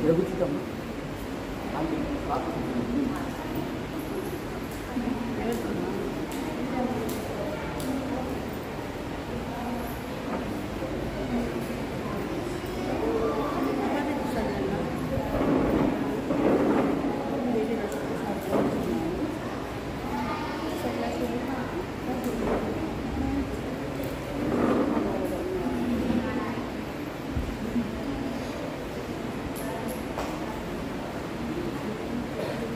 ప్రభుత్వం Thank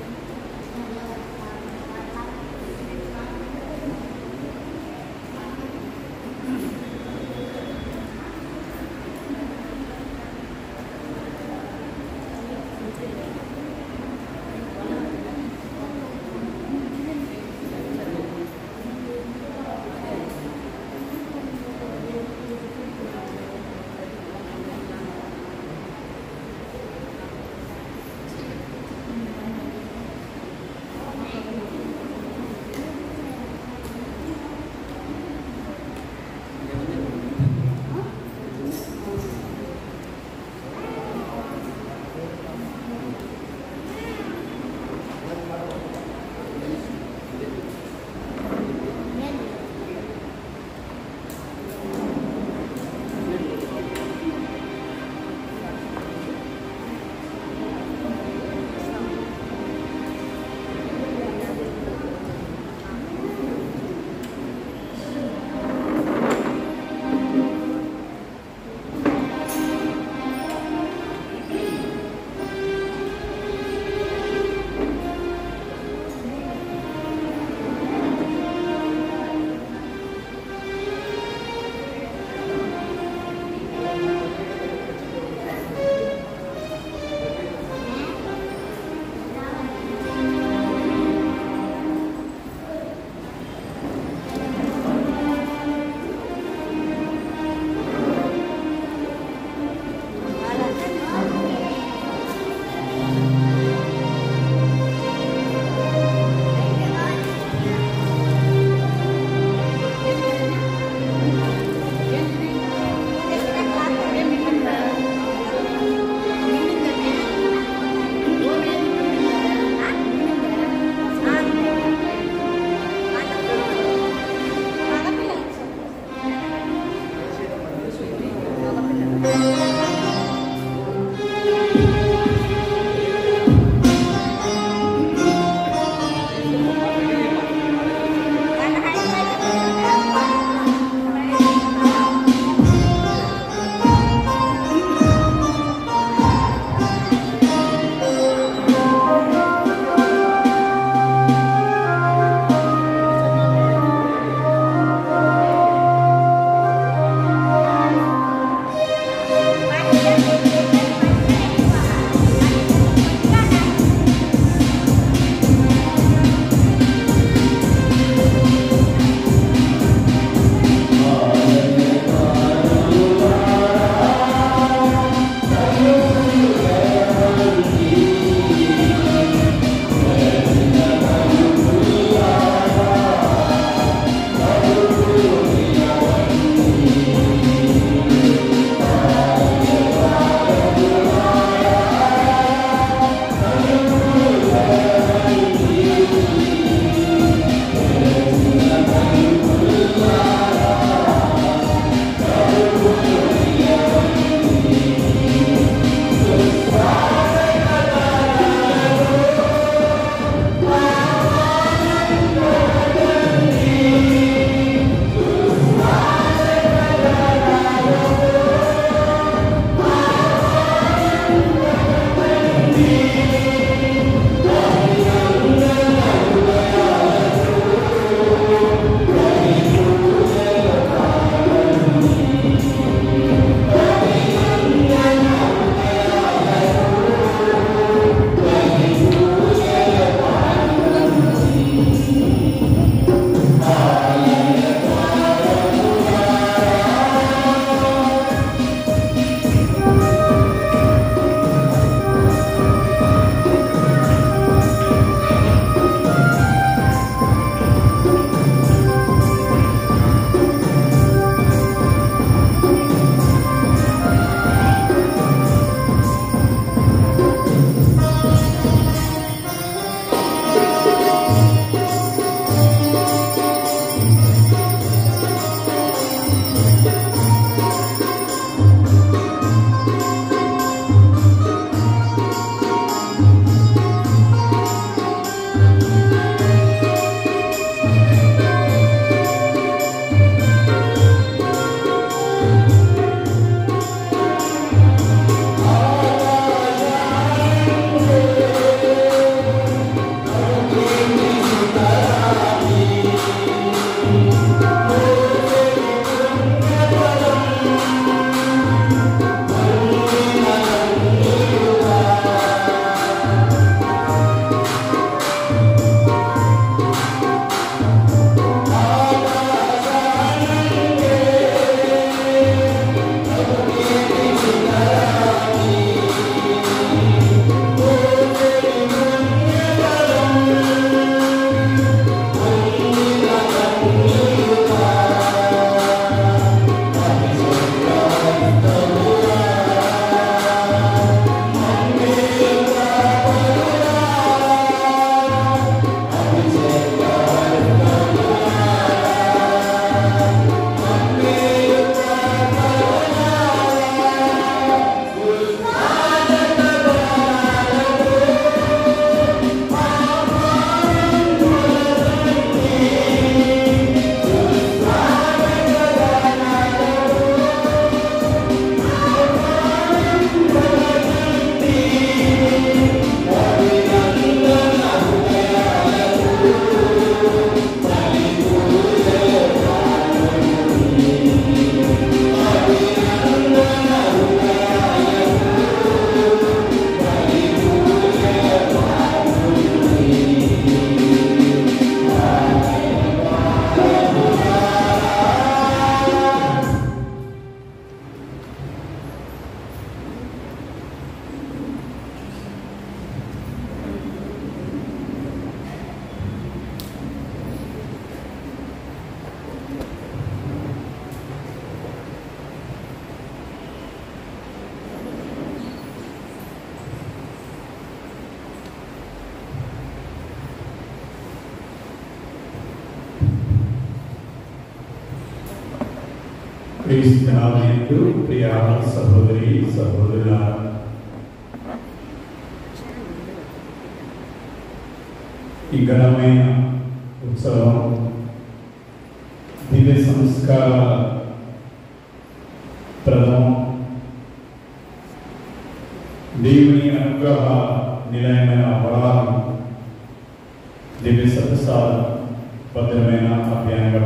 క్రీస్తునామందు ప్రియ సహోదరి సహోదరుల ఈ ఘనమైన ఉత్సవం దివ్య సంస్కార ప్రథమం దేవుని అనుగ్రహ నిలయమైన వరాలు దివ్య సత్సార భద్రమైన అభ్యంగం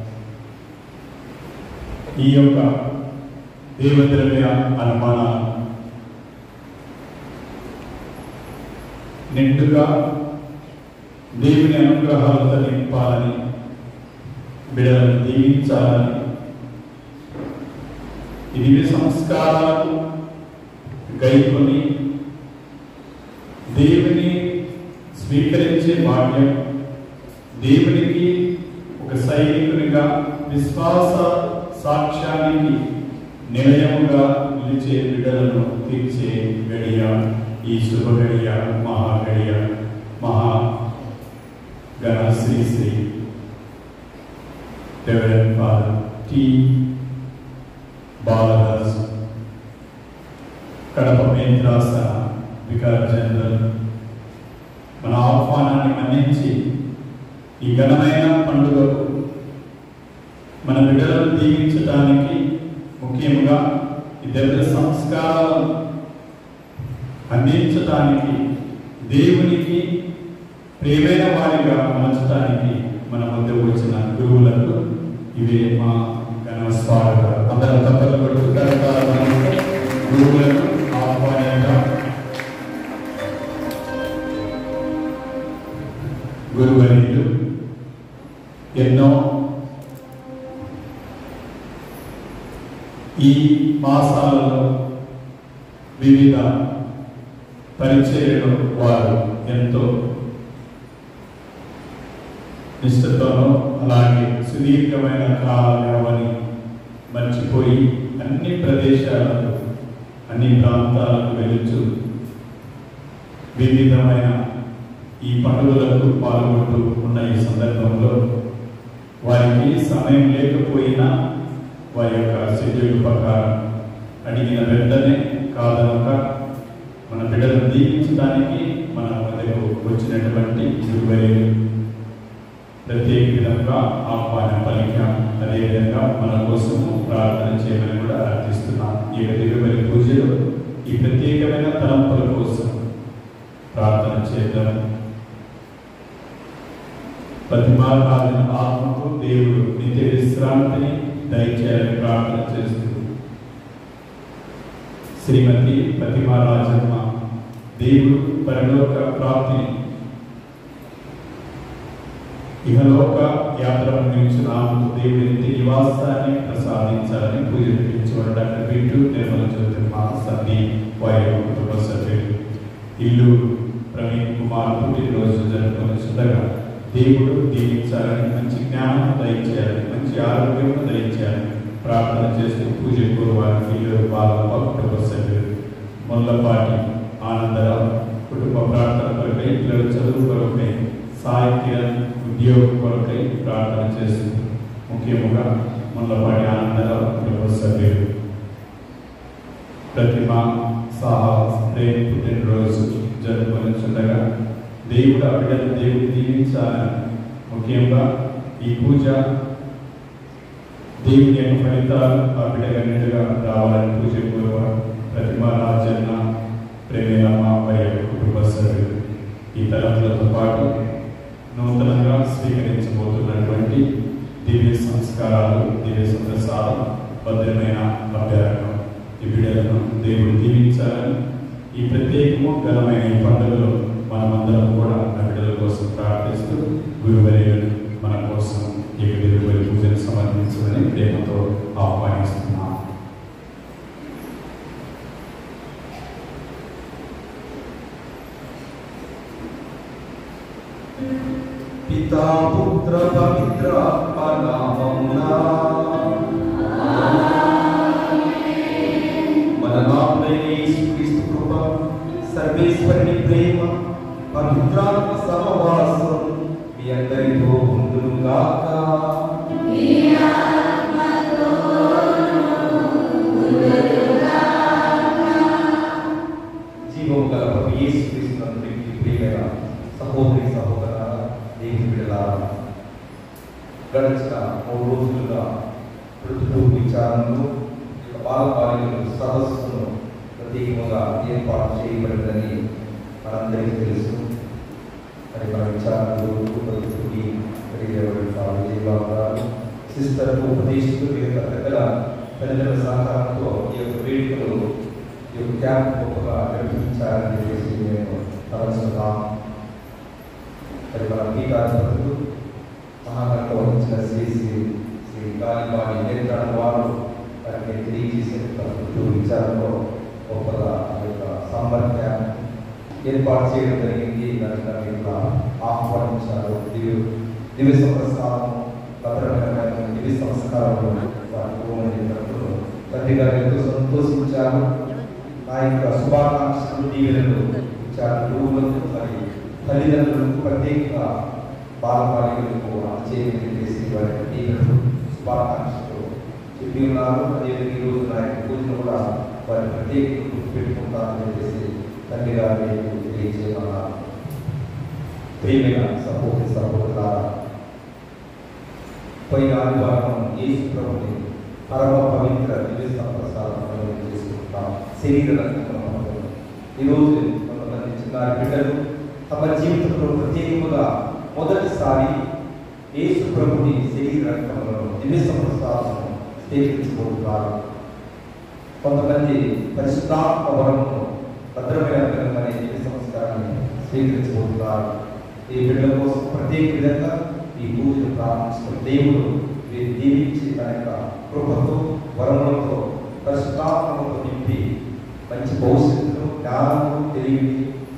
ఈ యొక్క దేవద్రవ్య అనుమాన నిండుగా దేవుని అనుగ్రహాలతో నింపాలని బిడలను దీవించాలని ఈ దివ్య సంస్కారాలు గైకొని దేవుని స్వీకరించే భాగ్యం దేవునికి ఒక సైనికునిగా విశ్వాస సాక్ష్యానికి నిలయముగా నిలిచే బిడ్డలను తీర్చే గడియ ఈ శుభ గడియ మహా గడియ మహా గణ Shri Shri reverend father T Balaraj Kadapa మేంద్రాస వికార్ జనరల్ మన ఆహ్వానాన్ని మన్నించి ఈ ఘనమైన పండుగకు మన బిడ్డలను దీవించడానికి ముఖ్యంగా ఈ దైవ సంస్కారాలను అందించటానికి దేవునికి ప్రియమైన వారిగా మలచడానికి మన మధ్య వచ్చిన గురువులకు ఇవే మా ఘన స్వాగత అందరం తప్పలు కొట్టుకుంటారు గురువులకు ఆహ్వానంగా గురువరీలు ఎన్నో ఈ మాసాలలో వివిధ పరిచర్యలు వారు ఎంతో నిష్ఠతోనూ అలాగే సుదీర్ఘమైన కాల వ్యవధి మర్చిపోయి అన్ని ప్రదేశాలకు అన్ని ప్రాంతాలకు వెలుచు వివిధమైన ఈ పండుగలకు పాల్గొంటూ ఉన్న ఈ సందర్భంలో వారికి సమయం లేకపోయినా వారి యొక్క షెడ్యూల్ ప్రకారం అడిగిన వెంటనే కాదనక మన బిడ్డలను దీవించడానికి మన మధ్యకు వచ్చినటువంటి గురువైలు ప్రత్యేక విధంగా ఆహ్వానం పలికాం అదేవిధంగా మన కోసము ప్రార్థన చేయమని కూడా అర్థిస్తున్నాం ఈ యొక్క దివ్యబలి పూజలో ఈ ప్రత్యేకమైన తలంపుల కోసం ప్రార్థన చేద్దాం ప్రతిమారాధన ఆత్మకు దేవుడు నిత్య విశ్రాంతిని దయచేయాలని ప్రార్థన చేస్తూ శ్రీమతి ప్రతిమారాజమ్మ దేవుడు పరలోక ప్రాప్తిని ఇహలోక యాత్ర ముగించిన ఆమెకు దేవుడి నిత్య నివాసాన్ని ప్రసాదించాలని పూజ పెట్టించబడ్డ డాక్టర్ బిట్టు నిర్మల జ్యోతిర్మ సన్ని వారి యొక్క కుటుంబ సభ్యులు ఇల్లు ప్రవీణ్ కుమార్ పుట్టినరోజు జరుపుకొని చుట్టగా దేవుడు దీవించాలని మంచి జ్ఞానం దయచేయాలని మంచి ఆరోగ్యం దయచేయాలని ప్రార్థన చేస్తూ పూజ పూర్వానికి ఇల్లు బాలమ్మ కుటుంబ సభ్యులు మొల్లపాటి ఆనందరావు కుటుంబ ప్రార్థన కొరకై పిల్లల చదువు కొరకై సాహిత్య ఉద్యోగం కొరకై ప్రార్థన చేస్తూ ముఖ్యముగా మొల్లపాటి ఆనందరావు కుటుంబ సభ్యులు ప్రతిమ సాహా ప్రేమ్ పుట్టినరోజు జరుపుకొని చుండగా దేవుడు ఆ బిడ్డను దేవుడు దీవించాలని ముఖ్యంగా ఈ పూజ దేవుని యొక్క ఫలితాలు ఆ బిడ్డగా నిండుగా రావాలని పూజ పూర్వ ప్రతిమ రాజన్న ప్రేమేలమ్మ వారి యొక్క కుటుంబ సభ్యులు ఈ తరగతులతో పాటు నూతనంగా స్వీకరించబోతున్నటువంటి దివ్య సంస్కారాలు దివ్య సందర్శాలు భద్రమైన అభ్యాసం ఈ బిడ్డలను దేవుడు దీవించాలని ఈ ప్రత్యేకము ఘనమైన ఈ పండుగలో మనమందరం కూడా ఆ బిడ్డల కోసం ప్రార్థిస్తూ గురువర్యులు మన కోసం ఈ గురువరి పూజను సమర్పించమని ప్రేమతో ఆహ్వానిస్తున్నాం పితా పుత్ర పవిత్ర నామమునా మన నాథుడైన యేసుక్రీస్తు కృప సర్వేశ్వరుని ప్రేమ పవిత్రాత్మ సమవాసం మీ అందరితో ఉండును గాక మీ ఆత్మతోను నందు ఈ బాల బాలికలు సదస్సును ప్రత్యేకంగా ఏర్పాటు చేయబడిందని మనందరికీ తెలుసు మరి మన విచారణలు ఉపయోగి విజయవాడ సిస్టర్ ఉపదేశిస్తూ వివిధ పెద్దల పెద్దల సహకారంతో ఈ యొక్క వేడుకలు ఈ యొక్క క్యాంప్ గొప్పగా నిర్వహించాలని చెప్పేసి మేము తలచున్నాం మరి మన గీతాధిపతులు మహాగంట వహించిన శ్రీ శ్రీ శ్రీ గాలిబాడి నేత్రాల వారు వారికి తెలియజేసిన విచారంలో గొప్పగా ఆ యొక్క సామర్థ్య ఏర్పాటు చేయడం జరిగింది దానికి నన్ను ఇట్లా ఆహ్వానించారు దివ్య దివ్య సంస్కారం భద్రమైన దివ్య సంస్కారంలో వారి తండ్రి గారు ఎంతో సంతోషించారు నా యొక్క శుభాకాంక్షలు దీవెనలు ఇచ్చారు గురువులకు మరి తల్లిదండ్రులకు ప్రత్యేకంగా బాలబాలికలకు అందజేయమని చేసి వారి దీవెనలు శుభాకాంక్షలు చెప్పి ఉన్నారు అదేవిధంగా ఈ రోజు నా యొక్క పూజను కూడా వారి ప్రత్యేకంగా గుర్తుపెట్టుకుంటారని చెప్పేసి తండ్రి గారిని తెలియజేయమన్నారు ప్రియమైన సహోదరి సహోదరులారా పోయిన ఆదివారం యేసు ప్రభుని పరమ పవిత్ర దివ్య సంప్రసారం చేసుకుంటాం శరీర రక్తం ఈరోజు కొంతమంది చిన్నారి బిడ్డలు తమ జీవితంలో ప్రత్యేకముగా మొదటిసారి యేసు ప్రభుని శరీర రక్తములను దివ్య సంప్రసారం స్వీకరించబోతున్నారు కొంతమంది పరిశుద్ధాత్మ వరమును భద్రమైన అనే దివ్య సంస్కారాన్ని స్వీకరించబోతున్నారు ఈ బిడ్డల కోసం ప్రత్యేక విధంగా ఈ పూజను ప్రారంభిస్తున్న దేవుడు వీరి దీవించి తన యొక్క కృపతో వరములతో పరిశుద్ధాత్మతో నింపి మంచి భవిష్యత్తును జ్ఞానము తెలివి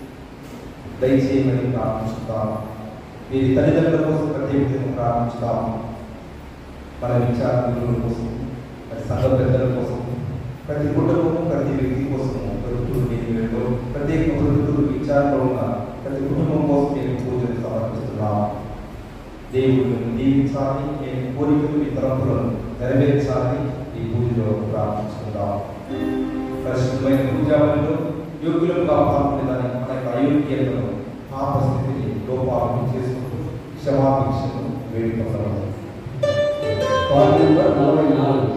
దయచేయమని ప్రార్థిస్తాము వీరి తల్లిదండ్రుల కోసం ప్రత్యేకంగా ప్రార్థిస్తాము మన విచారణల కోసం మరి సంఘ పెద్దల కోసం ప్రతి కుటుంబము ప్రతి వ్యక్తి కోసం ప్రొద్దుటూరు దీనిలో ప్రత్యేక ప్రొద్దుటూరు విచారణలో ఉన్న ప్రతి కుటుంబం కోసం నేను పూజలు సమర్పిస్తున్నాను దేవుడు మిమ్మల్ని దీవించాలి నేను కోరికలు మీ తలంపులను నెరవేర్చాలని ఈ పూజలో ప్రార్థించుకుందాం పరిశుద్ధమైన పూజావళిలో యోగ్యులుగా పాల్గొనేదానికి మన యొక్క అయోగ్యతను పాపస్థితిని లోపాలను చేసుకుంటూ క్షమాభిక్షను వేడుకొన్నాము వార్డు నెంబర్ నలభై నాలుగు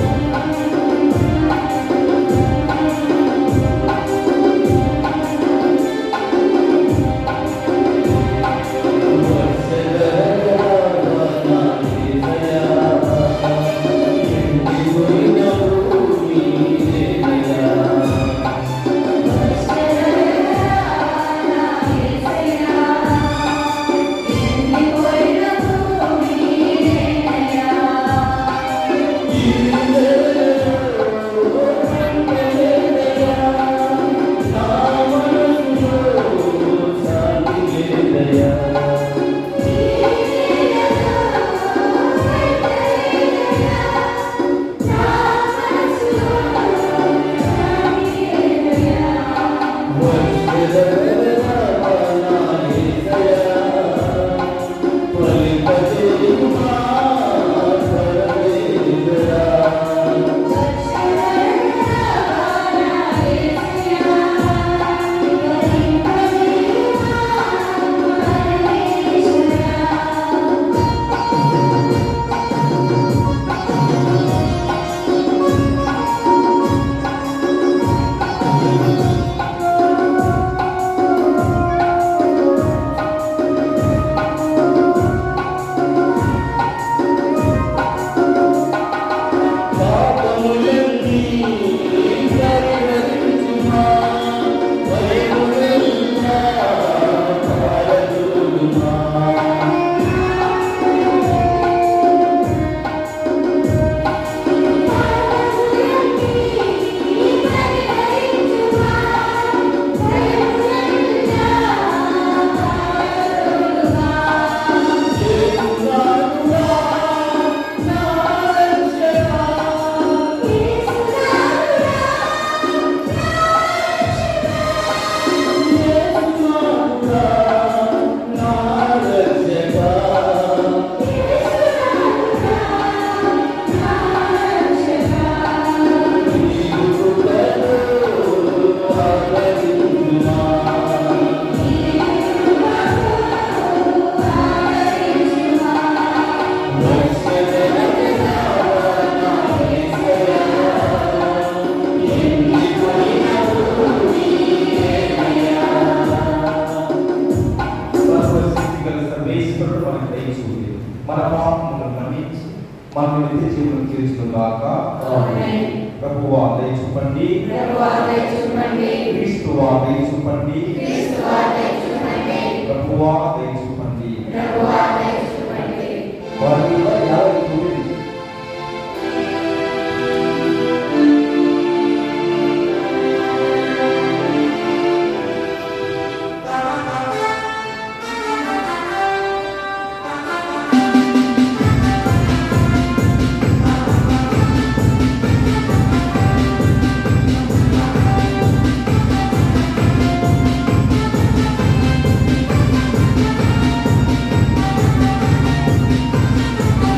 Thank మన పాపములను మన్నించి మన నిత్య జీవనం తీర్చుగాక ఆమేన్. ప్రభువా దయ చూపండి ప్రభువా దయ చూపండి. క్రీస్తువా దయ చూపండి క్రీస్తువా దయ చూపండి. ప్రభువా దయ చూపండి ప్రభువా దయ చూపండి. వారి మీద యాభై తొమ్మిది ప్రభువా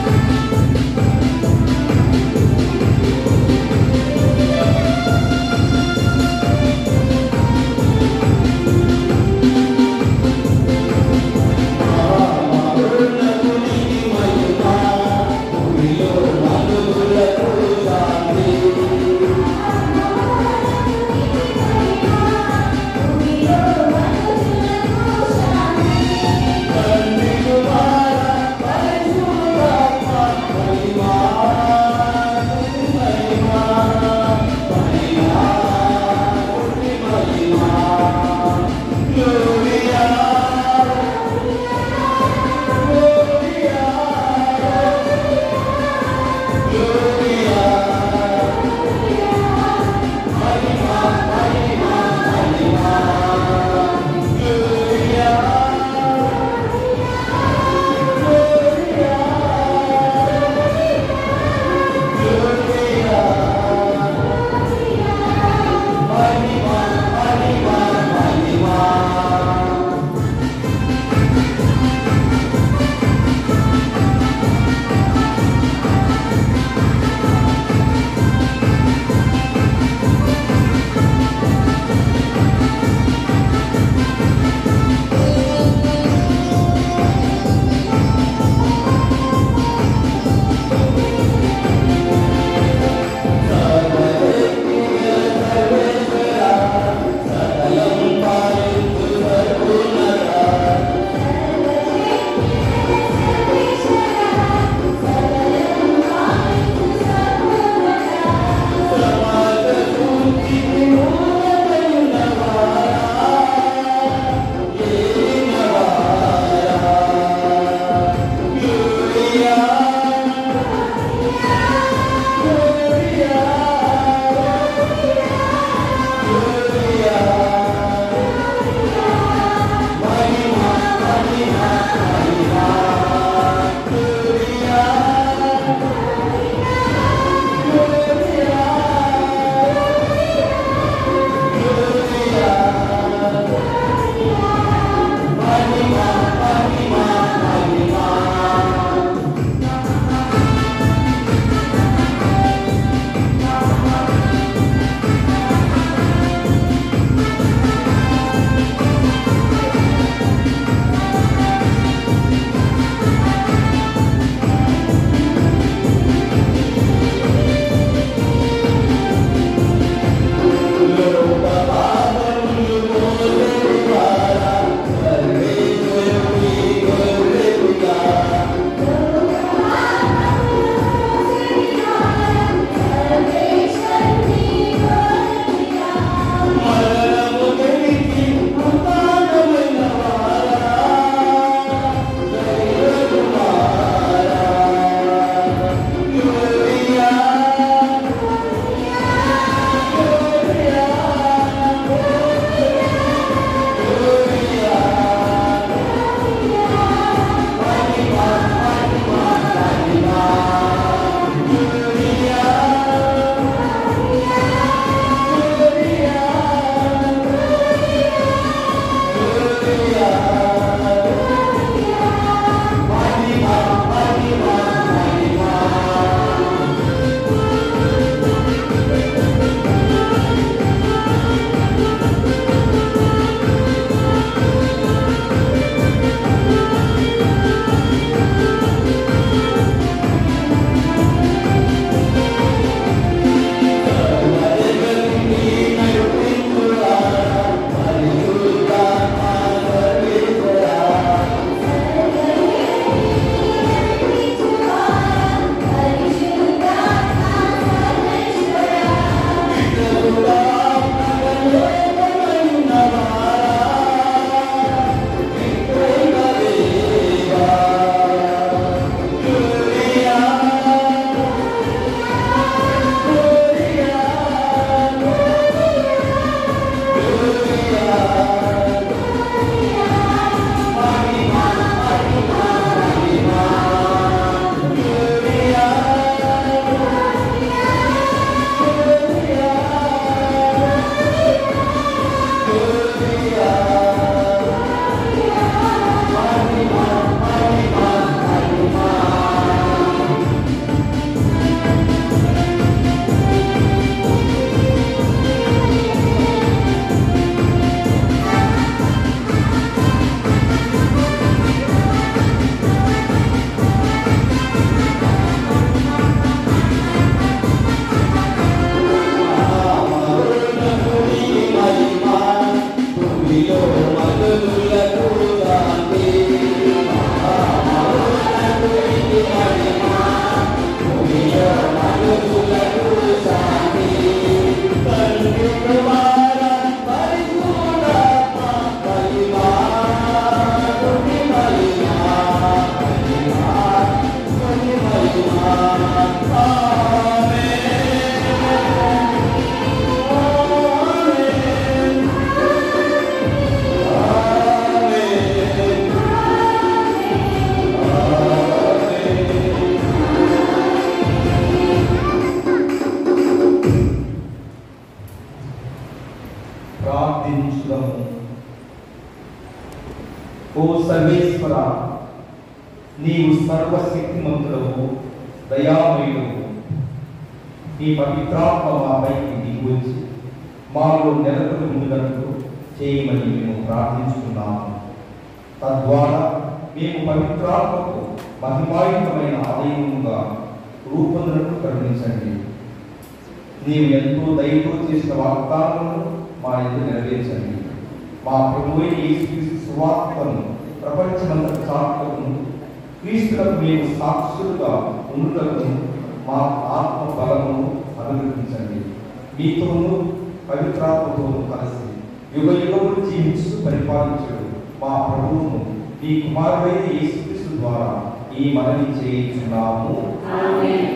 సర్వశక్తిమంతుడవు దయామయుడవు నీ పవిత్రాత్మ మాపైకి దిగువచ్చి మాలో నెలకొని ఉండినట్లు చేయమని మేము ప్రార్థించుకున్నాము తద్వారా మేము పవిత్రాత్మకు మహిమాయుతమైన ఆలయముగా రూపొందినట్లు కరుణించండి నీవు ఎంతో దయతో చేసిన వాగ్దానములను మా ఎందుకు నెరవేర్చండి మా ప్రభు యేసుక్రీస్తు సువార్తను ప్రపంచమంతా చాటుటకును క్రీస్తులకు మేము సాక్షులుగా ఉండుటకును మా ఆత్మ బలమును అనుగ్రహించండి మీతోనూ పవిత్రాత్మతోనూ కలిసి యుగ యుగములు జీవించు పరిపాలించడు మా ప్రభువును మీ కుమారుడైన యేసుక్రీస్తు ద్వారా ఈ మనవి చేయించున్నాము ఆమేన్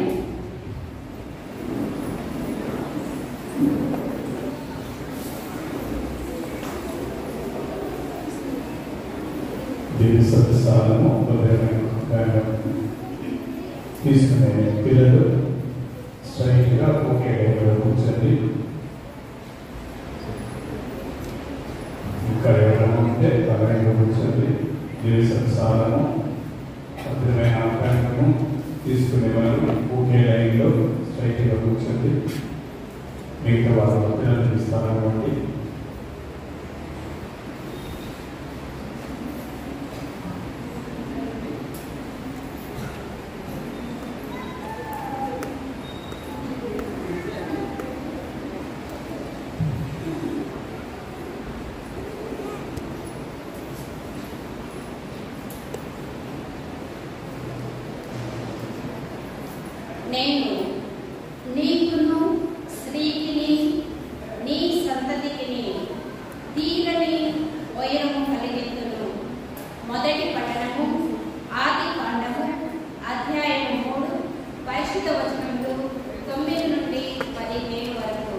దీని సత్యసాలను హృదయమైన తీసుకునే పిల్లలు స్ట్రైట్గా ఒకే లైన్లో కూర్చోండి ఇంకా ఎవరైనా ఉంటే ఆ లైన్లో కూర్చోండి దీని సత్యసాలను భద్రమైన ఆకారము తీసుకునేవారు ఒకే లైన్లో స్ట్రైట్గా కూర్చోండి మిగతా వాళ్ళ పిల్లలు తీస్తారనుకోండి నేను నీకును స్త్రీకిని నీ సంతతికిని తీరని వైరము కలిగెత్తును మొదటి పట్టణము ఆది కాండము అధ్యాయం మూడు పరిశుద్ధ వచనములు తొమ్మిది నుండి పదిహేను వరకు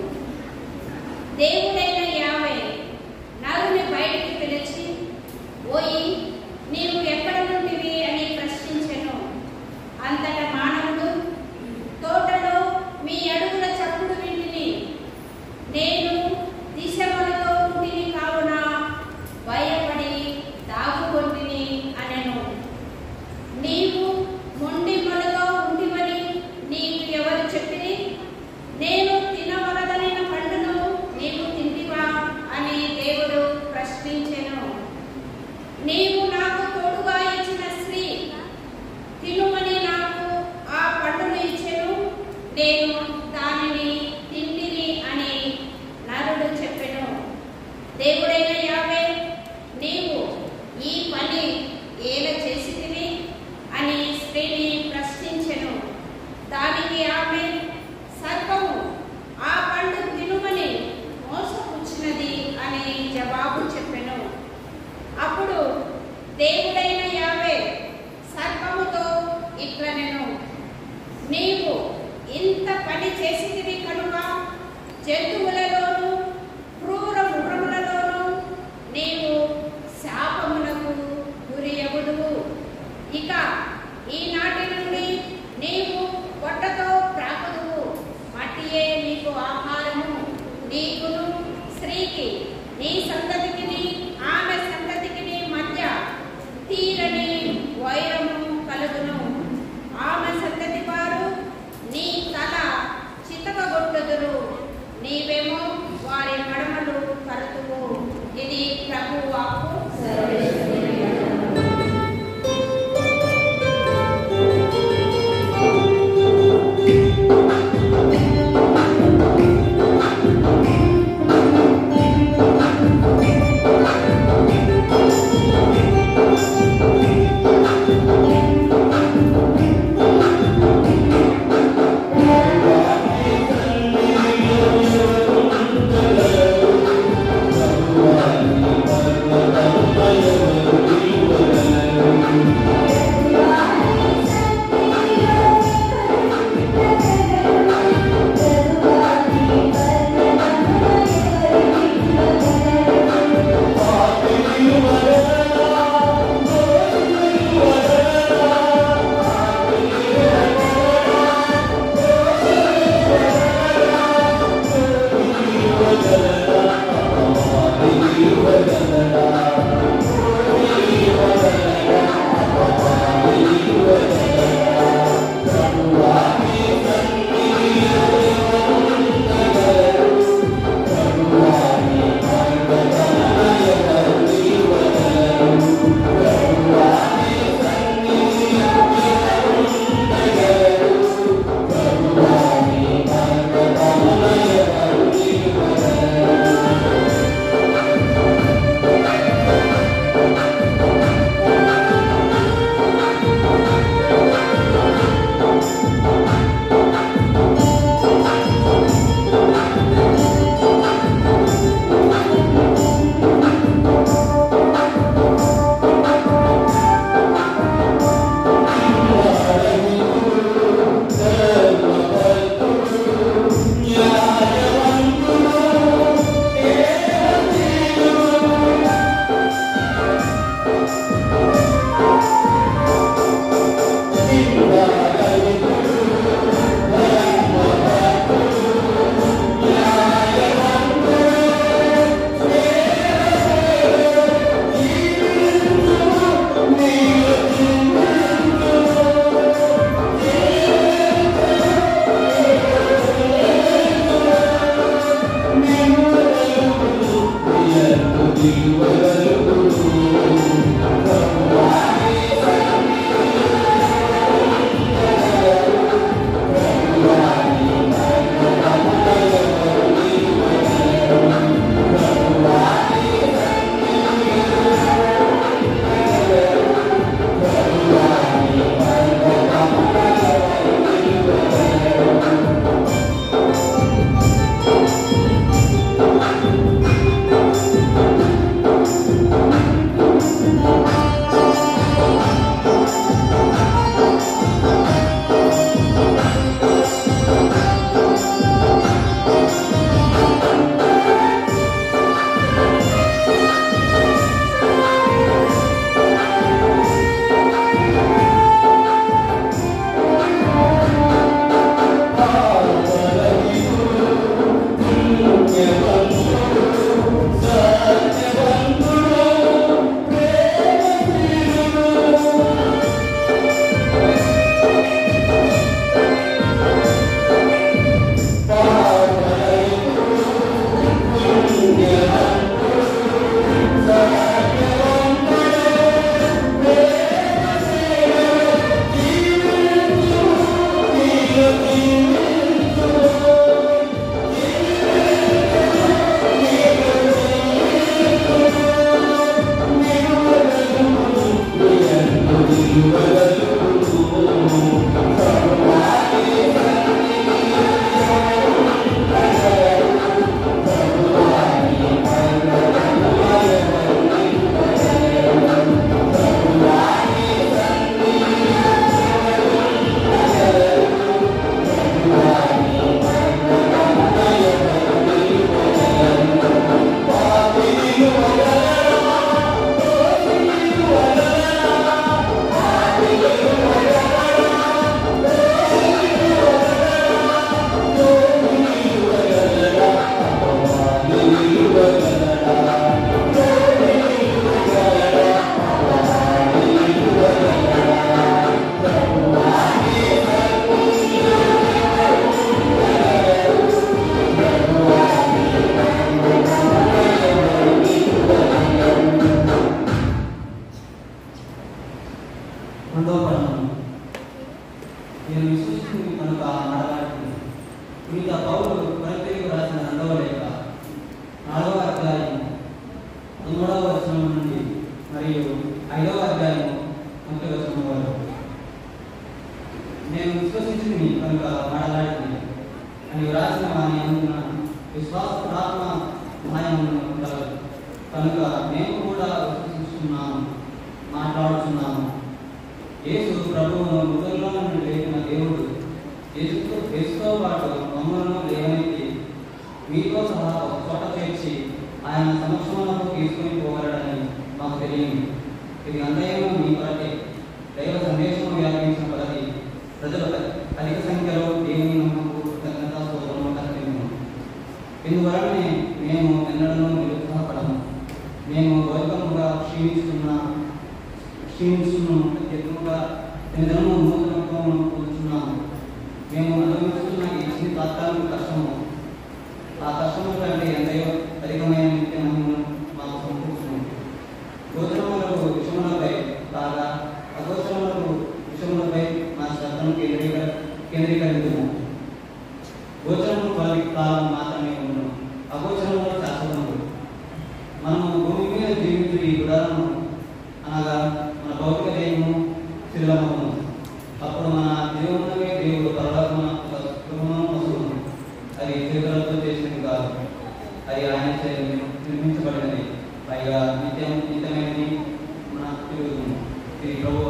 దేవుడైన యావే నరుని బయటికి పిలిచి ఓయి నీవు ఎక్కడ నుండివి అని ప్రశ్నించెను అంతటా మానవుడు తోటలో మీ అడుగుల చప్పుడు వింటిని నేను దిశమలతో ఉంటిని కావున భయపడి దాగుకొంటిని అనెను నీవు మొండి మొలతో ఉంటివని నీకు ఎవరు చెప్పిరి నేను తినవలదనిన పండును నీవు తింటివా అని దేవుడు ప్రశ్నించెను నీవు నాకు తోడుగా ఇచ్చిన స్త్రీ తినుమని నాకు ఆ పండును ఇచ్చెను నేను దానిని తింటిని అని నరుడు చెప్పెను దేవుడైన యావే నీవు ఈ పని ఏల చేసితివి అని స్త్రీని ప్రశ్నించెను దానికి ఆమె సర్పము ఆ పండు తినుమని మోసపుచ్చినది అని జవాబు చెప్పెను అప్పుడు దేవుడైన యావే సర్పముతో ఇట్లనెను నీవు ఇంత పని చేసితివి కనుక జంతువులలోను క్రూర మృగములలోను నీవు శాపములకు గురియగుదువు ఇక ఈనాటి నుండి నీవు పొట్టతో ప్రాకుదువు మట్టియే నీకు ఆహారము నీకును స్త్రీకి నీ సంతతికి ఆమె సంతతికి మధ్య తీరని వైరము కలుగును ఆమె సంతతి వారు నీ తల చితకగొట్టుదురు నీవేమో రెండవ పదము నేను విశ్వసించి కనుక నడవాడుతుంది పునీత పౌరులు కొరతలకు రాసిన రెండవ లేఖ నాలుగవ అధ్యాయం పదమూడవ వచనం నుండి మరియు ఐదవ అధ్యాయం ముఖ్య వచనం వరకు నేను విశ్వసించి కనుక మాట్లాడుతుంది అని వ్రాసిన వాని అందున విశ్వాస ప్రాత్మ సహాయమును కలదు కనుక మేము కూడా విశ్వసిస్తున్నాము మాట్లాడుతున్నాము యేసు ప్రభువును మృతుల్లో నుండి లేపిన దేవుడు యేసుతో యేసుతో పాటు మమ్మల్ని లేవనెత్తి మీతో సహా ఒక చోట చేర్చి ఆయన సమక్షంలో తీసుకుని పోగలడని మాకు తెలియదు ఇది అంతేమో మీ కొరకే దైవ సందేశం వ్యాపించిన కొలది ప్రజలు అధిక సంఖ్యలో దేవుని నమ్మకు కృతజ్ఞతా స్తోత్రము కర్తవ్యము ఇందువలనే మేము ఎన్నడూ నిరుత్సాహపడము మేము భౌతికముగా క్షీణిస్తున్న క్షీణిస్తున్నాము ప్రత్యేకంగా దినదినము నూతనత్వము పొందుతున్నాము మేము అనుభవిస్తున్న ఈ చిన్న తాత్కాలిక కష్టము ఆ కష్టము కంటే ఎంతయో అధికమైన నిత్యమహిమను మాకు సమకూర్చును గోచరములకు విషములపై కాగా అగోచరములకు విషములపై మా శ్రద్ధను కేంద్రీకర కేంద్రీకరించుము గోచరము వారి కాలం మాత్రమే ఉండును అగోచరములు శాశ్వతములు మనము భూమి మీద జీవించు ఈ గుడాలను అనగా మన భౌతిక దేహము శిలమము అప్పుడు మన దేవునివే దేవుడు పరలోకమున ఒక సుఖమును వస్తువును అది చేతులతో చేసినది కాదు అది ఆయన చే నిర్మించబడినది పైగా నిత్యం నిత్యమైనది మన తిరుగుతుంది ఇది ప్రభు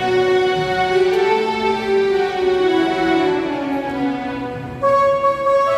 Thank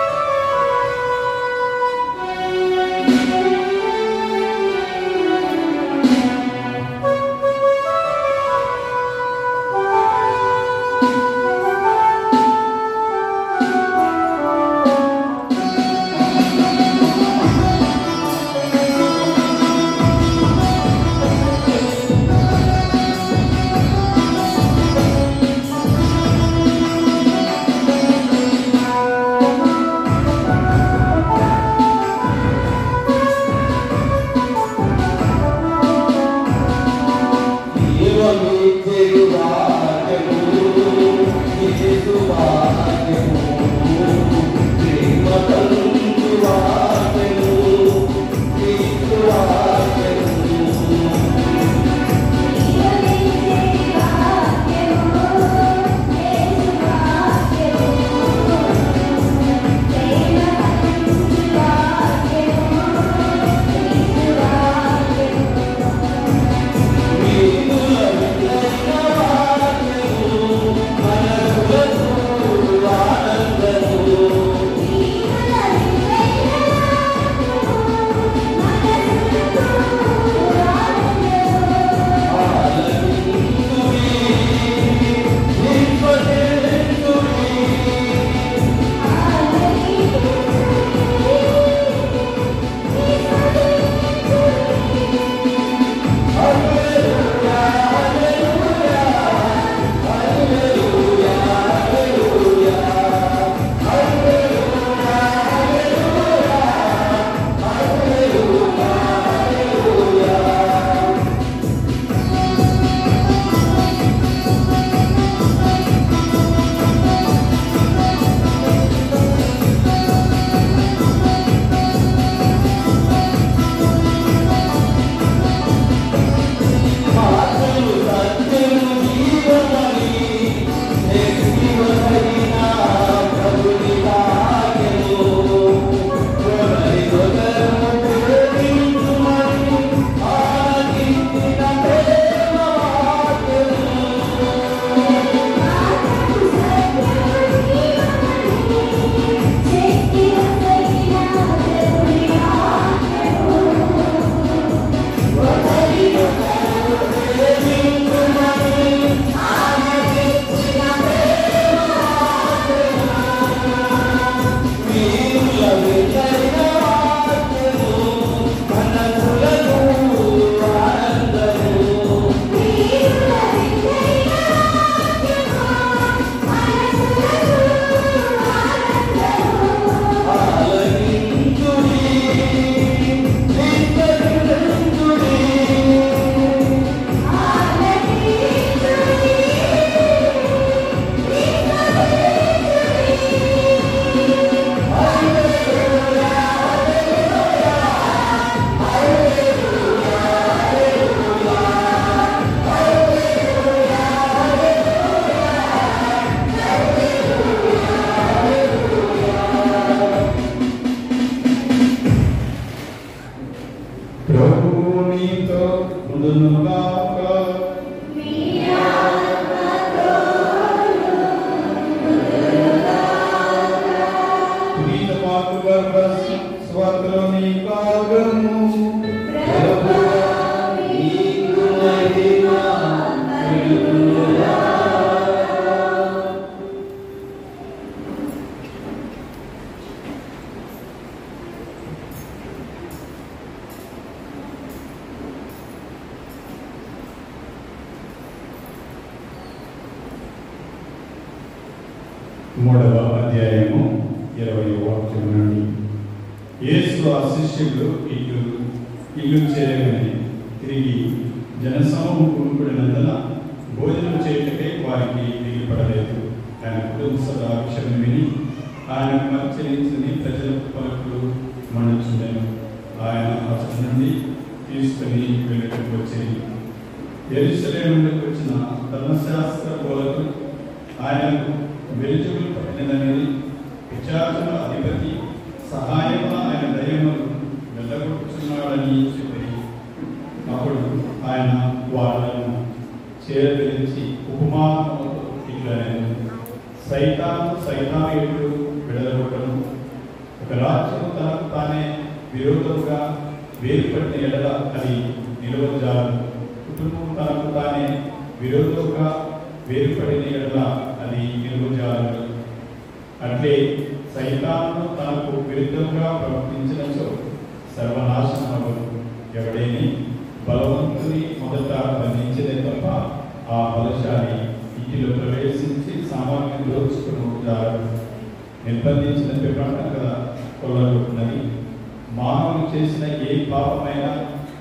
మూడవ అధ్యాయము ఇరవై వాక్యం నుండి యేసు ఆ శిష్యులు ఇల్లు ఇల్లు చేరగానే తిరిగి జనసమూహం కూడుకుడినందున భోజనం చేయటకే వారికి దిగిపడలేదు ఆయన కుటుంబ సదాక్షరం విని ఆయన పరిచయించని ప్రజల పలుకులు మణుచుండెను ఆయన అసలు నుండి తీసుకుని వెళ్ళటం వచ్చేది ఎరుసలేం నుండి వచ్చిన ధర్మశాస్త్ర బోధకులు ఆయనకు వెలుచుకులు పట్టినదనేది విచారణ అధిపతి సహాయమ ఆయన దయములు వెళ్ళగొట్టుచున్నాడని చెప్పి అప్పుడు ఆయన వాళ్ళను చేరదరించి ఉపమానముతో ఇట్లనే సైతాను సైతాయుడు విడగొట్టను ఒక రాజ్యం తనకు తానే విరోధముగా వేరుపడిన ఎడల అది నిలవజాలు కుటుంబం తనకు తానే విరోధముగా వేరుపడిన ఎడల అది నిలవజాలు అంటే సైతాను తనకు విరుద్ధంగా ప్రవర్తించినచో సర్వనాశనమగు ఎవడేని బలవంతుని మొదట బంధించదే తప్ప ఆ బలశాలి ఇంటిలో ప్రవేశించి సామాన్యం దోచుకుని ఉంటారు నిర్బంధించిన పిప్పంట కదా కొల్లగొట్టినది మానవులు చేసిన ఏ పాపమైనా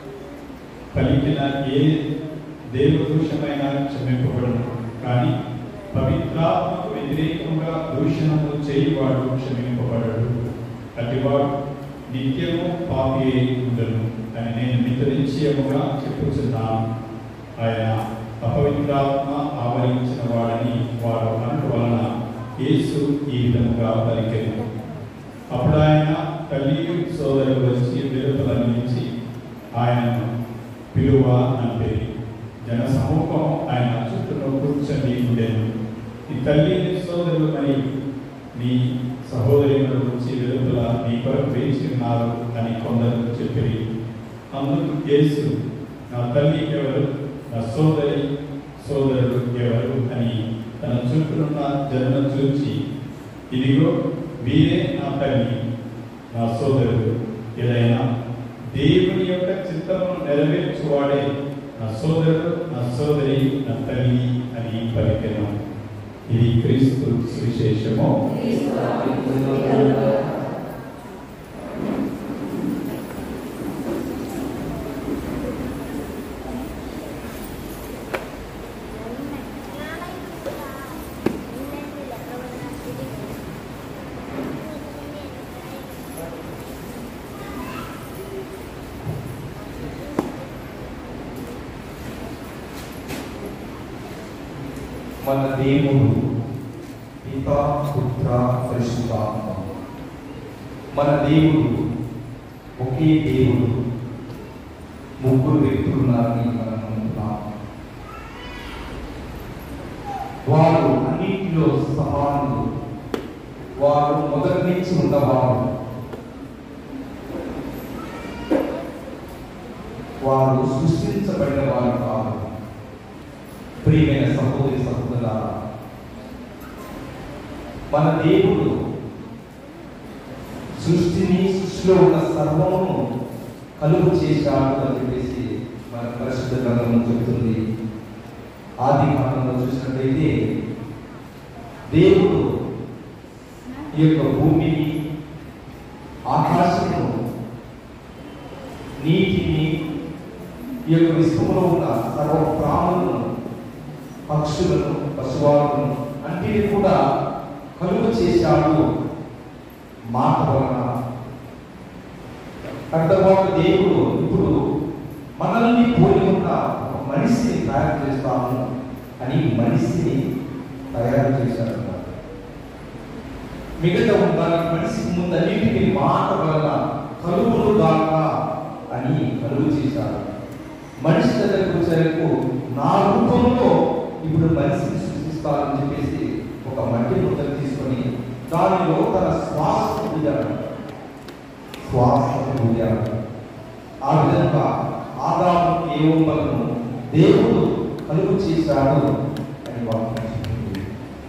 పలికిన ఏ దేవదూషమైన క్షమింపబడను కానీ పవిత్రాత్మకు వ్యతిరేకంగా దూషణము చేయవాడు క్షమింపబడడు అటివాడు నిత్యము పాపి అయి ఉండను అని నేను మీతో నిశ్చయముగా చెప్పుచున్నాను ఆయన అపవిత్రాత్మ ఆవరించిన వాడని వారు అనట వలన యేసు ఈ విధముగా పలికెను అప్పుడు ఆయన తల్లి సోదరులు వచ్చి విరుపలందించి ఆయనను పిలువ అంటే జన సమూహం ఆయన చుట్టూ కూర్చొని ఉండేను ఈ తల్లి నీ సోదరులు మరి నీ సహోదరి గురించి వెలుపల నీ కొరకు వేచి ఉన్నారు అని కొందరు చెప్పి అందుకు యేసు నా తల్లి ఎవరు నా సోదరి సోదరుడు ఎవరు అని తన చుట్టూన్న జనను చూచి ఇదిగో వీరే నా తల్లి నా సోదరుడు ఏదైనా దేవుని యొక్క చిత్తమును నెరవేర్చువాడే నా సోదరుడు నా సోదరి నా తల్లి అని పలికెను ఇది క్రీస్తు సువిశేషము మన దేవుడు పిత పుత్ర పరిశుద్ధాత్మ మన దేవుడు ఒకే దేవుడు ముగ్గురు వ్యక్తులు ఉన్నారని మనం నమ్ముతున్నాం వారు అన్నింటిలో సమానులు వారు మొదటి నుంచి ఉన్నవారు వారు సృష్టించబడిన వారు కాదు ప్రియమైన సహోదరి సహోదర మన దేవుడు సృష్టిని సృష్టిలో ఉన్న సర్వమును కలుగు చేశాడు అని చెప్పేసి మన పరిశుద్ధ గ్రంథం చెబుతుంది ఆది కాలంలో చూసినట్లయితే దేవుడు ఈ యొక్క భూమిని ఆకాశమును నీటిని ఈ యొక్క విశ్వంలో ఉన్న సర్వ ప్రాణులను పక్షులను పశువాలను అన్నిటిని కూడా కలుగు చేశాడు మాట వలన అర్థవాడు దేవుడు ఇప్పుడు మనల్ని పోలి ఉన్న ఒక మనిషిని తయారు చేస్తాము అని మనిషిని తయారు చేశాడు అన్నమాట. మిగతా దానికి మనిషికి ముందు అన్నింటినీ మాట వలన కలుగును గాక అని కలుగు చేశాడు మనిషి దగ్గరకు వచ్చేందుకు నా రూపంలో ఇప్పుడు మనిషిని సృష్టిస్తానని చెప్పేసి ఒక మట్టి ముద్దను తీసుకొని దానిలో తన శ్వాస ఊదాడు శ్వాస ఊదాడు ఆ విధంగా ఆదాము ఏవోలను దేవుడు కలుగు చేశాడు అని వాక్యం చెప్తుంది.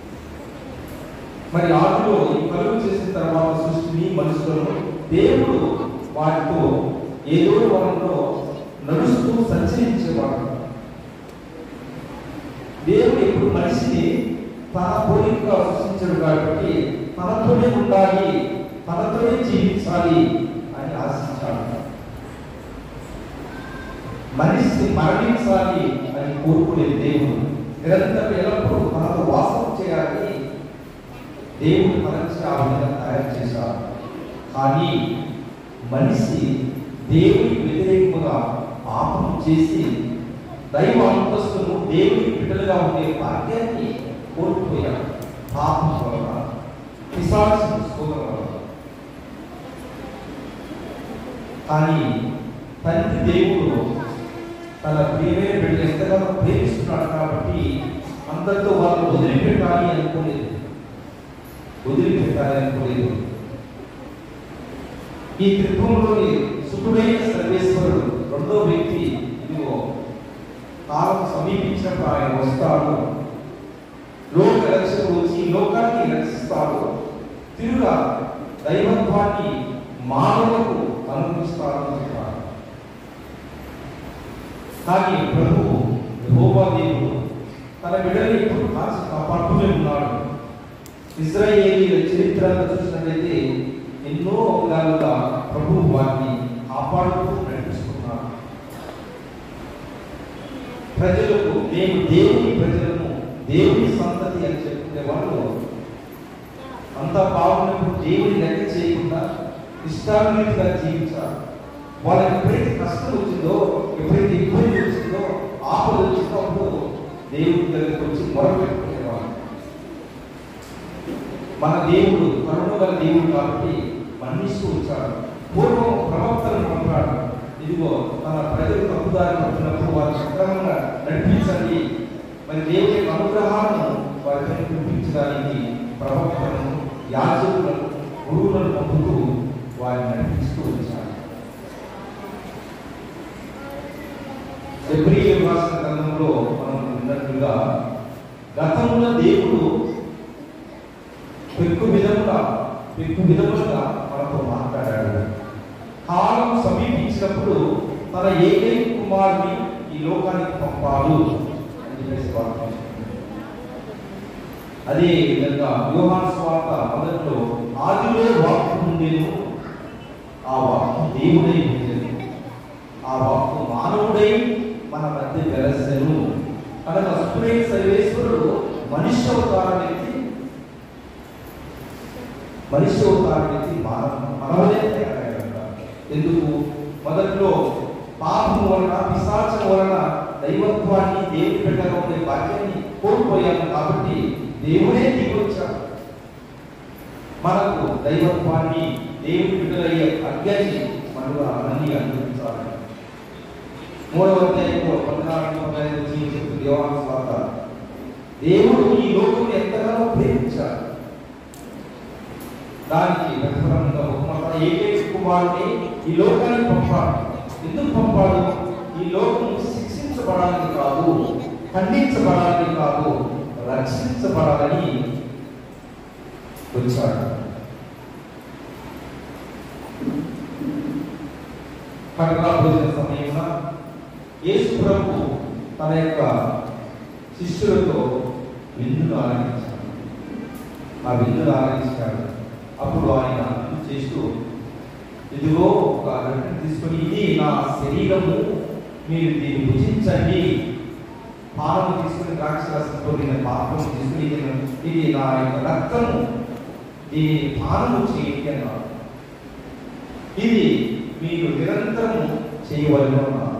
మరి ఆదిలో ఈ కలుగు చేసిన తర్వాత సృష్టిని మనుషులను దేవుడు వాటితో ఏదో వనంలో నడుస్తూ సంచరించేవాడు దేవుడు ఎప్పుడు మనిషిని తన పోలికగా సృష్టించడు కాబట్టి తనతోనే ఉండాలి తనతోనే జీవించాలి అని ఆశించాడు మనిషి మరణించాలి అని కోరుకునే దేవుడు నిరంతరం ఎల్లప్పుడూ తనతో వాసం చేయాలని దేవుడు మనకి ఆ విధంగా తయారు చేశాడు కానీ మనిషి దేవుని వ్యతిరేకముగా పాపం చేసి దైవ అంతస్తును దేవుని బిడ్డలుగా ఉండే భాగ్యాన్ని కోల్పోయాడు పాపం వలన పిశాచి శోధన వలన కానీ తండ్రి దేవుడు తన ప్రియమైన బిడ్డలు ఎంతగానో ప్రేమిస్తున్నాడు కాబట్టి అందరితో వాళ్ళు వదిలిపెట్టాలి అనుకోలేదు వదిలిపెట్టాలి అనుకోలేదు ఈ త్రిపురంలోని సుతుడైన సర్వేశ్వరుడు రెండో వ్యక్తి ఇదిగో కాలం సమీపించినప్పుడు ఆయన వస్తాడు లోక రక్షకుడు వచ్చి ఈ లోకాన్ని రక్షిస్తాడు తిరుగా దైవత్వాన్ని మానవులకు అనుభవిస్తాడని చెప్పాడు కానీ ప్రభువు యెహోవా దేవుడు తన బిడ్డని ఇప్పుడు కాచి కాపాడుతూనే ఉన్నాడు ఇజ్రాయేలీల చరిత్రను చూసినట్లయితే ఎన్నో విధాలుగా ప్రభువు వారిని కాపాడుతూ నడిపిస్తున్నాడు ప్రజలకు మేము దేవుని ప్రజలను దేవుని సంతతి అని చెప్పుకునే వాళ్ళు అంతా బాగున్నప్పుడు దేవుని లెక్క చేయకుండా ఇష్టానురీతిగా జీవించాలి వాళ్ళకి ఎప్పుడైతే కష్టం వచ్చిందో ఎప్పుడైతే ఇబ్బంది వచ్చిందో ఆపద వచ్చిందో అప్పుడు దేవుడి దగ్గరికి వచ్చి మొరపెట్టుకునేవాళ్ళు మన దేవుడు కరుణ గల దేవుడు కాబట్టి మన్నిస్తూ వచ్చాడు పూర్వం ప్రవక్తలను పంపాడు ఇదిగో తన ప్రజలు తప్పుదారి పడుతున్నప్పుడు వారి సక్రమంగా నడిపించండి మరి దేవుని యొక్క అనుగ్రహాలను వారిని చూపించడానికి ప్రవక్తలను యాజకులను గురువులను పంపుతూ వారిని నడిపిస్తూ వచ్చాడు ఎబ్రియల్ రాసిన గ్రంథంలో మనం విన్నట్లుగా గతంలో దేవుడు పెక్కు విధముగా పెక్కు విధములుగా మనతో మాట్లాడాడు కాలం సమీపించినప్పుడు తన ఏకైక కుమారుని ఈ లోకానికి పంపాడు అని చెప్పేసి వాక్యం చెప్తుంది. అదే విధంగా యోహాన్ స్వార్త మొదట్లో ఆదిలో వాక్కు ఉండేను ఆ వాక్కు దేవుడై ఉండేది ఆ వాక్కు మానవుడై మన మధ్య వెలసెను అనగా సుప్రీం సర్వేశ్వరుడు మనిషి అవతారం ఎత్తి మనిషి అవతారం ఎత్తి మానవ మనవలే తయారయ్యాడంట ఎందుకు మొదట్లో పాపం వలన పిశాచం వలన దైవత్వాన్ని దేవుడి బిడ్డగా ఉండే భాగ్యాన్ని కోల్పోయాము కాబట్టి దేవుడే దిగొచ్చాడు మనకు దైవత్వాన్ని దేవుడి బిడ్డలయ్యే భాగ్యాన్ని మనకు అన్ని అనుభవించాలి మూడవ అధ్యాయంలో పద్నాలుగు పదహైదు జీవించిన యోహాను స్వార్త దేవుడు ఈ లోకం ఎంతగానో ప్రేమించాడు దానికి ప్రతిఫలంగా ఒక ఏకైక కుమారుని ఈ లోకానికి పంపాడు ఎందుకు పంపాడు ఈ లోకం శిక్షించబడాలని కాదు ఖండించబడాలని కాదు రక్షించబడాలని వచ్చాడు కడగా భోజన సమయంలో యేసు ప్రభు తన యొక్క శిష్యులతో విందును ఆరంభించాడు ఆ విందును ఆరంభించాడు అప్పుడు ఆయన చేస్తూ ఇదిగో ఒక రొట్టె తీసుకొని ఇది నా శరీరము మీరు దీన్ని భుజించండి పాలము తీసుకుని ద్రాక్ష రసంతో నేను పాపం తీసుకుని ఇది నా- ఇది నా యొక్క రక్తము దీనిని పానము చేయండి అన్నారు ఇది మీరు నిరంతరము చేయవలను అన్నారు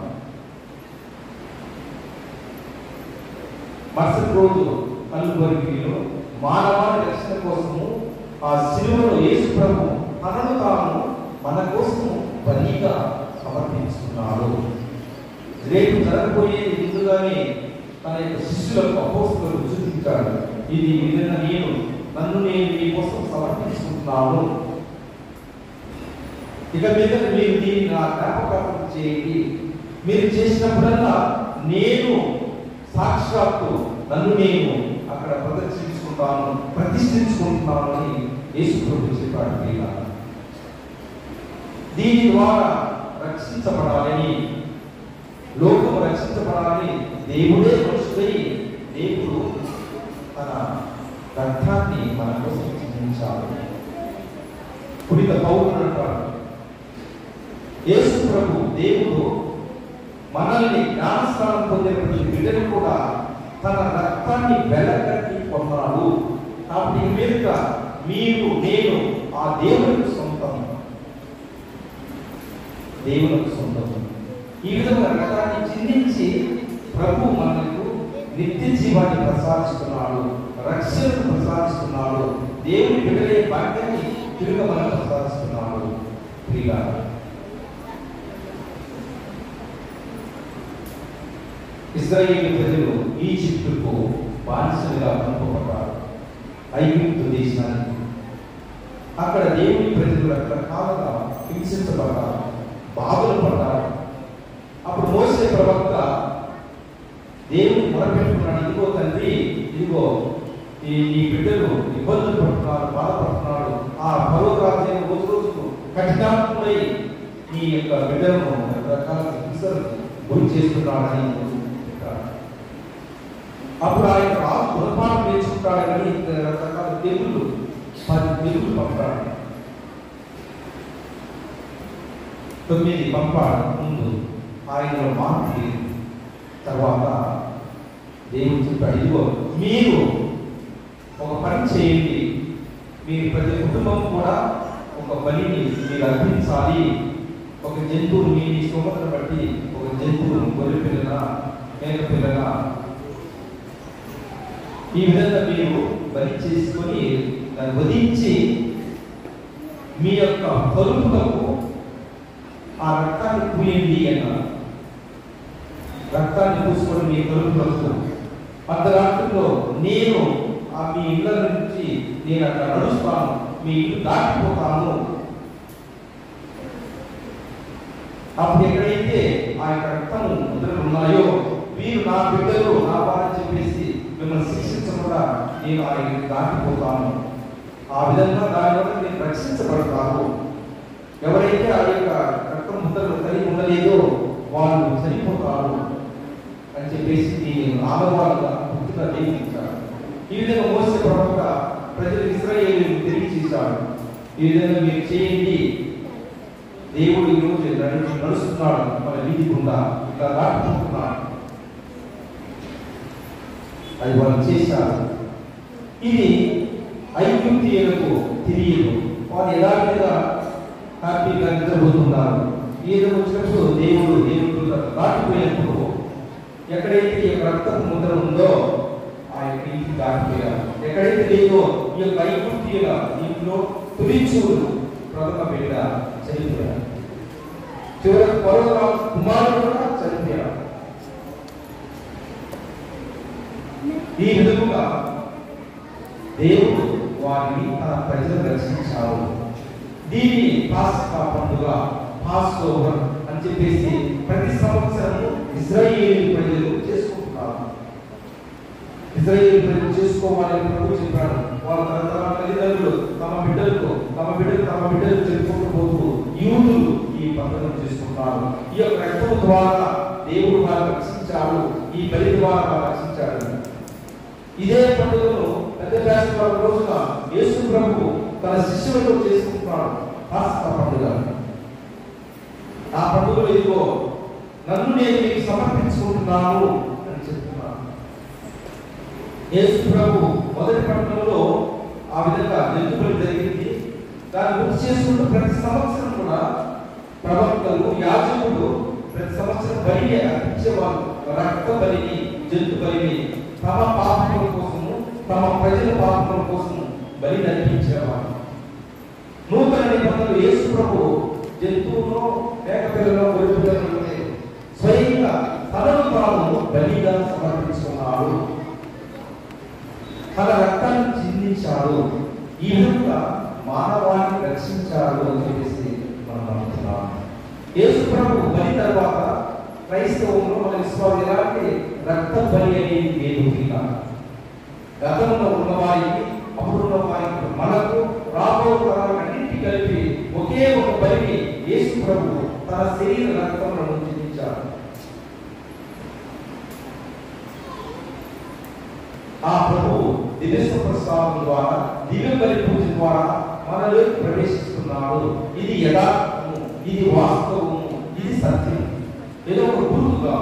మరుసటి రోజు కలుగురిలో మానవాళి రక్షణ కోసము ఆ శిలువను యేసు ప్రభు తనను తాను మన కోసము బలిగా సమర్పించుకున్నాడు రేపు జరగబోయేది ముందుగానే తన యొక్క శిష్యులకు అపోస్తులకు చూపించాడు ఇది విధంగా నేను నన్ను నేను మీ కోసం సమర్పించుకుంటున్నాను ఇక మీద మీరు దీన్ని నా జ్ఞాపకార్థం చేయండి మీరు చేసినప్పుడల్లా నేను సాక్షాత్తు నన్ను నేను అక్కడ ప్రదర్శించుకుంటాను ప్రతిష్ఠించుకుంటున్నాను అని యేసు ప్రభు చెప్పాడు ప్రియుల దీని ద్వారా రక్షించబడాలని లోకము రక్షించబడాలని దేవుడే మనుషుడై దేవుడు తన రక్షించాడు పుడిత పౌరులు అంటారు యేసు ప్రభు దేవుడు మనల్ని జ్ఞానస్నానం పొందిన ప్రతి బిడ్డను కూడా తన రక్తాన్ని వెలకట్టి కొన్నాడు కాబట్టి మీరుక మీరు నేను ఆ దేవునికి సొంతం దేవునికి సొంతం ఈ విధంగా రక్తాన్ని చిందించి ప్రభు మనకు నిత్య జీవాన్ని ప్రసాదిస్తున్నాడు రక్షణను ప్రసాదిస్తున్నాడు దేవుని బిడ్డలే భాగ్యాన్ని తిరుగు మనకు ప్రసాదిస్తున్నాడు ప్రియుల ఇస్రాయేల్ ప్రజలు ఈజిప్టుకు బానిసలుగా పంపబడ్డారు ఐగుప్తు దేశానికి అక్కడ దేవుని ప్రజలు రకరకాలుగా హింసించబడ్డారు బాధలు పడ్డారు అప్పుడు మోసే ప్రవక్త దేవుని మొరపెట్టుకున్నాడు ఇదిగో తండ్రి ఇదిగో ఈ ఈ బిడ్డలు ఇబ్బందులు పడుతున్నారు బాధపడుతున్నారు ఆ పర్వతరాజు రోజు రోజుకు కఠినాత్ముడై ఈ యొక్క బిడ్డలను రకరకాల హింసలు గురి చేస్తున్నాడని చెప్పాడు. అప్పుడు ఆయన రాజు గుణపాఠం నేర్చుకుంటాడు కానీ ఇంకా రకరకాల తెగుళ్ళు పది తెగులు పంపాడు తొమ్మిది పంపాడు ముందు ఆయన మార్పు లేదు తర్వాత దేవుడు చెప్పాడు ఇదిగో మీరు ఒక పని చేయండి మీ ప్రతి కుటుంబం కూడా ఒక బలిని మీరు అర్పించాలి ఒక జంతువును మీ మీ స్తోమతను బట్టి ఒక జంతువును గొర్రె పిల్లన మేక పిల్లన ఈ విధంగా మీరు బలి చేసుకొని దాన్ని వధించి మీ యొక్క తలుపులకు ఆ రక్తాన్ని పూయండి అన్నారు రక్తాన్ని పూసుకొని మీ తలుపులకు అర్ధరాత్రిలో నేను ఆ మీ ఇళ్ళ నుంచి నేను అక్కడ నడుస్తాను మీ ఇల్లు దాటిపోతాను అప్పుడు ఎక్కడైతే ఆ యొక్క రక్తం ముద్రలు ఉన్నాయో వీరు నా బిడ్డలు నా వారని చెప్పేసి మిమ్మల్ని శిక్షించకుండా నేను ఆ ఇల్లు దాటిపోతాను ఆ విధంగా దానివల్ల నేను రక్షించబడతాను ఎవరైతే ఆ యొక్క రక్తం ముద్రలు కలిగి ఉండలేదో వాళ్ళు చనిపోతారు అని చెప్పేసి నేను ఆడవాళ్ళుగా పూర్తిగా నియమించాడు ఈ విధంగా మోసే ప్రవక్త ప్రజలు ఇస్రాయేలు తెలియచేశాడు ఈ విధంగా మీరు చేయండి దేవుడు ఈ రోజు నడు- నడుస్తున్నాడు మన వీధి గుండా ఇలా దాటుకుంటున్నాడు అది వాళ్ళు చేశారు ఇది ఐగుప్తీయులకు తెలియదు వారు యథావిధిగా హ్యాపీగా నిద్రపోతున్నారు ఏదో వచ్చినప్పుడు దేవుడు దేవుడు దాటిపోయినప్పుడు ఎక్కడైతే ఈ యొక్క రక్తపు ముద్ర ఉందో ఆ యొక్క ఇంటికి దాటిపోయారు ఎక్కడైతే లేదో ఈ యొక్క ఐగుప్తీయుల ఇంట్లో తొలిచూరు ప్రథమ బిడ్డ చనిపోయారు చివరికి పర్వతరావు కుమారుడు కూడా చనిపోయారు ఈ విధముగా దేవుడు వారిని తన ప్రజలు రక్షించారు దీన్ని పాస్కా పండుగ పాస్ ఓవర్ అని చెప్పేసి ప్రతి సంవత్సరము ఇజ్రాయేలీ ప్రజలు చేసుకుంటున్నారు ఇజ్రాయేలీ ప్రజలు చేసుకోవాలని ప్రభు చెప్పాడు వాళ్ళ తరతరాల తల్లిదండ్రులు తమ బిడ్డలకు తమ బిడ్డలు తమ బిడ్డలు చెప్పుకుంటూ పోతూ యూదులు ఈ పండుగను చేసుకుంటారు ఈ యొక్క రక్తం ద్వారా దేవుడు వారు రక్షించాడు ఈ బలి ద్వారా వారు రక్షించాడు ఇదే పండుగను పెద్ద వేసవి రోజున యేసు ప్రభు తన శిష్యులతో చేసుకుంటున్నాడు పాస్కా పండుగ ఆ పండుగలో ఇదిగో నన్ను నేను మీకు సమర్పించుకుంటున్నాను అని చెప్తున్నాను యేసు ప్రభు మొదటి పట్టణంలో ఆ విధంగా జంతువులు జరిగింది దాన్ని గుర్తు చేసుకుంటూ ప్రతి సంవత్సరం కూడా ప్రవక్తలు యాజకులు ప్రతి సంవత్సరం బలి అర్పించేవారు రక్త బలిని జంతు బలిని తమ పాపముల కోసము తమ ప్రజల పాపముల కోసము బలి అర్పించేవారు నూతన నిబంధనలు యేసు ప్రభు జంతువును మేకపిల్లలో గొర్రెపిల్లలో స్వయంగా తనను తాను బలిగా సమర్పించుకున్నాడు తన రక్తాన్ని చిందించాడు ఈ విధంగా మానవాన్ని రక్షించాడు అని చెప్పేసి మనం నమ్ముతున్నాం యేసు ప్రభు బలి తర్వాత క్రైస్తవంలో మన విశ్వాసం ఎలాంటి రక్త బలి అనేది లేదు ఇక గతంలో ఉన్న వారికి అప్పుడున్న వారికి మనకు రాబో తరాలన్నింటి కలిపి ఒకే ఒక బలిని యేసు ప్రభు తన శరీర రక్తములను చిందించాడు ఆ ప్రభు దివ్య ప్రసాదం ద్వారా దివ్య బలి పూజ ద్వారా మనలో ప్రవేశిస్తున్నాడు ఇది యథార్థము ఇది వాస్తవము ఇది సత్యం ఏదో ఒక గురువుగా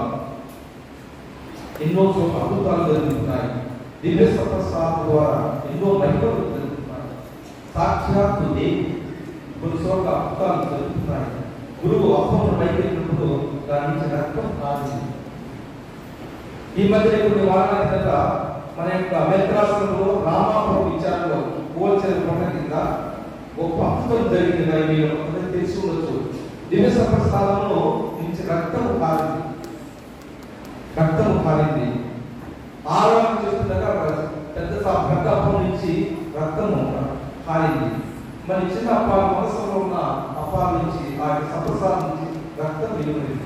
ఎన్నో చోట్ల అద్భుతాలు జరుగుతున్నాయి దివ్య ప్రసాదం ద్వారా ఎన్నో మహిమలు జరుగుతున్నాయి సాక్షాత్తు దేవుడు కొన్ని చోట్ల అద్భుతాలు జరుగుతున్నాయి గురువు అప్పమును పైకెళ్ళినప్పుడు దాని నుంచి రక్తం కాదు ఈ మధ్య కొన్ని వారాల కిందట మన యొక్క మెత్రాసనంలో రామాపురం విచారణలో పోల్చిన కొండ కింద గొప్ప అద్భుతం జరిగింది అని మీరు అందరికీ తెలిసి ఉండొచ్చు దివ్య సప్రసాదంలో నుంచి రక్తము కారింది రక్తము కారింది ఆరోగ్యం చేస్తుండగా పెద్ద సా- పెద్ద అప్పం నుంచి రక్తము కారింది మరి చిన్న అప్పాల మనసులో ఉన్న అప్పాల నుంచి ఆ యొక్క సప్రసాదం నుంచి రక్తం వెలువడింది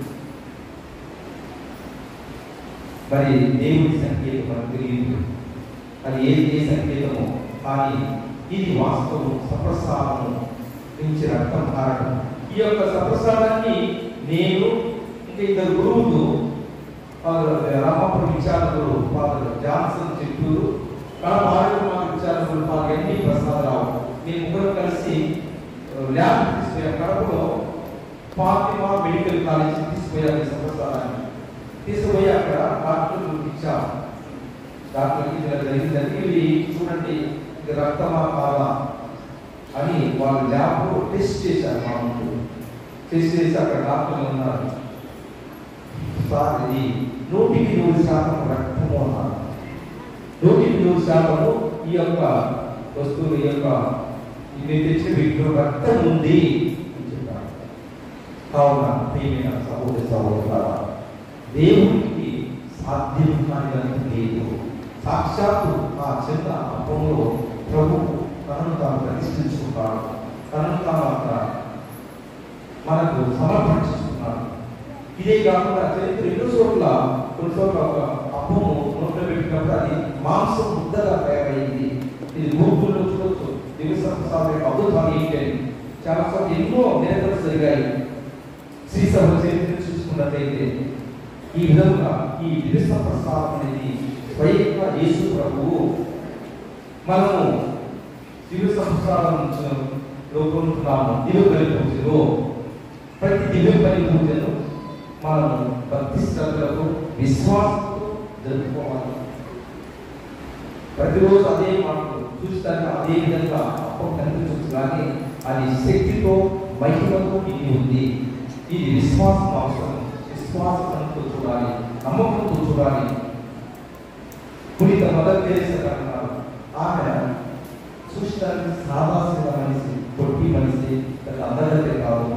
మరి దేవుడి సంకేతం మనకు తెలియదు అది ఏది ఏ సంకేతమో కానీ ఇది వాస్తవం సప్రసాదము నుంచి రక్తం కారణం ఈ యొక్క సప్రసాదాన్ని నేను ఇంకా ఇద్దరు గురువులు ఫాదర్ రామపురం విచారణలు ఫాదర్ జాన్సన్ చెట్టూరు కడప ఆరోగ్య విచారణలు ఫాదర్ ఎన్టీ ప్రసాదరావు మేము ముగ్గురు కలిసి ల్యాబ్ తీసుకుపోయాం కడపలో ఫాతిమా మెడికల్ కాలేజ్ తీసుకుపోయాం ఈ సప్రసాదాన్ని తీసుకుపోయి అక్కడ డాక్టర్లు ఇచ్చాం డాక్టర్కి ఇలా జరిగిందని ఇవి చూడండి ఇది రక్తమా కాదా అని వాళ్ళు ల్యాబ్లో టెస్ట్ చేశారు మా ముందు టెస్ట్ చేసి అక్కడ డాక్టర్లు ఉన్నారు సార్ ఇది నూటికి నూరు శాతం రక్తము అన్నారు నూటికి నూరు శాతము ఈ యొక్క వస్తువు ఈ యొక్క ఇది తెచ్చిన వీటిలో రక్తం ఉంది అని చెప్పారు కావున ప్రియమైన సహోదర సహోదరులారా దేవునికి సాధ్యం కానిదంత లేదు సాక్షాత్తు ఆ చిన్న అప్పంలో ప్రభు తనను తాను ప్రతిష్ఠించుకుంటాడు తనను తాను అక్కడ మనకు సమర్పించుకున్నాడు ఇదే కాకుండా చరిత్ర ఎన్నో చోట్ల కొన్ని చోట్ల ఒక అప్పము నోట్లో పెట్టినప్పుడు అది మాంసం ముద్దగా తయారైంది ఇది గూగుల్లో చూడొచ్చు దివస ప్రసాద్ యొక్క అద్భుతాలు ఏంటి అని చాలా చోట్ల ఎన్నో నిరంతరం జరిగాయి శ్రీసభ చరిత్ర చూసుకున్నట్లయితే ఈ విధంగా ఈ దివస ప్రసాదం అనేది స్వయంగా యేసు ప్రభువు మనము దివ్య సంస్కారంలో పొందుతున్నాము దివ్య బలి పూజలో ప్రతి దివ్య బలి పూజను మనము భక్తి శ్రద్ధలకు విశ్వాసంతో జరుపుకోవాలి ప్రతిరోజు అదే మాటలు చూస్తాను అదే విధంగా అప్పం కనిపించవచ్చు కానీ అది శక్తితో మహిమతో ఇది ఉంది ఇది విశ్వాసం అవసరం విశ్వాసంతో చూడాలి నమ్మకంతో చూడాలి పునీత మదర్ తెరేసా గారు అన్నారు ఆమె చూడడానికి సాదాసిన మనిషి పొట్టి మనిషి పెద్ద అందరికీ కాదు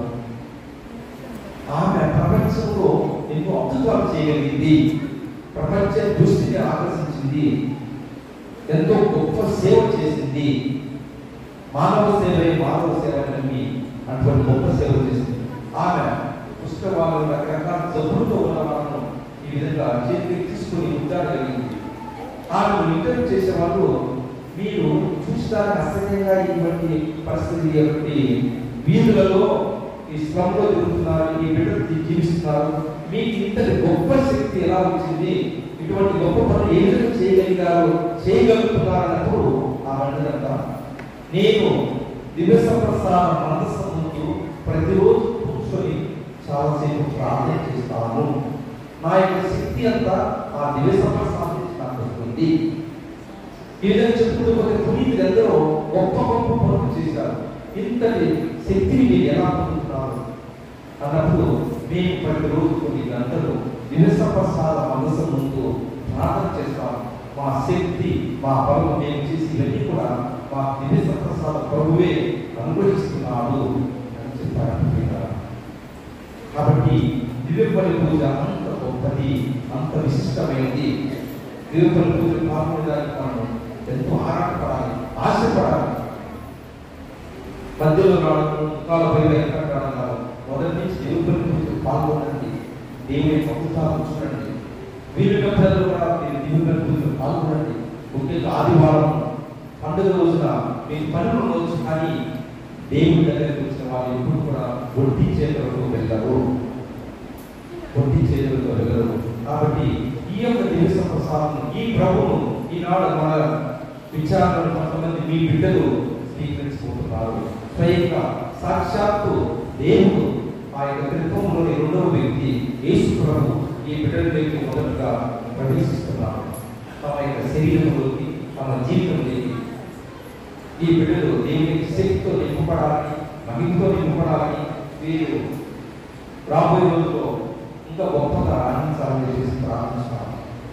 ఆమె ప్రపంచంలో ఎన్నో అద్భుతాలు చేయగలిగింది ప్రపంచ దృష్టిని ఆకర్షించింది ఎంతో గొప్ప సేవ చేసింది మానవ సేవే మానవ సేవ అని అటువంటి గొప్ప సేవ చేసింది ఆమె పుస్తకాలు రకరకాల జబ్బులతో ఉన్న వాళ్ళను ఈ విధంగా చేతికి తీసుకుని ఉద్దాడగలిగింది ఆమె ఇంటర్వ్యూ చేసే వాళ్ళు మీరు చూడడానికి అసహ్యంగా ఇటువంటి పరిస్థితి ఇటువంటి వీధులలో ఈ స్లంలో తిరుగుతున్నారు ఈ బిడ్డలు జీవిస్తున్నారు మీకు ఇంతటి గొప్ప శక్తి ఎలా వచ్చింది ఇటువంటి గొప్ప పనులు ఏ విధంగా చేయగలిగారు చేయగలుగుతున్నారు అన్నప్పుడు ఆ మండలంతా నేను దివస ప్రసాద మనస్సు ముందు ప్రతిరోజు కూర్చొని చాలాసేపు ప్రార్థన చేస్తాను నా యొక్క శక్తి అంతా ఆ దివస ప్రసాదం నుంచి నాకు వస్తుంది ఈ విధంగా చెప్పుకుంటూ పోతే పునీతులు ఎందరో గొప్ప గొప్ప పనులు చేశారు ఇంతటి శక్తిని మీరు ఎలా పొందుతున్నారు అన్నప్పుడు మేము ప్రతిరోజు కొన్ని గంటలు దివస ప్రసాద మనసు ముందు ప్రార్థన చేస్తాం మా శక్తి మా పనులు మేము చేసి ఇవన్నీ కూడా మా దివస ప్రసాద ప్రభువే అనుగ్రహిస్తున్నాడు అని చెప్పారు ప్రియులారా. కాబట్టి దివ్య బలి పూజ అంత గొప్పది అంత విశిష్టమైనది దివ్య బలి పూజ పాల్గొనడానికి మనం ఎంతో ఆరాటపడాలి ఆశపడాలి మధ్యలో రావడం కాల పైన ఎక్కడ రావడం కాదు మొదటి నుంచి దివ్య బలి పూజ పాల్గొనండి దేవుని అద్భుతాలు చూడండి వీలున్న ప్రజలు కూడా మీరు దివ్య బలి పూజలో పాల్గొనండి ముఖ్యంగా ఆదివారం పండుగ రోజున మీరు పనులు ఉండవచ్చు కానీ దేవుని దగ్గరికి వచ్చిన వాళ్ళు ఎప్పుడు కూడా ఒట్టి చేతులతో వెళ్ళరు ఒట్టి చేతులతో వెళ్ళరు కాబట్టి ఈ యొక్క దివస ప్రసాదం ఈ ప్రభువును ఈనాడు మన విచారణలు కొంతమంది మీ బిడ్డలు స్వీకరించుకుంటున్నారు స్వయంగా సాక్షాత్తు దేవుడు ఆ యొక్క త్రిత్వంలోని రెండవ వ్యక్తి యేసు ప్రభు ఈ బిడ్డలలోకి మొదటగా ప్రవేశిస్తున్నారు తమ యొక్క శరీరంలోకి తమ జీవితంలోకి ఈ బిడ్డలు దేవునికి శక్తితో నింపబడాలని మహిమతో నింపబడాలని వీరు రాబోయే రోజుల్లో ఇంకా గొప్పగా రాణించాలని చెప్పేసి ప్రార్థిస్తున్నాను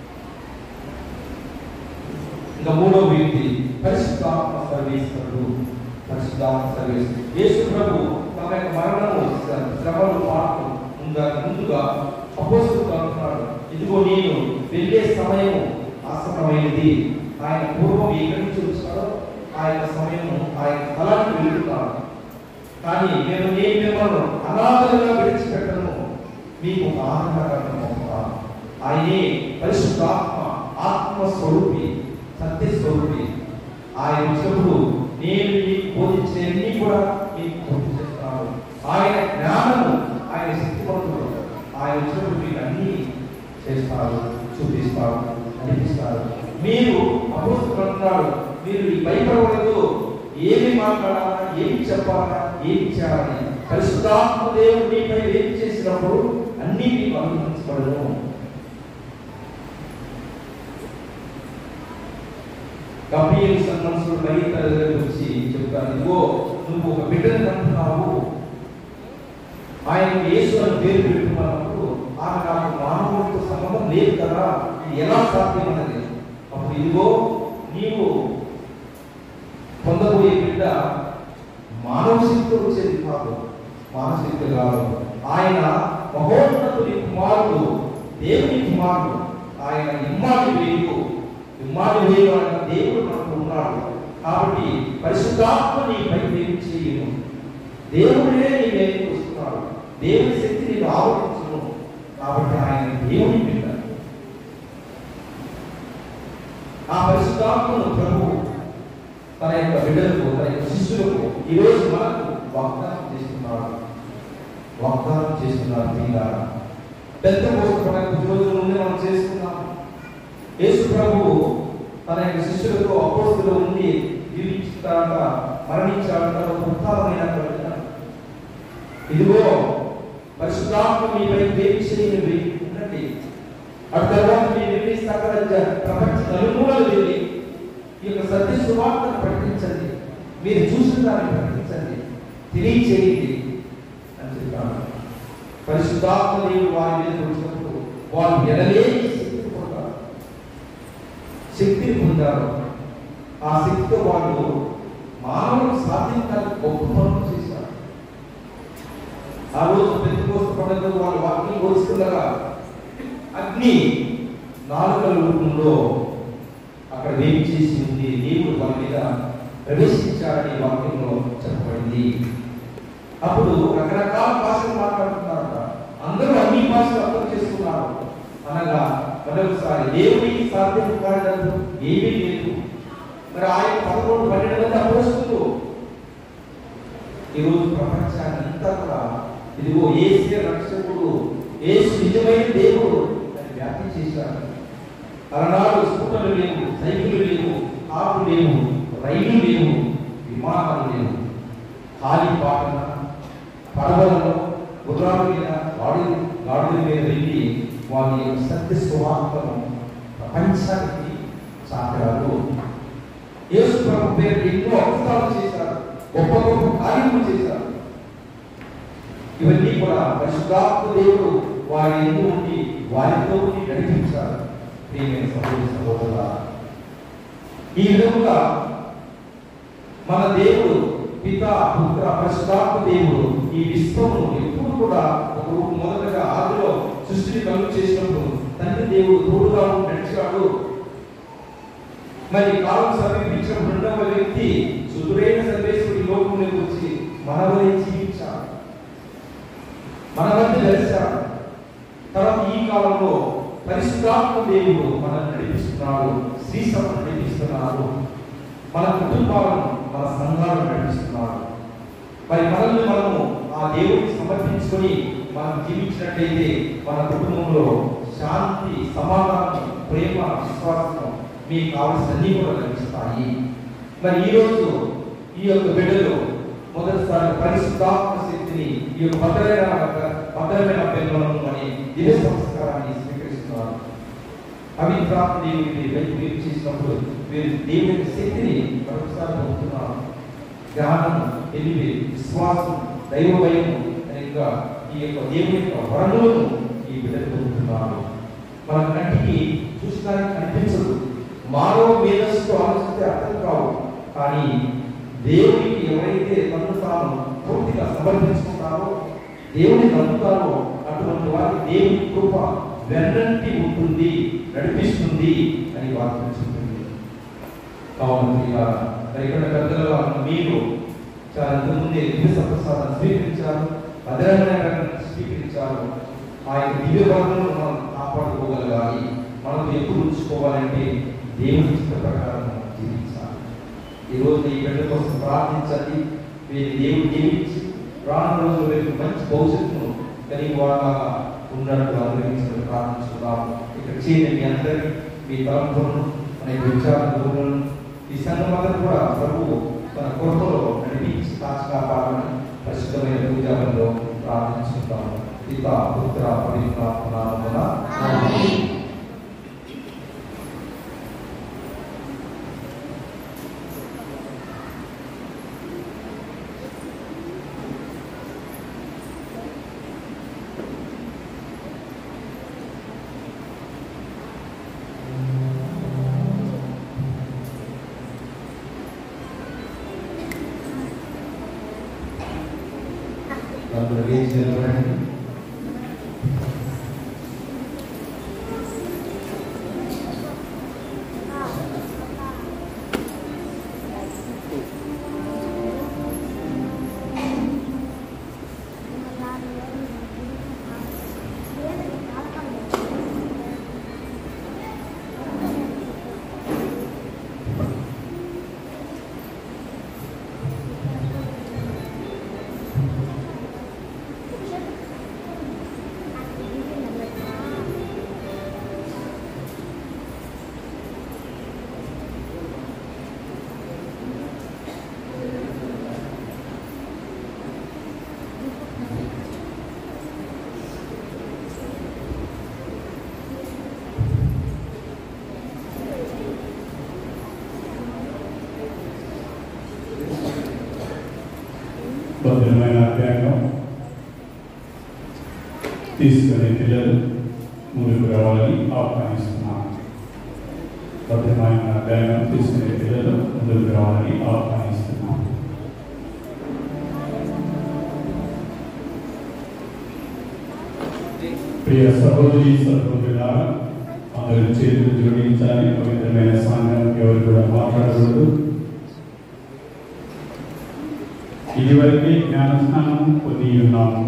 ఇంకా మూడో వ్యక్తి పరిశుద్ధాత్మ సర్వేశ్వరుడు పరిశుద్ధాత్మ సర్వేస్ యేసు ప్రభు తమ యొక్క మరణము శ్రమలు పాటు ముందుగా ముందుగా అపోస్తులు అంటున్నాడు ఇదిగో నేను వెళ్ళే సమయం ఆసన్నమైనది ఆయన పూర్వం ఎక్కడి నుంచి వచ్చాడో ఆ యొక్క సమయము ఆయన తలానికి వెళ్తున్నాడు కానీ నేను నేను మిమ్మల్ని అనాథలుగా విడిచిపెట్టను మీకు ఆనందకరణ పంపుతాను ఆయనే పరిశుద్ధాత్మ ఆత్మ స్వరూపి సత్య స్వరూపి ఆయన వచ్చినప్పుడు నేను మీకు బోధించేవన్నీ కూడా మీకు గుర్తు చేస్తున్నాను ఆయన జ్ఞానము ఆయన శక్తివంతుడు ఆయన వచ్చినప్పుడు మీకు అన్ని చేస్తారు చూపిస్తారు అనిపిస్తారు మీరు అపోస్తులు అంటున్నాడు మీరు ఈ భయపడకూడదు ఏమి మాట్లాడాలా ఏమి చెప్పాలా ఏమి చేయాలని పరిశుద్ధాత్మ దేవుడు మీపై ఏం చేసినప్పుడు అన్ని మీకు అనుమతించబడను గంభీర సన్మనుషుడు మరి తల్లి వచ్చి చెప్తాను ఇదిగో నువ్వు ఒక బిడ్డను కంటున్నావు ఆయన యేసు అని పేరు పెట్టుకున్నప్పుడు ఆమె నాకు మానవుడితో సంబంధం లేదు కదా ఇది ఎలా సాధ్యమన్నది అప్పుడు ఇదిగో నీవు పొందబోయే బిడ్డ మానవ శక్తితో వచ్చేది కాదు మానవ శక్తి కాదు ఆయన మహోన్నతుని కుమారుడు దేవుని కుమారుడు ఆయన ఇమ్మాడి వేయు ఇమ్మాడి వేయు ఆయన దేవుడు మనకు ఉన్నాడు కాబట్టి పరిశుద్ధాత్మ నీపై ఏమి చేయను దేవుడే నీ మీదకి వస్తున్నాడు దేవుని శక్తి నీకు ఆవరించును కాబట్టి ఆయన దేవుని బిడ్డ ఆ పరిశుద్ధాత్మను ప్రభు తన యొక్క బిడ్డలకు తన యొక్క శిష్యులకు ఈరోజు మనకు వాగ్దానం చేస్తున్నాడు వాగ్దానం చేస్తున్నారు మీరా పెద్ద పోస్ట్ రోజుల నుండి మనం చేసుకున్నాం యేసు ప్రభువు తన యొక్క శిష్యులతో అపోస్తులు ఉండి జీవించుతారంట మరణించారంట ఒక ఉత్తారమైన ఇదిగో పరిశుద్ధాత్మ మీపై ప్రేమించని ఉండండి ఆ తర్వాత మీ నిర్ణయిస్తే అక్కడ జ- ప్రపంచ నలుమూలలు వెళ్ళి ఈ యొక్క సత్య సువార్తను ప్రకటించండి మీరు చూసిన దాన్ని ప్రకటించండి తెలియచేయండి అని చెప్పాను పరిశుద్ధాత్మ దేవుడు వారి మీద వచ్చినప్పుడు వారు ఎనలేని శక్తిని పొందారు శక్తిని పొందారు ఆ శక్తితో వాళ్ళు మానవులకు సాధ్యం కాని గొప్ప పనులు చేశారు ఆ రోజు పెద్ద పండుగ వాళ్ళు వాక్యం కోరుస్తుండగా అగ్ని నాలుకల రూపంలో అక్కడ వేడి చేసి ఉంది దేవుడు వాళ్ళ మీద ప్రవేశించాడని వాక్యంలో చెప్పబడింది అప్పుడు రకరకాల భాషలు మాట్లాడుతున్నారట అందరూ అన్ని భాషలు అర్థం చేస్తున్నారు అనగా మరొకసారి దేవుడికి సాధ్యం కాదంటూ ఏమీ లేదు మరి ఆయన పదకొండు పన్నెండు మంది అపోస్తులు ఈరోజు ప్రపంచాన్ని అంతా కూడా ఇదిగో ఏసే రక్షకుడు ఏసు నిజమైన దేవుడు అని వ్యాప్తి చేశారు అలనాడు స్కూటర్లు లేవు సైకిళ్ళు లేవు కార్లు లేవు రైలు లేవు విమానాలు లేవు ఖాళీ పాటన పడవలలో గుర్రాల మీద గాడి గాడుల మీద వెళ్ళి వారి యొక్క సత్య సువార్తను ప్రపంచానికి చాటారు యేసు ప్రభు పేరు ఎన్నో అద్భుతాలు చేశారు గొప్ప గొప్ప కార్యములు చేశారు ఇవన్నీ కూడా పరిశుద్ధాత్మ దేవుడు వారి ఎందు ఉండి వారితో ఉండి నడిపించారు ప్రియమైన సహోదరి సహోదరుల ఈ విధంగా మన దేవుడు పిత పుత్ర పరిశుద్ధాత్మ దేవుడు ఈ విశ్వమును ఎప్పుడు కూడా ఒక రూపం మొదటగా ఆదిలో సృష్టిని కలుగు చేసినప్పుడు తండ్రి దేవుడు తోడుగా ఉండి నడిచాడు మరి కాలం సమీపించిన రెండవ వ్యక్తి సుదురైన సర్వేశ్వరుడి లోకంలోకి వచ్చి మనవలే జీవించాడు మన మధ్య వెలిశాడు తర్వాత ఈ కాలంలో పరిశుద్ధాత్మ దేవుడు మనల్ని నడిపిస్తున్నాడు శ్రీసభను నడిపిస్తున్నాడు మన కుటుంబాలను మన సంఘాలను నడిపిస్తున్నాడు మరి మనల్ని మనము ఆ దేవుడికి సమర్పించుకొని మనం జీవించినట్లయితే మన కుటుంబంలో శాంతి సమాధానం ప్రేమ విశ్వాసం మీకు కావాల్సినన్ని కూడా లభిస్తాయి మరి ఈరోజు ఈ యొక్క బిడ్డలు మొదటిసారి పరిశుద్ధాత్మ శక్తిని ఈ యొక్క భద్రమైన భద్రమైన పిల్లలను అని దివ్య సంస్కారాన్ని స్వీకరిస్తున్నారు పవిత్రాత్మ దేవుడిని వైపు మీరు చేసినప్పుడు మీరు దేవుని శక్తిని మరొకసారి పొందుతున్నారు జ్ఞానం తెలివి విశ్వాసం దైవ భయం ఇంకా ఈ యొక్క దేవుని యొక్క వరములను ఈ బిడ్డలు పొందుతున్నారు మన కంటికి చూసడానికి కనిపించదు మానవ మేధస్సుతో ఆలోచిస్తే అర్థం కావు కానీ దేవునికి ఎవరైతే తను తాను పూర్తిగా సమర్పించుకుంటారో దేవుని నమ్ముతారో అటువంటి వారికి దేవుని కృప వెన్నంటి ఉంటుంది నడిపిస్తుంది అని వాక్యం చెప్తుంది కావున ఇలా మరి ఇక్కడ పెద్దలుగా ఉన్న మీరు చాలా ఇంతకుముందే దివ్య సప్రసాదం స్వీకరించారు అదనమైన స్వీకరించారు ఆ యొక్క దివ్య వర్గంలో మనం కాపాడుకోగలగాలి మనం ఎప్పుడు ఉంచుకోవాలంటే దేవుని ఇష్ట ప్రకారం మనం జీవించాలి ఈ రోజు ఈ బిడ్డ కోసం ప్రార్థించండి వీరి దేవుడు జీవించి రాను రోజులు రేపు మంచి భవిష్యత్తును కలిగి వాళ్ళ ఉన్నట్టు అనుగ్రహించడం ప్రార్థించుకుందాం ఇక్కడ చేయండి మీ అందరి మీ తలంపులను అనే విచారణలను ఈ సంఘమంతా కూడా ప్రభువు తన కొరతలో నడిపించి కాచి కాపాడమని ప్రసిద్ధమైన పూజాలలో ప్రార్థించుకుంటాం పిత పుత్ర పవిత్రాత్మ నామమున ఆమేన్. అందులో వేచి నిలబడండి భద్రమైన అభ్యాసం తీసుకునే పిల్లలు ముందుకు రావాలని ఆహ్వానిస్తున్నాను భద్రమైన అభ్యాసం తీసుకునే పిల్లలు ముందుకు రావాలని ఆహ్వానిస్తున్నాను ప్రియ సహోదరి సహోదరులారా అందరూ చేతులు జోడించాలి పవిత్రమైన సంఘం ఎవరు కూడా మాట్లాడకూడదు ఇదివరకే జ్ఞానస్నానం పొంది ఉన్నాము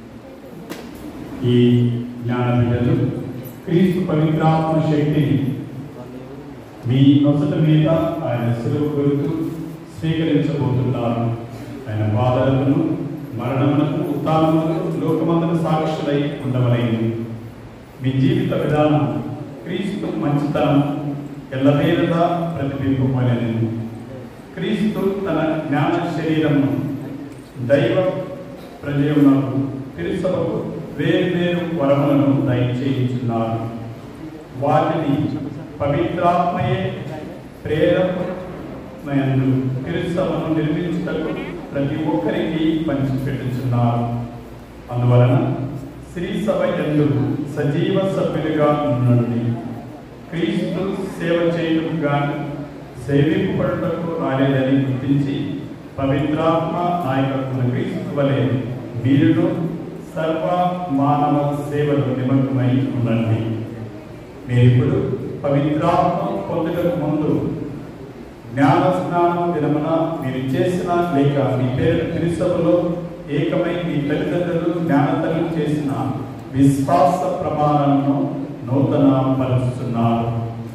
ఈ జ్ఞాన బిడ్డలు క్రీస్తు పవిత్రాత్మ శక్తిని మీ నొసట మీద ఆయన సులువు కొడుతూ స్వీకరించబోతున్నారు ఆయన బాధలను మరణమునకు ఉత్తానములకు లోకమందరు సాక్షులై ఉండవలైంది మీ జీవిత విధానం క్రీస్తు మంచితనం ఎల్లవేళలా ప్రతిబింబమనేది క్రీస్తు తన జ్ఞాన శరీరము దైవ ప్రజలకు తిరుసభకు వేరు వేరు వరములను దయచేయించున్నారు వాటిని పవిత్రాత్మయే ప్రేరకమైనందు తిరుసభను నిర్మించుటకు ప్రతి ఒక్కరికి పంచిపెట్టుచున్నారు అందువలన శ్రీ సభ ఎందు సజీవ సభ్యులుగా ఉండండి క్రీస్తు సేవ చేయడం గాని సేవింపబడుటకు రాలేదని గుర్తించి పవిత్రాత్మ నాయకత్వం క్రీస్తు వలె వీరుడు సర్వ మానవ సేవలు నిమగ్నమై ఉండండి మీరిప్పుడు పవిత్రాత్మ పొందుటకు ముందు జ్ఞాన స్నానం దినమున మీరు చేసిన లేక మీ పేరు తిరుసభలో ఏకమై మీ తల్లిదండ్రులు జ్ఞానతలు చేసిన విశ్వాస ప్రమాణాలను నూతన పరుస్తున్నారు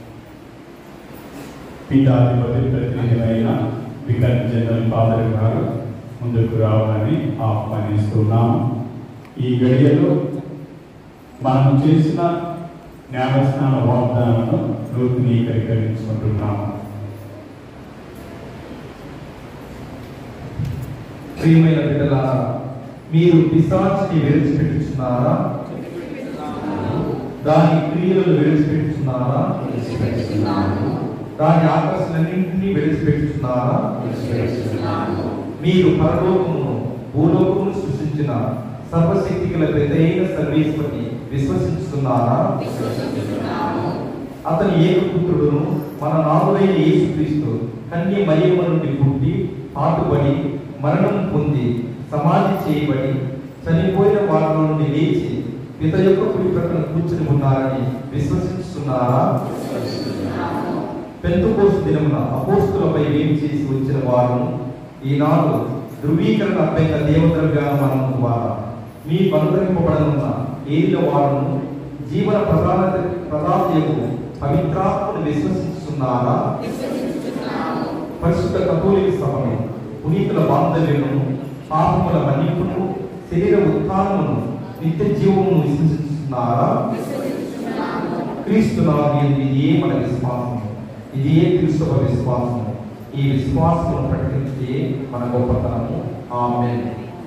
పీఠాధిపతి ప్రతినిధులైన వికట్ జనరల్ ఫాదర్ గారు ముందుకు రావాలని ఆహ్వానిస్తున్నాము ఈ గడియలో మనం చేసిన జ్ఞానస్నాన వాగ్దానము నూతనీకరించుకుంటున్నాము ప్రియమైన బిడ్డలారా మీరు పిశాచిని విడిచిపెట్టుచున్నారా దాని క్రియలను విడిచిపెట్టుచున్నారా దాని ఆకర్షణలన్నింటినీ విడిచిపెట్టుచున్నారా మీరు పరలోకమును భూలోకమును సృష్టించిన సర్వశక్తి గల పెద్దయిన సర్వేశ్వరిని విశ్వసిస్తున్నారా అతని ఏకపుత్రుడును మన నాదుడైన యేసుక్రీస్తు కన్య మరియమ్మ నుండి పుట్టి పాటుబడి మరణం పొంది సమాధి చేయబడి చనిపోయిన వారిలో నుండి లేచి పిత యొక్క కుడి ప్రక్కన కూర్చుని ఉన్నారని విశ్వసిస్తున్నారా పెంతుకోసు దినమున అపోస్తులపై వేడి చేసి వచ్చిన వారు ఈనాడు ధృవీకరణ అభ్యంత దేవద్రవ్యానం ద్వారా మీ బంధరింపబడనున్న ఏరిన వారును జీవన ప్రధాన ప్రధానకు పవిత్రాత్మను విశ్వసిస్తున్నారా పరిశుద్ధ కథోలిక సభను పునీతుల బాంధవ్యమును పాపముల మన్నింపును శరీర ఉత్థానమును నిత్య జీవమును విశ్వసిస్తున్నారా క్రీస్తు నాది ఇదే మన విశ్వాసము ఇదే క్రీస్తవ విశ్వాసము ఈ విశ్వాసమును ప్రకటించే మన గొప్పతనము ఆమేన్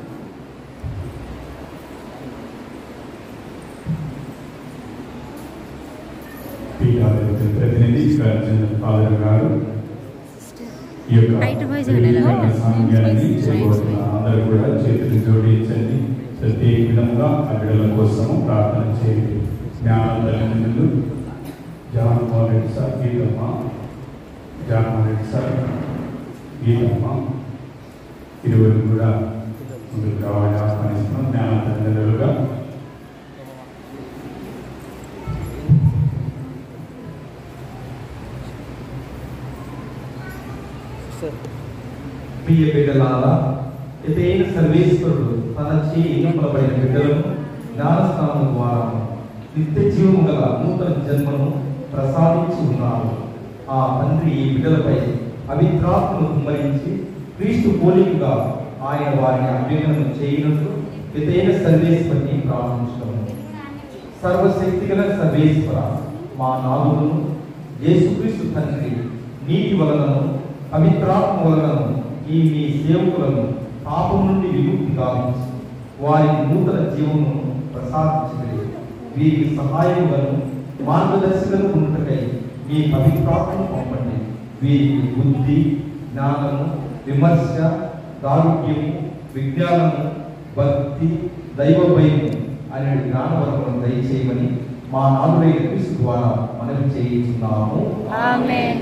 పీఠాధిపతి ప్రతినిధి జనరల్ ఫాదర్ గారు ఈ యొక్క Height wise ఏమైనా ఎలా? ధృవీకరణ సాంఘ్యాన్ని చేయబోతున్న అందరూ కూడా చేతులు జోడించండి ప్రత్యేక విధంగా ఆ బిడ్డల కోసము ప్రార్థన చేయండి జ్ఞానం తల్లిదండ్రులు John Reddy sir Geetamma John Reddy sir Geetamma ఇరువురు కూడా ముందుకు రావాలని ఆహ్వానిస్తున్నాం జ్ఞాన తల్లిదండ్రులుగా ప్రియ బిడ్డలారా ఎతైన సర్వేశ్వరుడు తన చేయి ఎన్నింపబడిన బిడ్డలను జ్ఞానస్నానం ద్వారా నిత్య జీవము గల నూతన జన్మను ప్రసాదించి ఉన్నారు ఆ తండ్రి ఈ బిడ్డలపై పవిత్రాత్మను కుమ్మరించి క్రీస్తు పోలికగా ఆయన వారిని అభ్యర్థన చేయనట్లు ఎతైన సర్వేశ్వరిని ప్రార్థించడం సర్వశక్తి గల సర్వేశ్వర మా నాలుగును యేసుక్రీస్తు తండ్రి నీటి వలనను పవిత్రాత్మ వలనను ఈ మీ సేవకులను పాపం నుండి విముక్తి గావించి వారికి నూతన జీవమును ప్రసాదించగలి వీరికి సహాయములను మార్గదర్శకులు ఉంటకై మీ పవిత్రాత్మను పంపండి వీరికి బుద్ధి జ్ఞానము విమర్శ దారుణ్యము విజ్ఞానము భక్తి దైవ భయము అనే జ్ఞానవరములను దయచేయమని మా నాలుగైదు క్రీస్తు ద్వారా మనవి చేయించున్నాము ఆమేన్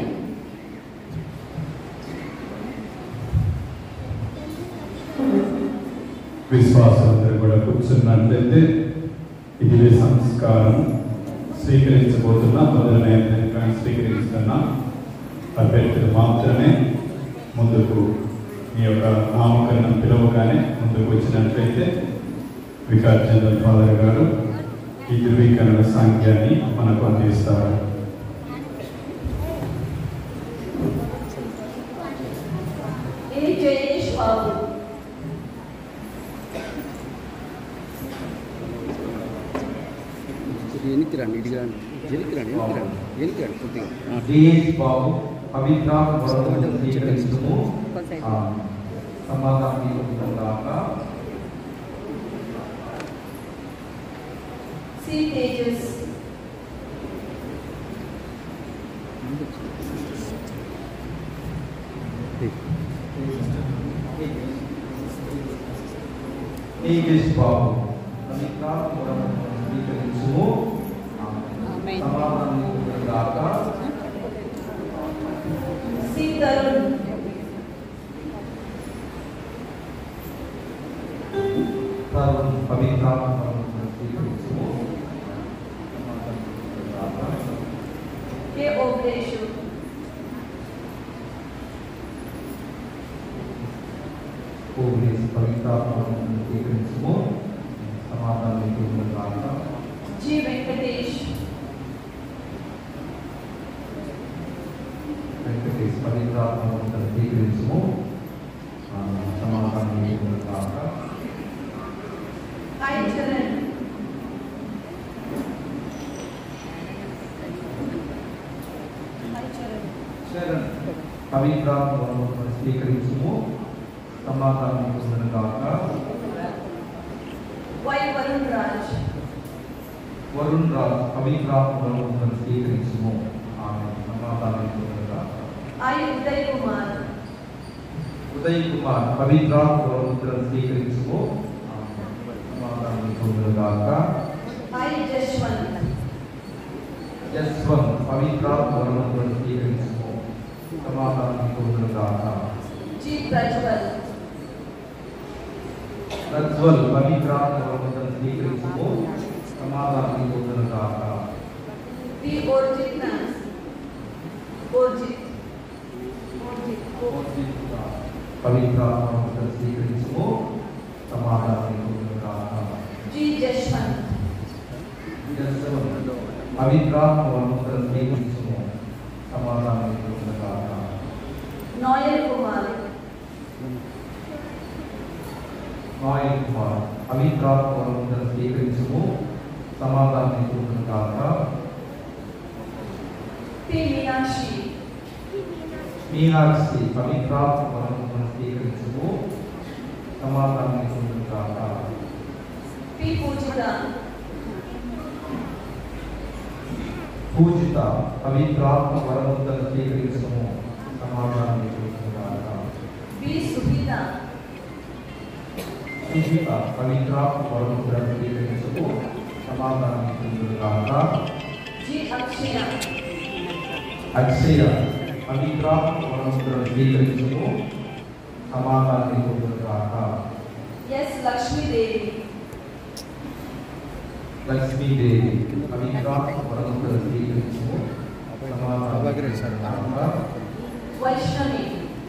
విశ్వాసులందరూ కూడా కూర్చున్నట్లయితే ఇది సంస్కారం స్వీకరించబోతున్న మొదలైన స్వీకరిస్తున్న అభ్యర్థులు మాత్రమే ముందుకు మీ యొక్క నామకరణం పిలవగానే ముందుకు వచ్చినట్లయితే వికాస్ చంద్ర ఫాదర్ గారు ఈ ధృవీకరణ సాంఖ్యాన్ని మనకు అందిస్తారు ఏ జయేష్ బాబు ఎనికి రండి ఇటుకి రండి ఎనికి రండి ఎనికి రండి ఎనికి రండి కొద్దిగా డిఎస్ బాబు పవిత్రాత్మ వరములను స్వీకరించుము ఆ, సమాధానం దాకా సి తేజస్ తేజస్ బాబు పవిత్రాత్మ వరములను స్వీకరించుము ఆ, ఆమేన్. సమాధానం దాకా సి తరుణ్ సర్వం పవిత్రాత్మ వరములను స్వీకరించుము సమాధానం దాకా కే ఓబ్రేషు పోలీస్ పవిత్రాత్మను స్వీకరించుము సమాధానం దాకా జి వెంకటేష్ వెంకటేష్ పవిత్రాత్మను స్వీకరించుము ఆ, సమాధానం దాకా ఐ చరణ్ పవిత్రాత్మ వరములను స్వీకరించుము సమాధానం పొందిన గాక Y. Varun Raj. Varun Raj పవిత్రాత్మ వరములను స్వీకరించుము ఆమె సమాధానం పొందిన గాక I. Uday Kumar. Uday Kumar పవిత్రాత్మ వరములను స్వీకరించుము ఆమె సమాధానం పొందిన గాక I. Jashwant. యశ్వంత్ పవిత్రాత్మ వరములను స్వీకరించుము సమాధానం పొందిన గాక G. Prajwal. ప్రజ్వల్ పవిత్రాత్మ వరములను స్వీకరించుము సమాధానం పొందిన గాక B. Orjit Nance. Orjit. Orjit. పవిత్రాత్మ వరములను స్వీకరించుము సమాధానం పొందిన గాక G. Jashwant. యశ్వంత్ పవిత్రాత్మ వరములను స్వీకరించుము సమాధానం పొందిన గాక Noel Kumar. నాయక్ కుమార్ పవిత్రాత్మ వరములను స్వీకరించుము సమాధానం పొందిన గాక P. Meenakshi. మీనాక్షి పవిత్రాత్మ వరములను స్వీకరించుము సమాధానం పొందిన గాక P. Pujita. పూజిత పవిత్రాత్మ వరములను స్వీకరించుము సమాధానం పొందిన గాక B. Suhita. సుజిత పవిత్రాత్మ వరములను స్వీకరించుము సమాధానం పొందిన గాక G. Akshaya. అక్షయ పవిత్రాత్మ వరములను స్వీకరించుము సమాధానం పొందిన గాక S. Lakshmi Devi. లక్ష్మీదేవి పవిత్రాత్మ వరములను స్వీకరించుము సమాధానం గాక Vaishnavi.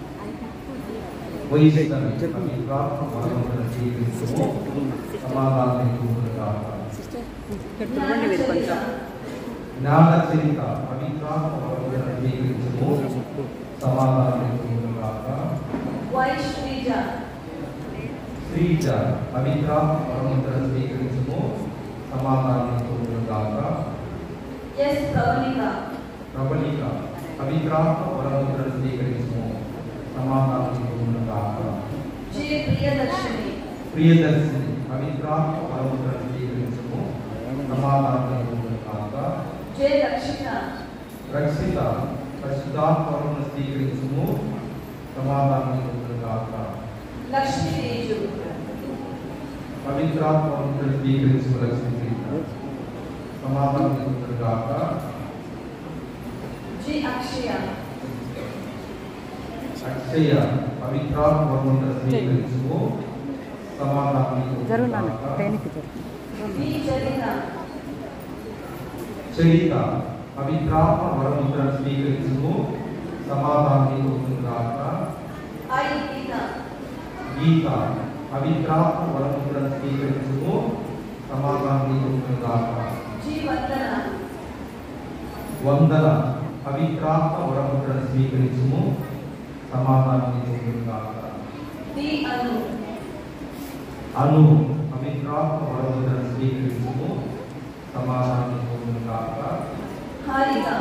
వైష్ణవి పవిత్రాత్మ వరములను స్వీకరించుము సమాధానం పొందిన గాక చూడండి మీరు కొంచెం జ్ఞాన చరిత పవిత్రాత్మ వరములను స్వీకరించుము సమాధానం పొందిన గాక Y. Shrija. శ్రీజ పవిత్రాత్మ వరములను స్వీకరించుము సమాధానం పొందిన గాక S. Pravanika. ప్రబలిక పవిత్రాత్మ వరములను స్వీకరించుము సమాధానం పొందిన గాక J. Priyadarshini. ప్రియదర్శిని పవిత్రాత్మ వరములను స్వీకరించుము సమాధానం పొందిన గాక J. Lakshita. రక్షిత పరిశుద్ధాత్మ వరములను స్వీకరించుము సమాధానం పొందిన గాక Lakshmi Teju. పవిత్రాత్మ వరములను స్వీకరించుము లక్ష్మీ సమాధానం పొందిన గాక G. Akshaya. అక్షయ పవిత్రాత్మ వరములను స్వీకరించుము సమాధానం జరుగు పొందిన నాన్న గాక ట్రైన్కి జరుగు B. Charita. చరిత పవిత్రాత్మ వరములను స్వీకరించుము సమాధానం పొందిన గాక I. Geeta. గీత పవిత్రాత్మ వరములను స్వీకరించుము సమాధానం పొందిన గాక G. Vandana. వందన పవిత్రాత్మ వరములను స్వీకరించుము సమాధానం పొందిన గాక D. Anu. అను పవిత్రాత్మ వరములను స్వీకరించుము సమాధానం పొందిన గాక Harika.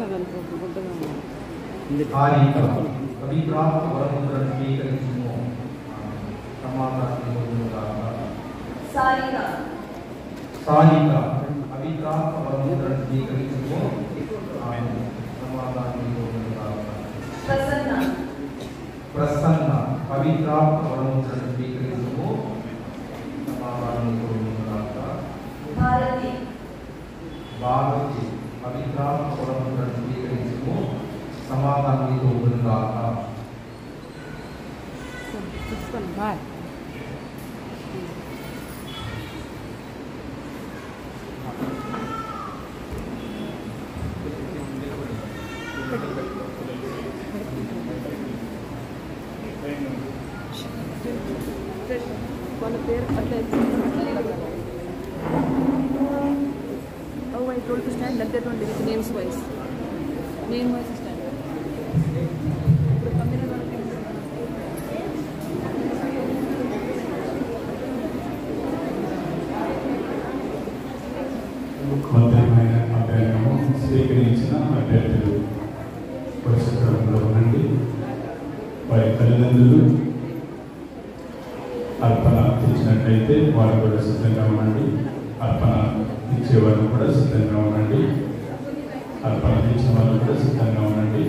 హారిక పవిత్రాత్మ వరములను స్వీకరించుము సమాధానం పొందిన గాక Sarika. సారిక పవిత్రాత్మ వరములను స్వీకరించుము ఆమె సమాధానం పొందిన గాక Prasanna. ప్రసన్న పవిత్రాత్మ వరములను స్వీకరించుము సమాధానం పొందిన గాక Bharati. భారతి పవిత్రాత్మ వరములను స్వీకరించుము సమాధానం పొందిన గాక చూసుకోండి బాయ్ వాళ్ళ పేరు అంటే Oh, I told to stand like that only with names wise. Name wise stand. ఇప్పుడు పంపిన వాళ్ళకి భద్రమైన అభ్యర్థనము స్వీకరించిన అభ్యర్థులు పరిశుద్ధ వారి తల్లిదండ్రులు అర్పణ ఇచ్చినట్లయితే వారు కూడా సిద్ధంగా ఉండండి అర్పణ ఇచ్చేవారు కూడా సిద్ధంగా ఉండండి అర్పణ ఇచ్చిన వాళ్ళు కూడా సిద్ధంగా ఉండండి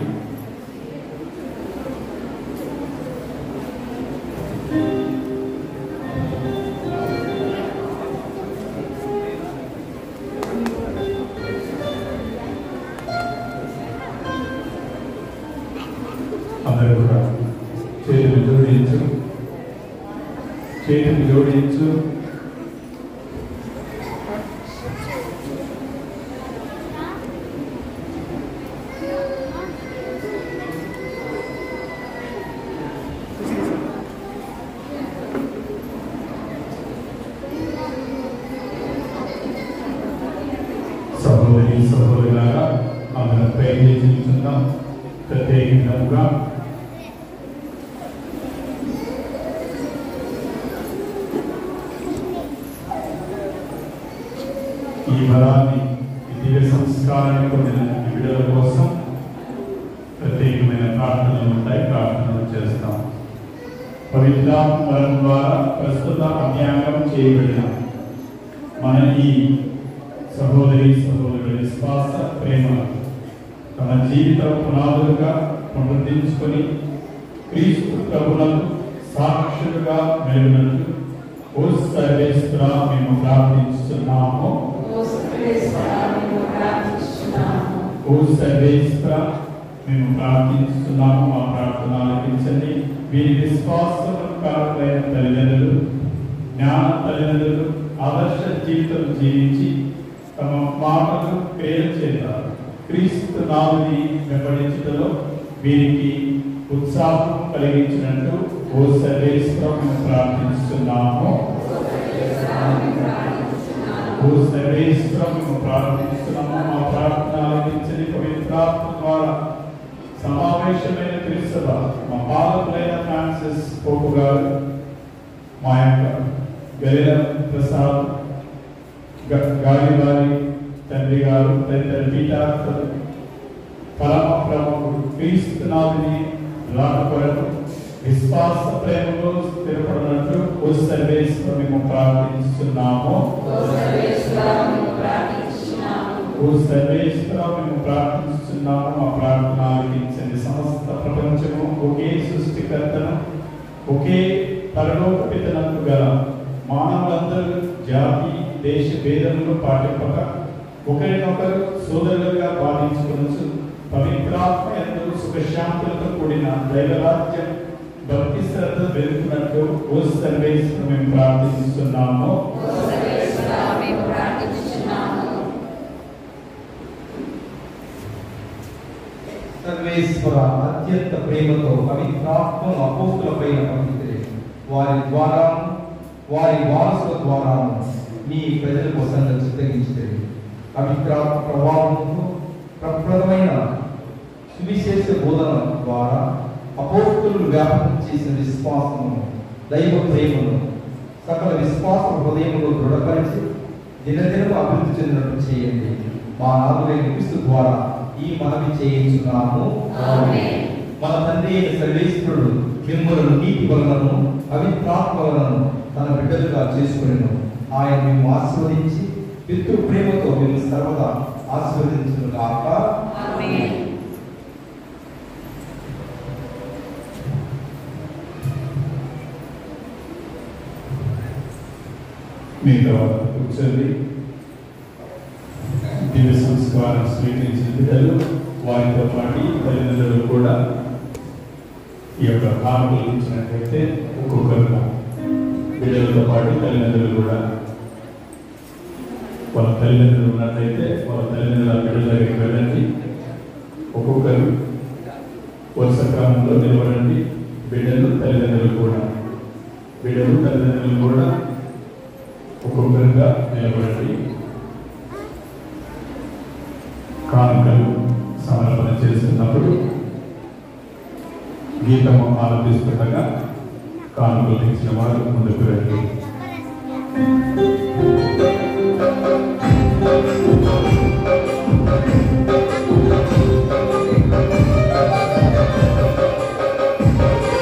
అందరూ కూడా చేతులు జోడించు చేతులు జోడించు సహోదరి సహోదరులారా అందరం ప్రయత్నించుకుందాం ప్రత్యేకంగా ఈ వరాన్ని ఈ దివ్య సంస్కారాన్ని పొందిన ఈ బిడ్డల కోసం ప్రత్యేకమైన ప్రార్థనలు ఉంటాయి ప్రార్థనలు చేస్తాం పవిత్రాత్మ వరం ద్వారా ప్రస్తుత అభ్యాంగం చేయబడిన మన ఈ సహోదరి సహోదరుల విశ్వాస ప్రేమ తమ జీవిత పునాదులుగా పునరుద్ధరించుకొని క్రీస్తు ప్రభులకు సాక్షులుగా మెరుగునట్లు ఓ సర్వేశ్వర మేము ప్రార్థిస్తున్నాము ఓ సర్వేశ్వర మేము ప్రార్థిస్తున్నాము మా ప్రార్థన ఆలకించండి వీరి విశ్వాసం కాలైన తల్లిదండ్రులు జ్ఞాన తల్లిదండ్రులు ఆదర్శ జీవితం జీవించి తమ మాటలు క్రియలు చేస్తారు క్రీస్తు నాముని వెంబడించడంలో వీరికి ఉత్సాహం కలిగించినట్టు ఓ సర్వేశ్వరం మేము ప్రార్థిస్తున్నాము ఓ సర్వేశ్వరం మేము ప్రార్థిస్తున్నాము మా ప్రార్థన ఆలకించని పవిత్రాత్మ ద్వారా సమావేశమైన క్రీస్తవ మా పాలకులైన ఫ్రాన్సిస్ పోపు గారు మా యొక్క గలిల ప్రసాద్ గ- గాలివారి తండ్రి గారు తదితర పీఠార్థులు పరమ ప్రముఖుడు క్రీస్తునాథుని రాక కొరకు విశ్వాస ప్రేమలో స్థిరపడినట్లు ఓ సర్వేశ్వరం మేము ప్రార్థిస్తున్నాము ఓ సర్వేశ్వర మేము ప్రార్థిస్తున్నాము మా ప్రార్థన ఆలకించండి సమస్త ప్రపంచము ఒకే సృష్టికర్తను ఒకే పరలోక పితనకు గల మానవులందరూ జాతి దేశ భేదములు పాటింపక ఒకరినొకరు సోదరులుగా పాటించుకొనచ్చు పవిత్రాత్మ ఎందు సుఖశాంతులతో కూడిన దైవరాజ్యం భక్తి శ్రద్ధ వెలుగుతున్నట్టు ఓ సర్వేశ్వరం మేము ప్రార్థిస్తున్నాము సర్వేశ్వర అత్యంత ప్రేమతో పవిత్రాత్మను అపోస్తులపైన పంపితే వారి ద్వారా వారి వారసుల ద్వారా మీ ప్రజల కోసం చిత్తగించితే పవిత్రాత్మ ప్రభావంతో ప్రప్రదమైన సువిశేష బోధన ద్వారా అపోస్తులు వ్యాపకం చేసిన విశ్వాసమును దైవ ప్రేమను సకల విశ్వాస హృదయములో దృఢపరిచి దినదినము అభివృద్ధి చెందినట్టు చేయండి మా నాదులైన క్రీస్తు ద్వారా ఈ మనవి చేయించున్నాము మన తండ్రి అయిన సర్వేశ్వరుడు మిమ్మల్ని నీటి వలనను పవిత్రాత్మ వలనను తన బిడ్డలుగా చేసుకుని ఆయన మేము ఆశీర్వదించి పితృ ప్రేమతో మేము సర్వదా ఆశీర్వదించును కాక మీతో కూర్చొని దివ్య సంస్కారం స్వీకరించిన బిడ్డలు వారితో పాటు తల్లిదండ్రులు కూడా ఈ యొక్క కానుకలు ఇచ్చినట్లయితే ఒక్కొక్కరు బిడ్డలతో పాటు తల్లిదండ్రులు కూడా వాళ్ళ తల్లిదండ్రులు ఉన్నట్లయితే వాళ్ళ తల్లిదండ్రుల బిడ్డల దగ్గరికి వెళ్ళండి ఒక్కొక్కరు వరుస క్రమంలో నిలబడండి బిడ్డలు తల్లిదండ్రులు కూడా బిడ్డలు తల్లిదండ్రులు కూడా ఒక్కొక్కరుగా నిలబడండి కానుకలు సమర్పణ చేస్తున్నప్పుడు గీతము ఆలపిస్తుండగా కానుకలు ఇచ్చిన వారు ముందుకు రండి Thank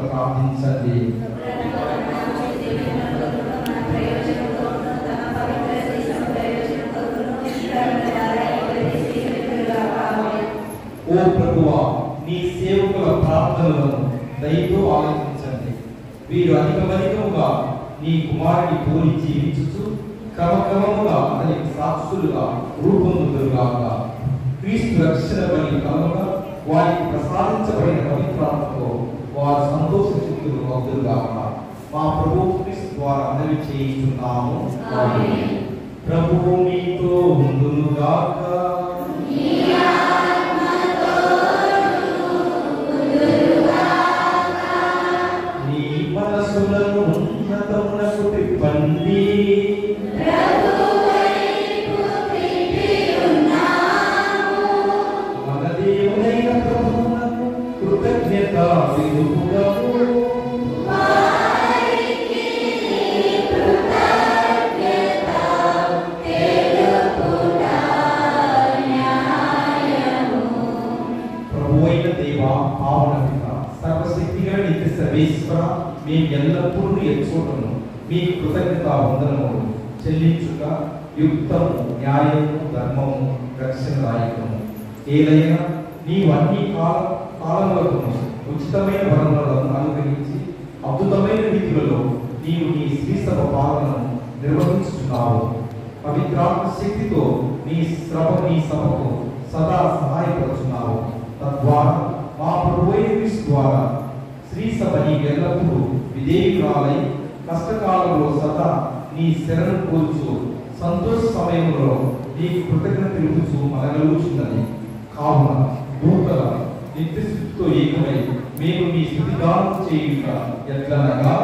ప్రార్థించండి ఓ ప్రభువా నీ సేవకుల ప్రార్థనలను దయతో ఆలోచించండి వీరు అధికమధికముగా నీ కుమారుని పోలి జీవించుచు క్రమక్రమముగా అతని సాక్షులుగా రూపొందుతురుగాక క్రీస్తు రక్షణ బలి కలముగా వారికి ప్రసాదించబడిన పవిత్రాత్మతో వారు సంతోషిస్తులు అవుతురుగాక మా ప్రభు క్రీస్తు ద్వారా మనవి చేయించున్నాము ఆమేన్. ప్రభువు మీతో ఉండునుగాక నీ మనసులను ఉన్నతమునకు తిప్పండి మన దేవుడైన ప్రభువునకు కృతజ్ఞత విలువము ప్రభు అయిన దేవ పావన పిత సర్వశక్తిగా నిత్య సర్వేశ్వర మేము ఎల్లప్పుడూ ఎచ్చుటను మీ కృతజ్ఞత వందనము చెల్లించుట యుక్తము న్యాయము ధర్మము రక్షణదాయకము ఏదైనా నీవు అన్ని కాల కాలములకు ఉచితమైన వరములను అనుగ్రహించి అద్భుతమైన రీతిలో నీవు నీ శ్రీసభ పాలనను నిర్వహించుతున్నావు పవిత్రాత్మ శక్తితో నీ శ్రమ నీ సభకు సదా సహాయపడుతున్నావు తద్వారా మా ప్రభువైన క్రీస్తు ద్వారా శ్రీ సభ నీకు ఎల్లప్పుడూ విధేయురాలై కష్టకాలంలో సదా నీ శరణు కోరుచు సంతోష సమయంలో నీకు కృతజ్ఞత తెలుపుచు మనగలుగుచున్నది కావున దూతల నిత్యస్థితితో ఏకమై మేము మీ స్థితిగానం చేయుట ఎట్లనగా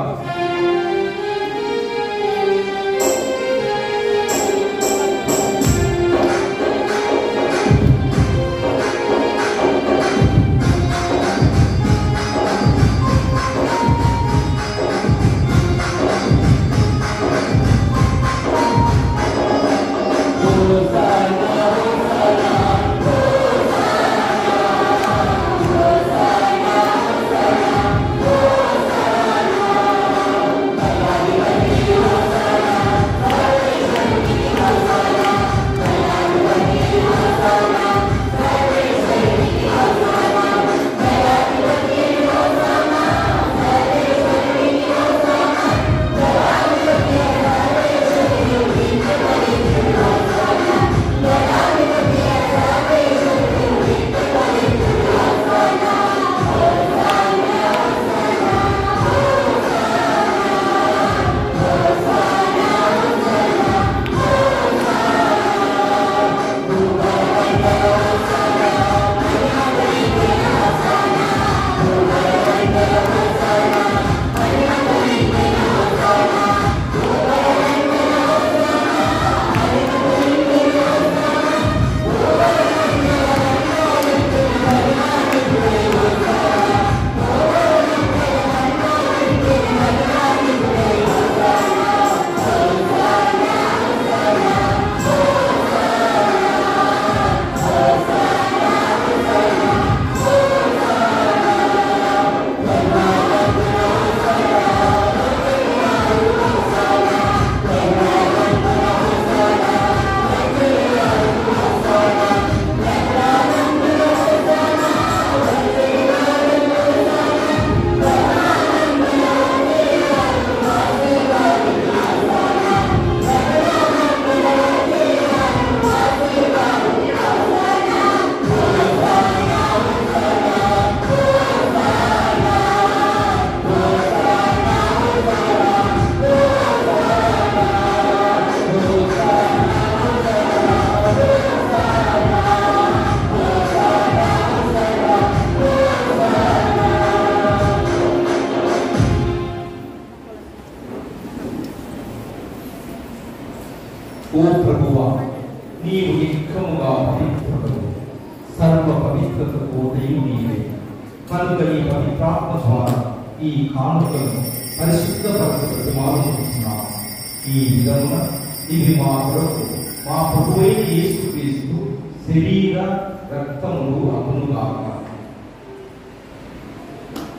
ఓ ప్రభువా నీవు నిక్కముగా పవిత్రుడు సర్వ పవిత్రతకు దైవు నీవే కనుక నీ పవిత్రాత్మ ద్వారా ఈ కానుకలను పరిశుద్ధపరచబడి మారుతున్నావు ఈ విధమున ఇవి మా కొరకు మా ప్రభువైన యేసుక్రీస్తు శరీర రక్తములు అగునుగాక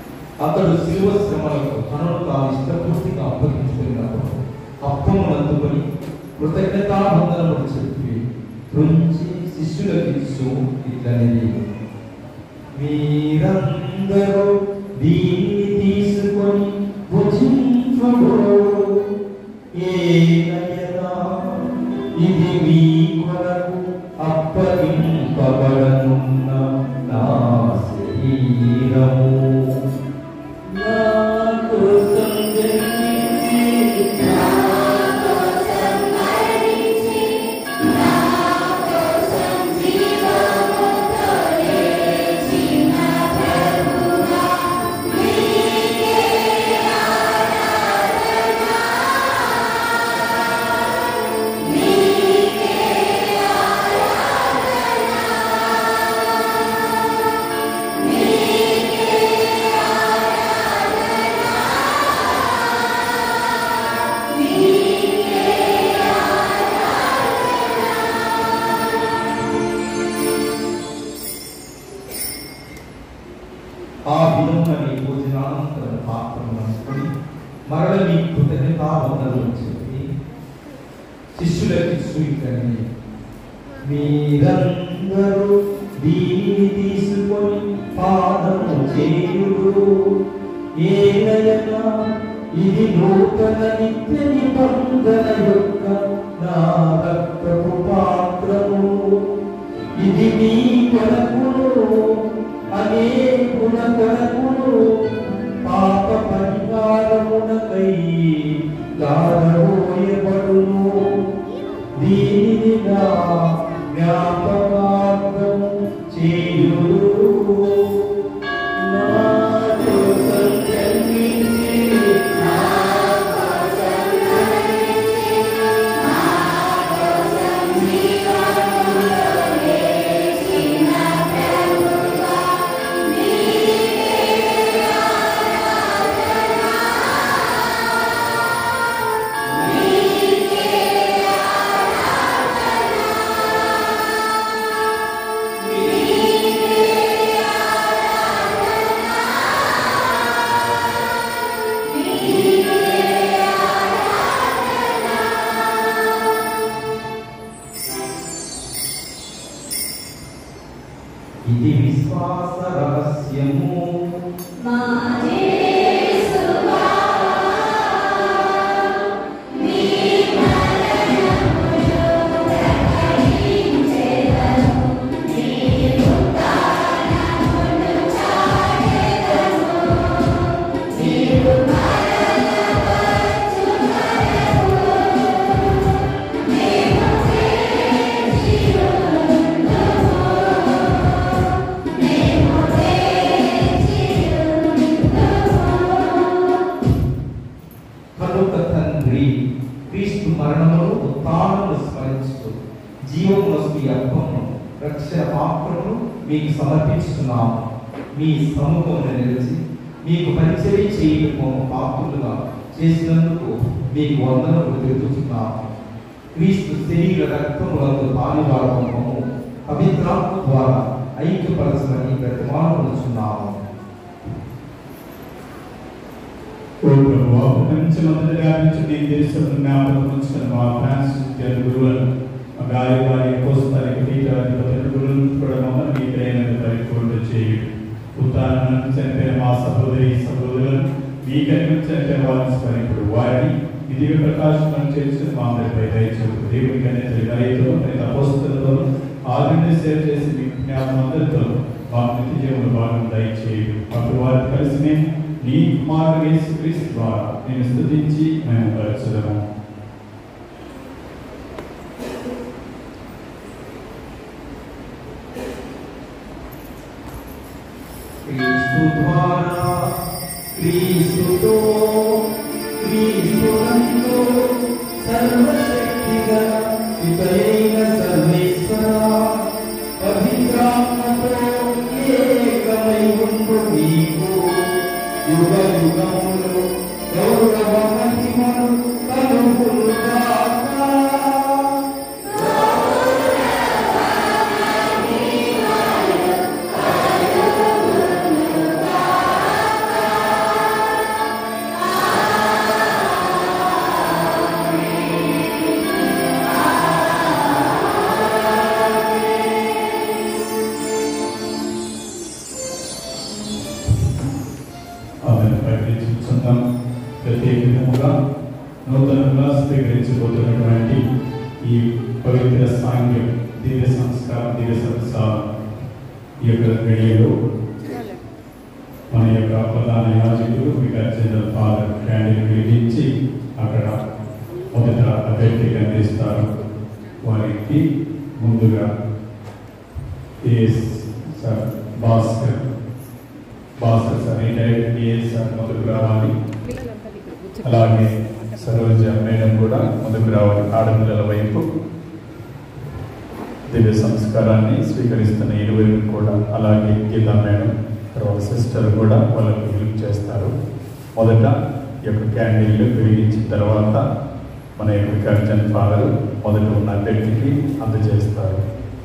అతడు శిలువ శ్రమలకు తనను తాను ఇష్టపూర్తిగా అప్పగించుకున్నప్పుడు అప్పము అందుకొని కృతజ్ఞతావందనములు చెప్పి రుంచి శిష్యులకు ఇచ్చు ఇట్లనేది మీరందరూ దీన్ని తీసుకొని భుజించుడు ఏలయనా ఇది మీ కొరకు అప్పగింపబడనున్న నా శరీరము నా కోసం జన్మించి నా ఆ విధంగా నీ భోజనానంతరం పాత్రను అనుకుని మరల నీ కృతజ్ఞతా వందనలు చెప్పి శిష్యులకి స్వీకరించి మీరందరూ దీనిని తీసుకొని పాదము చేయుడు ఏలయనా ఇది నూతన నిత్య నిబంధన యొక్క నా రక్తపు పాత్రము ఇది మీ కొరకును అనేకుల కొరకును పాప పరిహారమునకై దారబోయబడును దీనిని నా జ్ఞాపకార్థం చేయుడు నా కోసం జన్మించి నా ఇది విశ్వాస రహస్యము మా యేసువా నీ మరణమును ప్రకటించెదను నీ ఉత్థానమును చాటెదను నీవు మరణవచ్చు వరకు మేము వేచి ఉందుము మేము వేచి కనుక తండ్రి క్రీస్తు మరణమును ఉత్థానమును స్మరించుతూ జీవమునసు ఈ అప్పమును రక్షణ పాత్రను మీకు సమర్పించుతున్నాము మీ సముఖమున నిలిచి మీకు పరిచయం చేయటము పాత్రులుగా చేసినందుకు మీకు వందనములు తెలుపుతున్నాము క్రీస్తు శరీర రక్తములందు పాలివాడము పవిత్రాత్మ ద్వారా ఐక్యపరచమని బ్రతిమాలనుచున్నాము ఓ ప్రభువా ప్రపంచమంతటా వ్యాపించి నీ దేశం జ్ఞాపకం ఉంచుకున్న మా ఫ్రాన్సిస్ గారి గురువులను మా గాలి వారి కోస్తారి పీఠాధిపతుల గురువులను కూడా మమ్మల్ని మీ ప్రేమను పరిపూర్ణ చేయుడు ఉత్తానం చనిపోయిన మా సహోదరి సహోదరులను మీ కలిగి చనిపోయిన వారిని స్మరింపుడు వారిని విధిగా ప్రకాశం చేసిన మా అందరిపై దయచూపు దేవునికి అనేది దయతో నేను అపోస్తులతో ఆదిని సేవ చేసి మీ జ్ఞాపకం అందరితో మాకు నిత్య జీవన భాగం దయచేయుడు అప్పుడు వారిని కలిసి మేము నీ కుమారుడు యేసుక్రీస్తు ద్వారా నేను స్తుతించి మేము పరచుదము క్రీస్తు ద్వారా క్రీస్తుతో క్రీస్తునందు సర్వశక్తిగా పితైన సర్వేశ్వర పవిత్రాత్మతో ఏకమై ఉండు నీకు యుగ యుగములు గౌరవ మహిమను కలుగును గాక. Amen. నూతనంగా స్వీకరించబోతున్నటువంటి ఈ పవిత్ర సాంగ్యం దివ్య సంస్కార దివ్య సంస్కారం ఈ యొక్క గడియలో మన యొక్క ప్రధాన యాజకులు వికార్ జనరల్ ఫాదర్ క్యాండిల్ వెలిగించి అక్కడ మొదట అభ్యర్థిగా అందిస్తారు వారికి ముందుగా IAS sir Bhaskar Bhaskar sir retired IAS sir మొదలు రావాలి పిల్లలంతా ఇక్కడ కూర్చో అలాగే సరోజ మేడం కూడా ముందుకు రావాలి ఆడపిల్లల వైపు దివ్య సంస్కారాన్ని స్వీకరిస్తున్న ఇరువురు కూడా అలాగే గీతా మేడం తర్వాత సిస్టర్ కూడా వాళ్ళకు హెల్ప్ చేస్తారు మొదట ఈ యొక్క క్యాండిల్ వెలిగించిన తర్వాత మన యొక్క కర్జన్ ఫాదర్ మొదట ఉన్న వ్యక్తికి అందజేస్తారు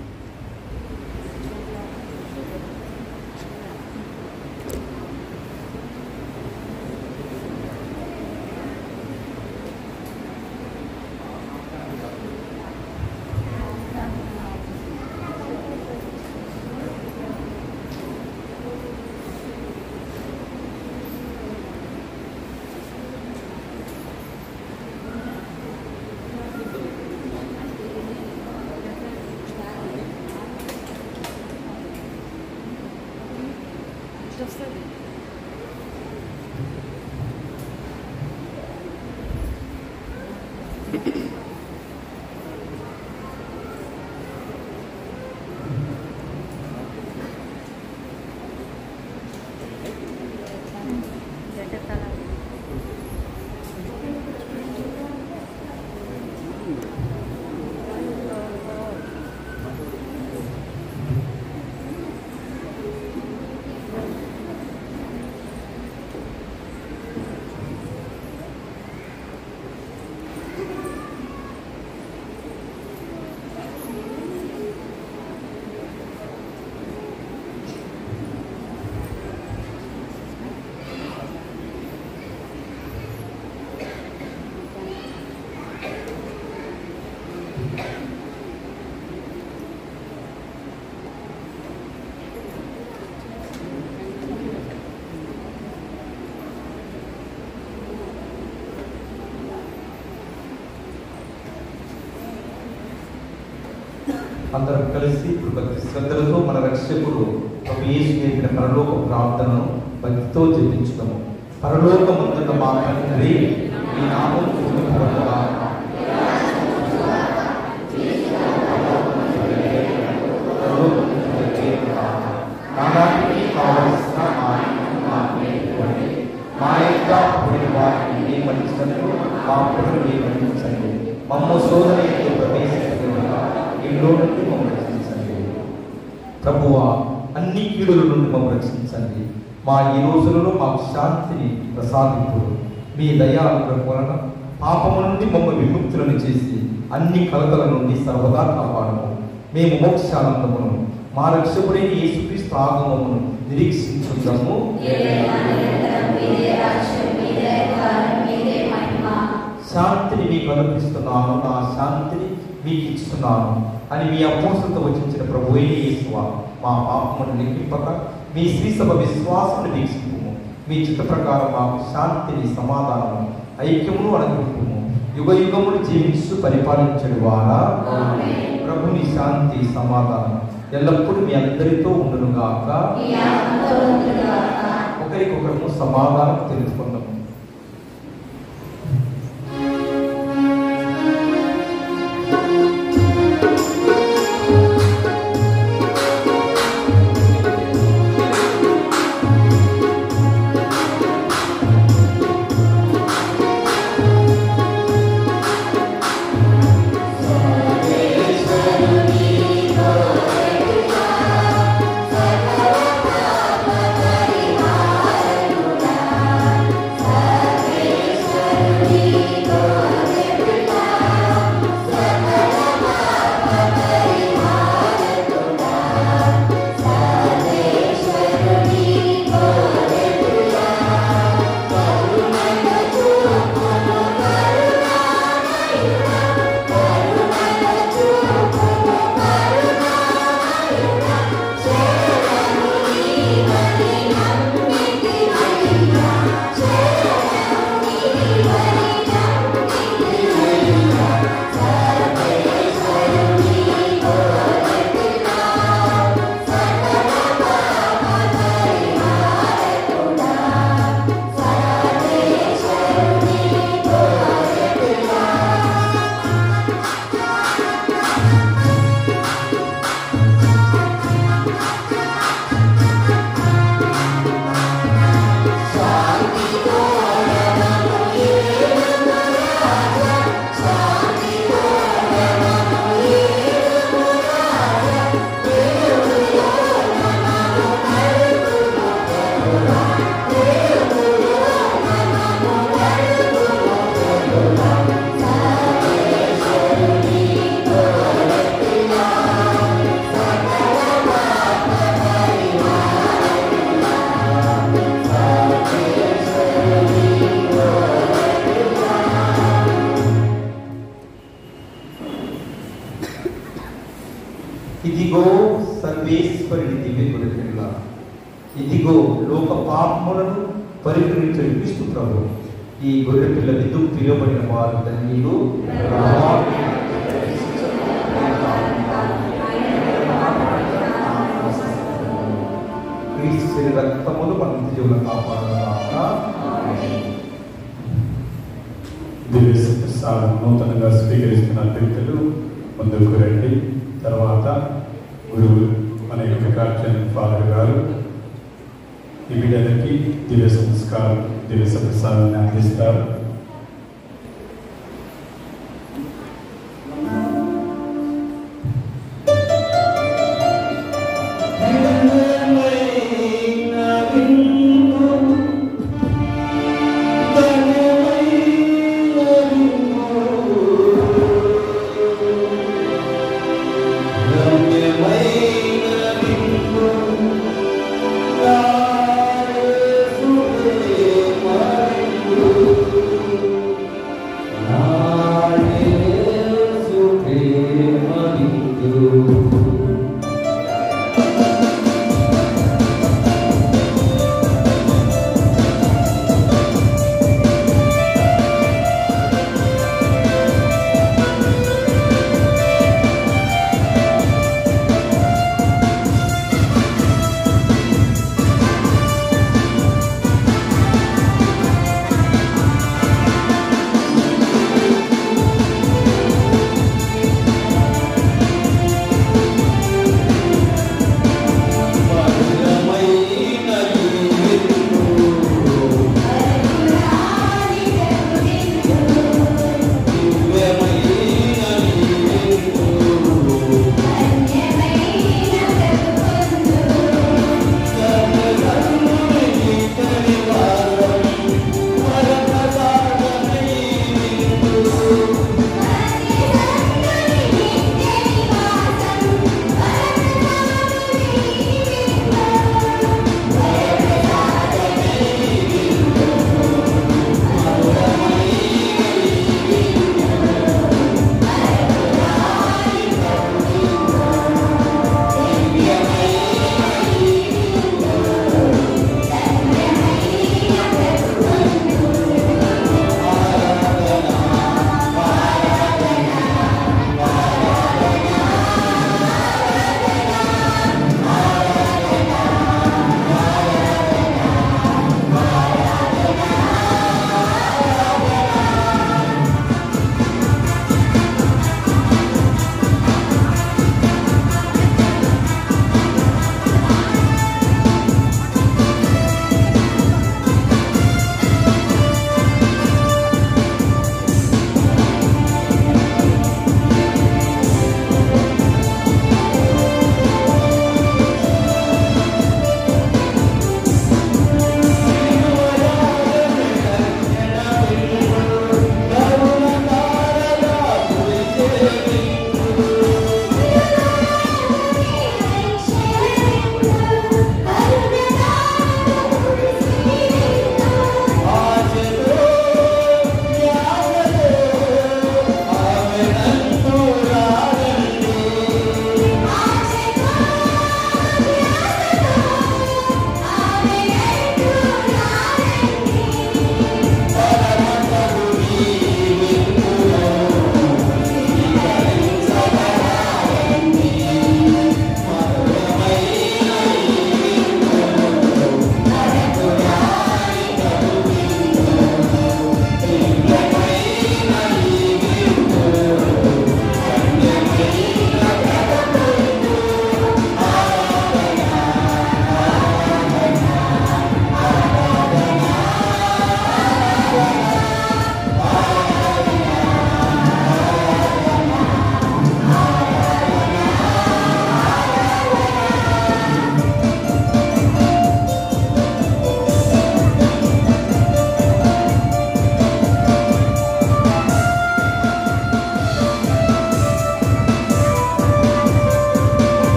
ఇట్లా వస్తుంది అందరం కలిసి ఇప్పుడు భక్తి శ్రద్ధలతో మన రక్షకుడు ప్రభు యేసు నేర్పిన పరలోక ప్రార్థనను భక్తితో చెల్లించుదాము పరలోకమందున్న మా తండ్రి మీ నామం పూజింపబడుగాక. పరలోకమందున్న దేవుడాక. నానాటికి కావలసిన మా ఇంటిని మాకు ఇవ్వండి. మా యొక్క పొడి వారిని నియమించినట్లు మా పొడిని నియమించండి మమ్మ సోదరి ప్రవేశించకుండా ఇంట్లో నుండి మమ్మల్ని రక్షించండి ప్రభువా అన్ని కీడుల నుండి మమ్మల్ని రక్షించండి మా ఈ రోజులలో మాకు శాంతిని ప్రసాదింపు మీ దయానుగ్రహం వలన పాపము నుండి మమ్మల్ని విముక్తులను చేసి అన్ని కలతల నుండి సర్వదా కాపాడము మేము మోక్షానందమును మా రక్షకుడైన యేసుక్రీస్తు ఆగమమును నిరీక్షించుదాము శాంతిని మీకు అనుగ్రహిస్తున్నాను నా శాంతిని మీకు ఇస్తున్నాను అని మీ అపోసలతో వచ్చించిన ప్రభు యేసువా మా పాపమును లెక్కింపక మీ శ్రీసభ విశ్వాసమును వీక్షింపుము మీ చిత్త ప్రకారం మాకు శాంతిని సమాధానము ఐక్యమును అనుగ్రహింపుము యుగ యుగములు జీవించు పరిపాలించడు వారా ప్రభుని శాంతి సమాధానం ఎల్లప్పుడూ మీ అందరితో ఉండునుగాక ఒకరికొకరు సమాధానం తెలుసుకుందాము Thank ఇదిగో సర్వేశ్వరుని దివ్య గొర్రెపిల్ల ఇదిగో లోక పాపములను పరిహరించే క్రీస్తు ప్రభు ఈ గొర్రె పిల్ల విధు పిలువబడిన వారు ధన్యులు క్రీస్తు శరీర రక్తములు మన నిత్య జీవన కాపాడుగాక దివ్య ప్రసాదం నూతనంగా స్వీకరిస్తున్న వ్యక్తులు ముందుకు రండి తర్వాత గురువు మన యొక్క కార్చన్ ఫాదర్ గారు ఈ బిడ్డలకి దివ్య సంస్కారం దివ్య ప్రసాదాన్ని అందిస్తారు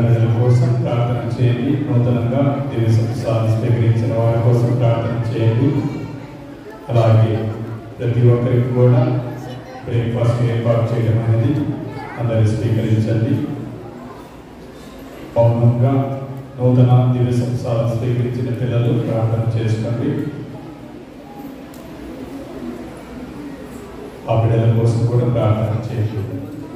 బిడ్డల కోసం ప్రార్థన చేయండి నూతనంగా దేవ సంస్థాన్ని స్వీకరించిన వారి కోసం ప్రార్థన చేయండి అలాగే ప్రతి ఒక్కరికి కూడా బ్రేక్ఫాస్ట్ ఏర్పాటు చేయడం అనేది అందరూ స్వీకరించండి మౌనంగా నూతన దివ్య సంస్థాన్ని స్వీకరించిన పిల్లలు ప్రార్థన చేసుకోండి ఆ బిడ్డల కోసం కూడా ప్రార్థన చేయండి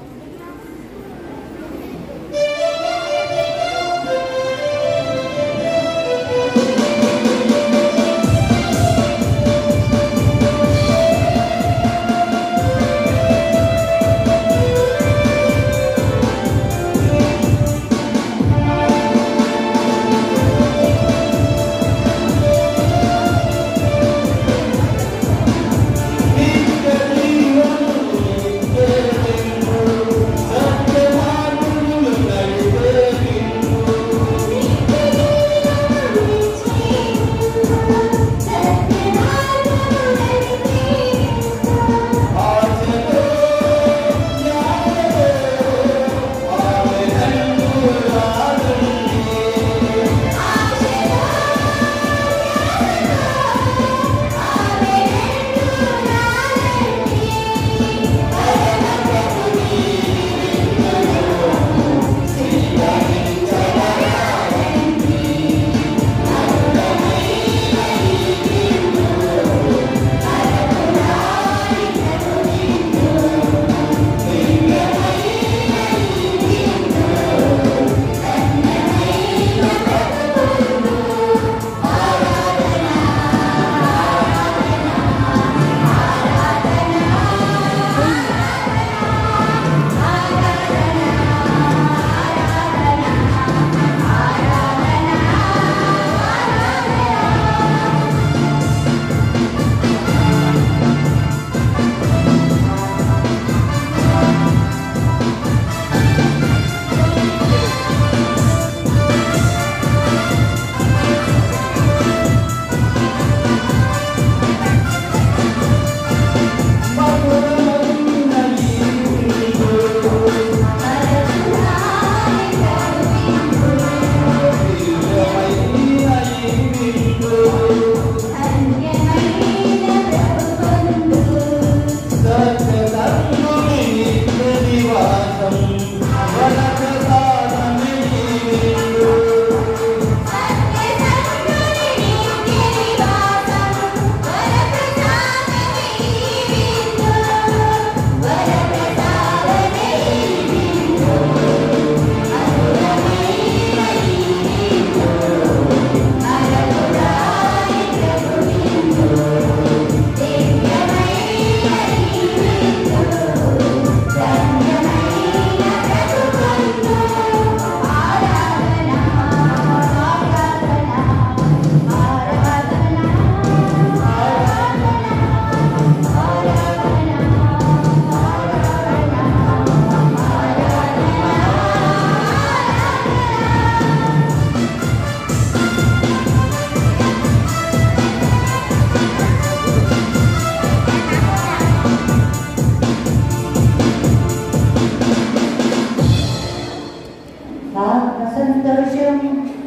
ఆత్మ సంతోషం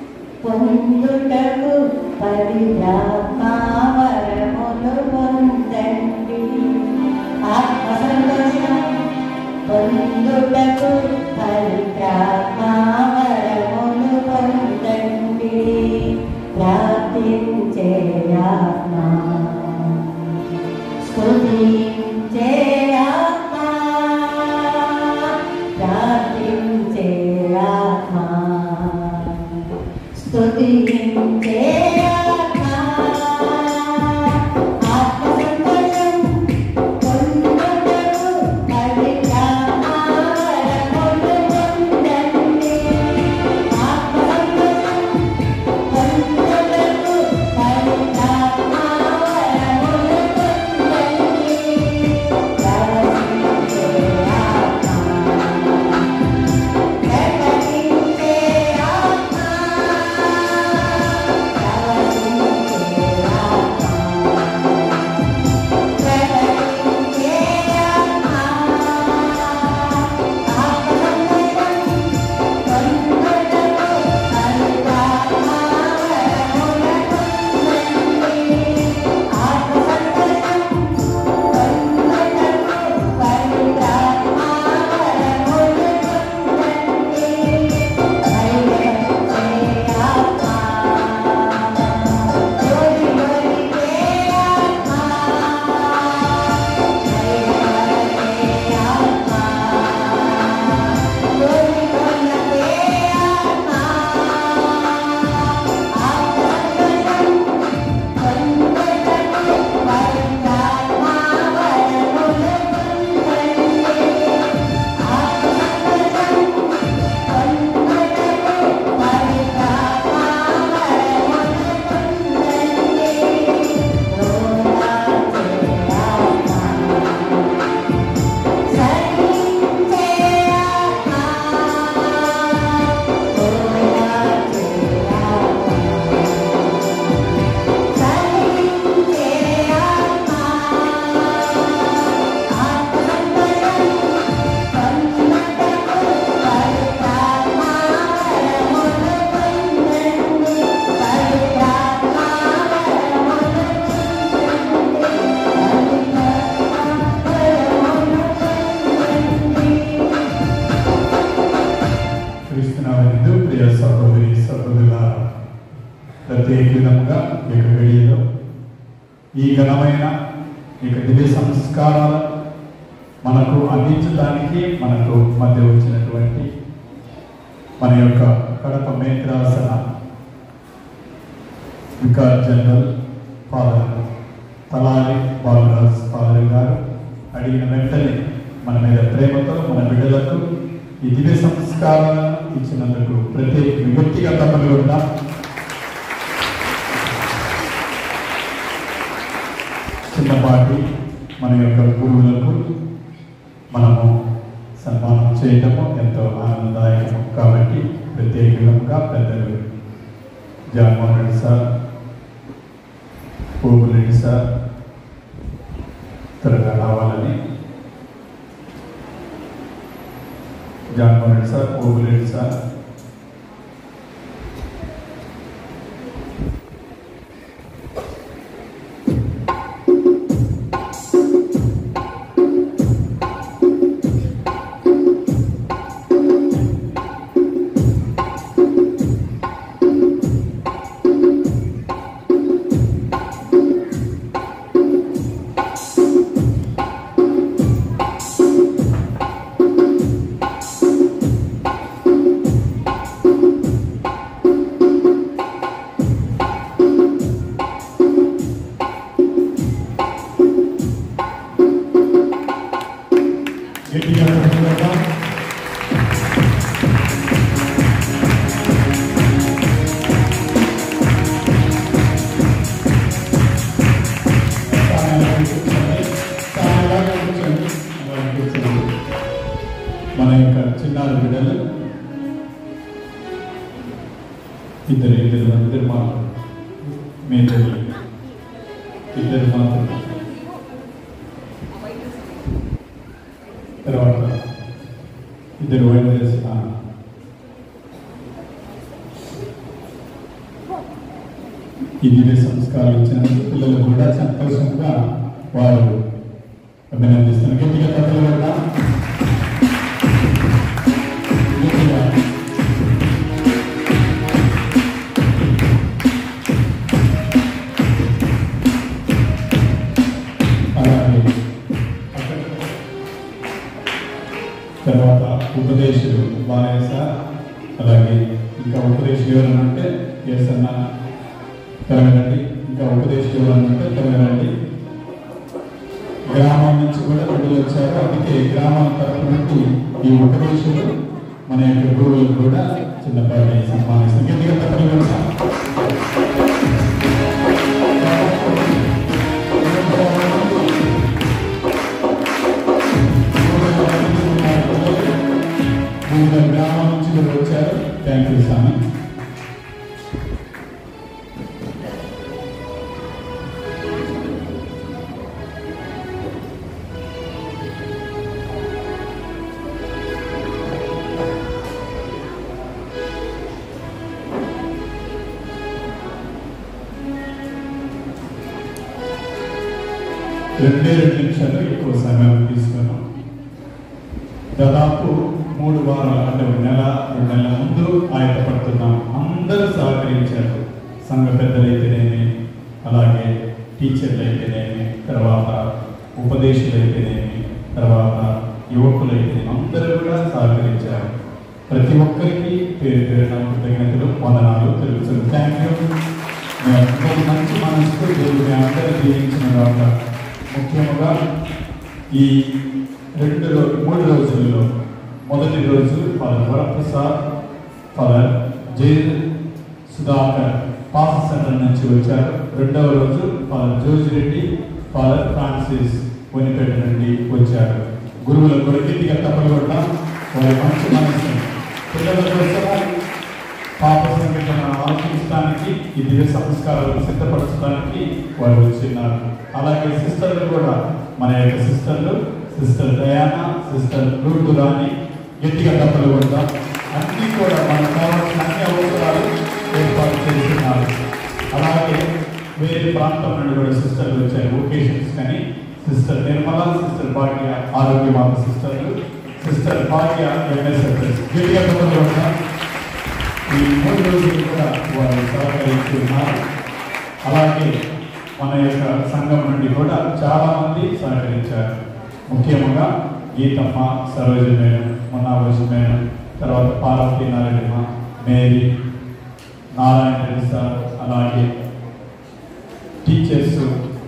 పొందుటకు పరిభ్రమవరములు పొందండి ఆత్మ సంతోషం పొందుటకు పరిభ్రమవరములు పొందండి ప్రార్థించే ఆత్మ స్తుతించే ఆత్మ ప్రార్థించే ఆత్మ స్తుతించే ఆత్మ ఆత్మ సంతోషం పొందుటకు పరిత్రాణవరములు పొందండి ఆత్మ సంతోషం పొందుటకు పరిత్రాణవరములు పొందండి ప్రవచించే ఆత్మ ప్రకటించే ఆత్మ ప్రత్యేక విధంగా ఈ యొక్క గడియలో ఈ ఘనమైన ఈ యొక్క దివ్య సంస్కారాల మనకు అందించడానికి మనకు మధ్య వచ్చినటువంటి మన యొక్క కడప మేత్రాసన vicar general father Talari Balaraj father గారు అడిగిన వెంటనే మన మీద ప్రేమతో మన బిడ్డలకు ఈ దివ్య సంస్కారాలను ఇచ్చినందుకు ప్రత్యేక వ్యక్తిగత కూడా చిన్నపాటి మన యొక్క గురువులకు మనము సన్మానం చేయటము ఎంతో ఆనందదాయకము కాబట్టి ప్రత్యేకంగా పెద్దలు జగన్మోహన్ రెడ్డి సార్ పోగులెడ్డి సార్ త్వరగా రావాలని జగన్మోహన్ రెడ్డి సార్ పోగులెడ్డి సార్ గట్టిగా కొట్టుకుందాం. స్థానాలకు కూర్చోండి. స్థానాలకు కూర్చోండి. అలా కూర్చోండి. మన యొక్క చిన్నారి బిడ్డలు ఇద్దరు ఇద్దరు ఇద్దరు మా మేజర్లు ఇద్దరు మాత్రం తర్వాత ఇద్దరు వైద్యులు ఈ దివ్య సంస్కారం ఇచ్చిన పిల్లలు కూడా సంతోషంగా వారు అభినందిస్తున్నారు గట్టిగా తప్పులు కూడా గట్టిగా. అలాగే అక్కడ తర్వాత ఉపదేశులు బాలయ్య సార్ అలాగే ఇంకా ఉపదేశులు ఎవరన్నా అంటే ఎస్ అన్న తెలంగాణండి ఇంకా ఉపదేశులు ఎవరన్నా అంటే తెలంగాణండి గ్రామం నుంచి కూడా బిడ్డలు వచ్చారు అందుకే గ్రామం తరపు నుండి ఈ ఉపదేశులు మన యొక్క గురువులు కూడా చిన్నపాటి సన్మానిస్తారు గట్టిగా తప్పని వివిధ గ్రామాల నుంచి కూడా వచ్చారు థ్యాంక్ యూ స్వామి రెండే రెండు నిమిషాలు ఎక్కువ సమయం తీసుకున్నాం దాదాపు మూడు వారాలు అంటే ఒక నెల రెండు నెలల ముందు ఆయతపడుతున్నాం అందరూ సహకరించారు సంఘ పెద్దలైతేనేమి అలాగే టీచర్లు అయితేనేమి తర్వాత ఉపదేశులు అయితేనేమి తర్వాత యువకులైతేనేమి అందరూ కూడా సహకరించారు ప్రతి ఒక్కరికి పేరు పేరున కృతజ్ఞతలు వందనాలు తెలుసు థ్యాంక్ యూ మంచి మనసుతో దేవుడు మీ అందరూ జీవించిన కాక ముఖ్యంగా ఈ రెండు రో- మూడు రోజుల్లో మొదటి రోజు ఫాదర్ వరప్రసాద్ ఫాదర్ జై సుధాకర్ పాస సెంటర్ నుంచి వచ్చారు రెండవ రోజు father Joji Reddy father Francis Vanipeta నుండి వచ్చారు గురువుల కూడా గట్టిగా తప్పకుండా వారి మంచి మనసు పిల్లల కోసము పాప సంఘటన ఆలోచించడానికి ఈ దివ్య సంస్కారాలు సిద్ధపరచడానికి వారు వచ్చిన్నారు అలాగే సిస్టర్లు కూడా మన యొక్క సిస్టర్లు సిస్టర్ దయానా సిస్టర్ లూటు రాణి గట్టిగా తప్పలు కూడా అన్నీ కూడా మనకు కావాల్సిన అన్ని అవసరాలు ఏర్పాటు చేస్తున్నారు అలాగే వేరే ప్రాంతం నుండి కూడా సిస్టర్లు వచ్చారు ఒకేషన్స్ కానీ సిస్టర్ నిర్మల సిస్టర్ భాగ్య ఆరోగ్య మాత సిస్టర్లు సిస్టర్ భాగ్య ఎంఎస్ఎఫ్ఎస్ గట్టిగా తప్పలు కూడా ఈ మూడు రోజులు కూడా వారు సహకరిస్తున్నారు అలాగే మన యొక్క సంఘం నుండి కూడా చాలా మంది సహకరించారు ముఖ్యంగా గీతమ్మ సరోజ మేడం మొన్నావసి మేడం తర్వాత పార్వతి నారాయణమ్మ మేరీ నారాయణ రెడ్డి సార్ అలాగే టీచర్స్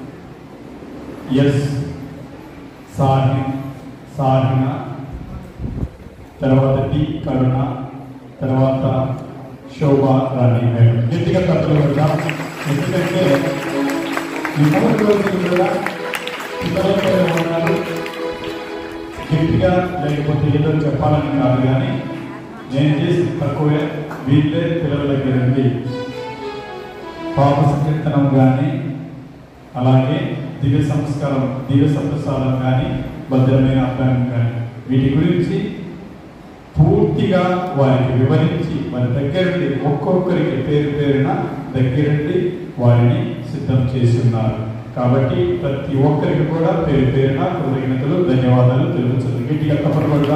ఎస్ సాహిన్ సాహిన తర్వాత టి కరుణ తర్వాత శోభా రాణి మేడం గట్టిగా తప్పులు కూడా ఎందుకంటే ఈ మూడు రోజులు కూడా పిల్లలతో ఉన్నారు గట్టిగా లేకపోతే ఏదో చెప్పాలని కాదు కానీ నేను చేసి తక్కువే వీళ్ళే పిల్లల దగ్గర నుండి పాప సంకీర్తనం కానీ అలాగే దివ్య సంస్కారం దివ్య సంప్రసారం కానీ భద్రమైన అర్థం కానీ వీటి గురించి పూర్తిగా వారికి వివరించి వారి దగ్గరుండి ఒక్కొక్కరికి పేరు పేరున దగ్గరుండి వారిని సిద్ధం చేసి ఉన్నారు కాబట్టి ప్రతి ఒక్కరికి కూడా పేరు పేరున కృతజ్ఞతలు ధన్యవాదాలు తెలుపుతుంది గట్టిగా తప్పకుండా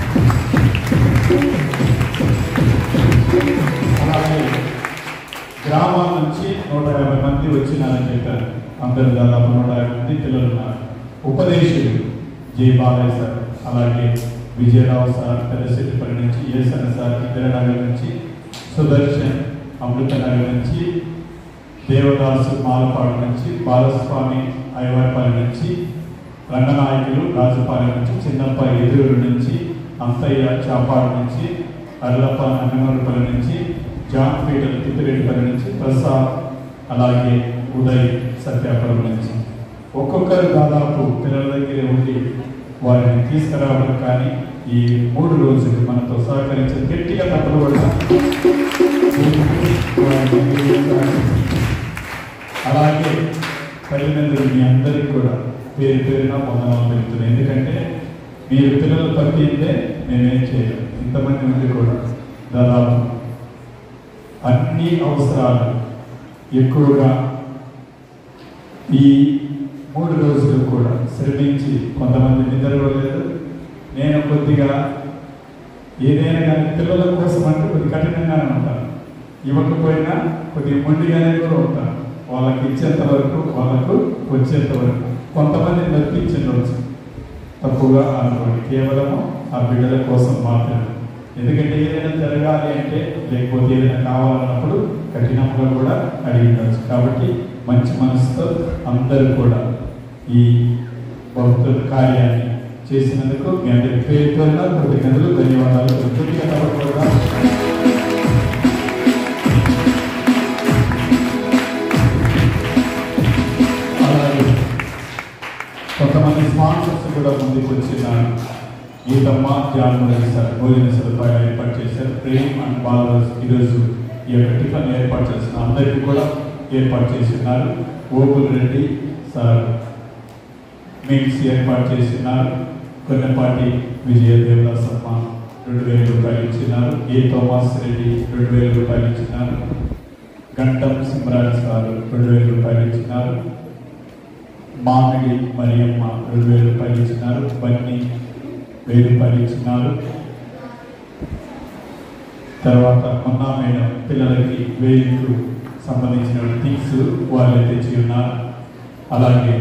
అలాగే గ్రామాల నుంచి నూట యాభై మంది వచ్చినారని చెప్పారు అందరు దాదాపు నూట యాభై మంది పిల్లలు ఉన్నారు ఉపదేశులు జై బాలయ్య సార్ అలాగే విజయరావు సార్ పెద్దశెట్టిపల్లి నుంచి ఏసన్ సార్ ఇందిరానగర్ నుంచి సుదర్శన్ అమృతనగర్ నుంచి దేవదాసు మాలపాడు నుంచి బాలస్వామి ఐవారిపల్లి నుంచి రంగనాయకులు రాజుపాలెం నుంచి చిన్నప్ప ఎదురు నుంచి అంతయ్య చాపాడు నుంచి అర్లప్ప నంగనూరుపల్లి నుంచి జాన్ పీటర్ తిప్పిరెడ్డిపల్లి నుంచి ప్రసాద్ అలాగే ఉదయ్ సత్యాపురం నుంచి ఒక్కొక్కరు దాదాపు పిల్లల దగ్గరే ఉండి వారిని తీసుకురావడం కానీ ఈ మూడు రోజులు మనతో సహకరించిన గట్టిగా తప్పలు కూడా అలాగే తల్లిదండ్రులు మీ అందరికీ కూడా పేరు పేరున వందనాలు పెడుతున్నాయి ఎందుకంటే మీరు పిల్లలు పంపిస్తే మేమేం చేయలేం ఇంతమంది ఉండి కూడా దాదాపు అన్ని అవసరాలు ఎక్కువగా ఈ మూడు రోజులు కూడా శ్రమించి కొంతమంది నిద్రపోలేదు నేను కొద్దిగా ఏదైనా కానీ పిల్లల కోసం అంటే కొద్ది కఠినంగానే ఉంటాను ఇవ్వకపోయినా కొద్దిగా మొండిగానే కూడా ఉంటాను వాళ్ళకి ఇచ్చేంత వరకు వాళ్ళకు వచ్చేంత వరకు కొంతమంది నప్పించవచ్చు తప్పుగా అనుకోండి కేవలము ఆ బిడ్డల కోసం మాత్రమే ఎందుకంటే ఏదైనా జరగాలి అంటే లేకపోతే ఏదైనా కావాలన్నప్పుడు కఠినంగా కూడా అడిగి ఉండొచ్చు కాబట్టి మంచి మనసుతో అందరూ కూడా ఈ భక్తుల కార్యాన్ని చేసినందుకు మీ అందరి పేరు పేరున కృతజ్ఞతలు ధన్యవాదాలు కృతజ్ఞత కూడా అలాగే కొంతమంది స్పాన్సర్స్ కూడా ముందుకు వచ్చినారు గీతమ్మ జాన్ మురళి సార్ భోజన సదుపాయాలు ఏర్పాటు చేశారు ప్రేమ్ అండ్ బాలరాజ్ ఈరోజు ఈ యొక్క టిఫిన్ ఏర్పాటు చేసిన అందరికీ కూడా ఏర్పాటు చేస్తున్నారు ఓపుల్ రెడ్డి సార్ మీల్స్ ఏర్పాటు చేస్తున్నారు కొన్నపాటి విజయ దేవదాసమ్మ రెండు వేల రూపాయలు ఇచ్చినారు ఏ థోమస్ రెడ్డి రెండు వేల రూపాయలు ఇచ్చినారు గంటం సిమరాజ్ సార్ రెండు వేల రూపాయలు ఇచ్చినారు మామిడి మరియమ్మ రెండు వేల రూపాయలు ఇచ్చినారు బన్నీ వెయ్యి రూపాయలు ఇచ్చినారు తర్వాత మొన్న మేడం పిల్లలకి వేలుకు సంబంధించిన థింగ్స్ వాళ్ళే తెచ్చి ఉన్నారు అలాగే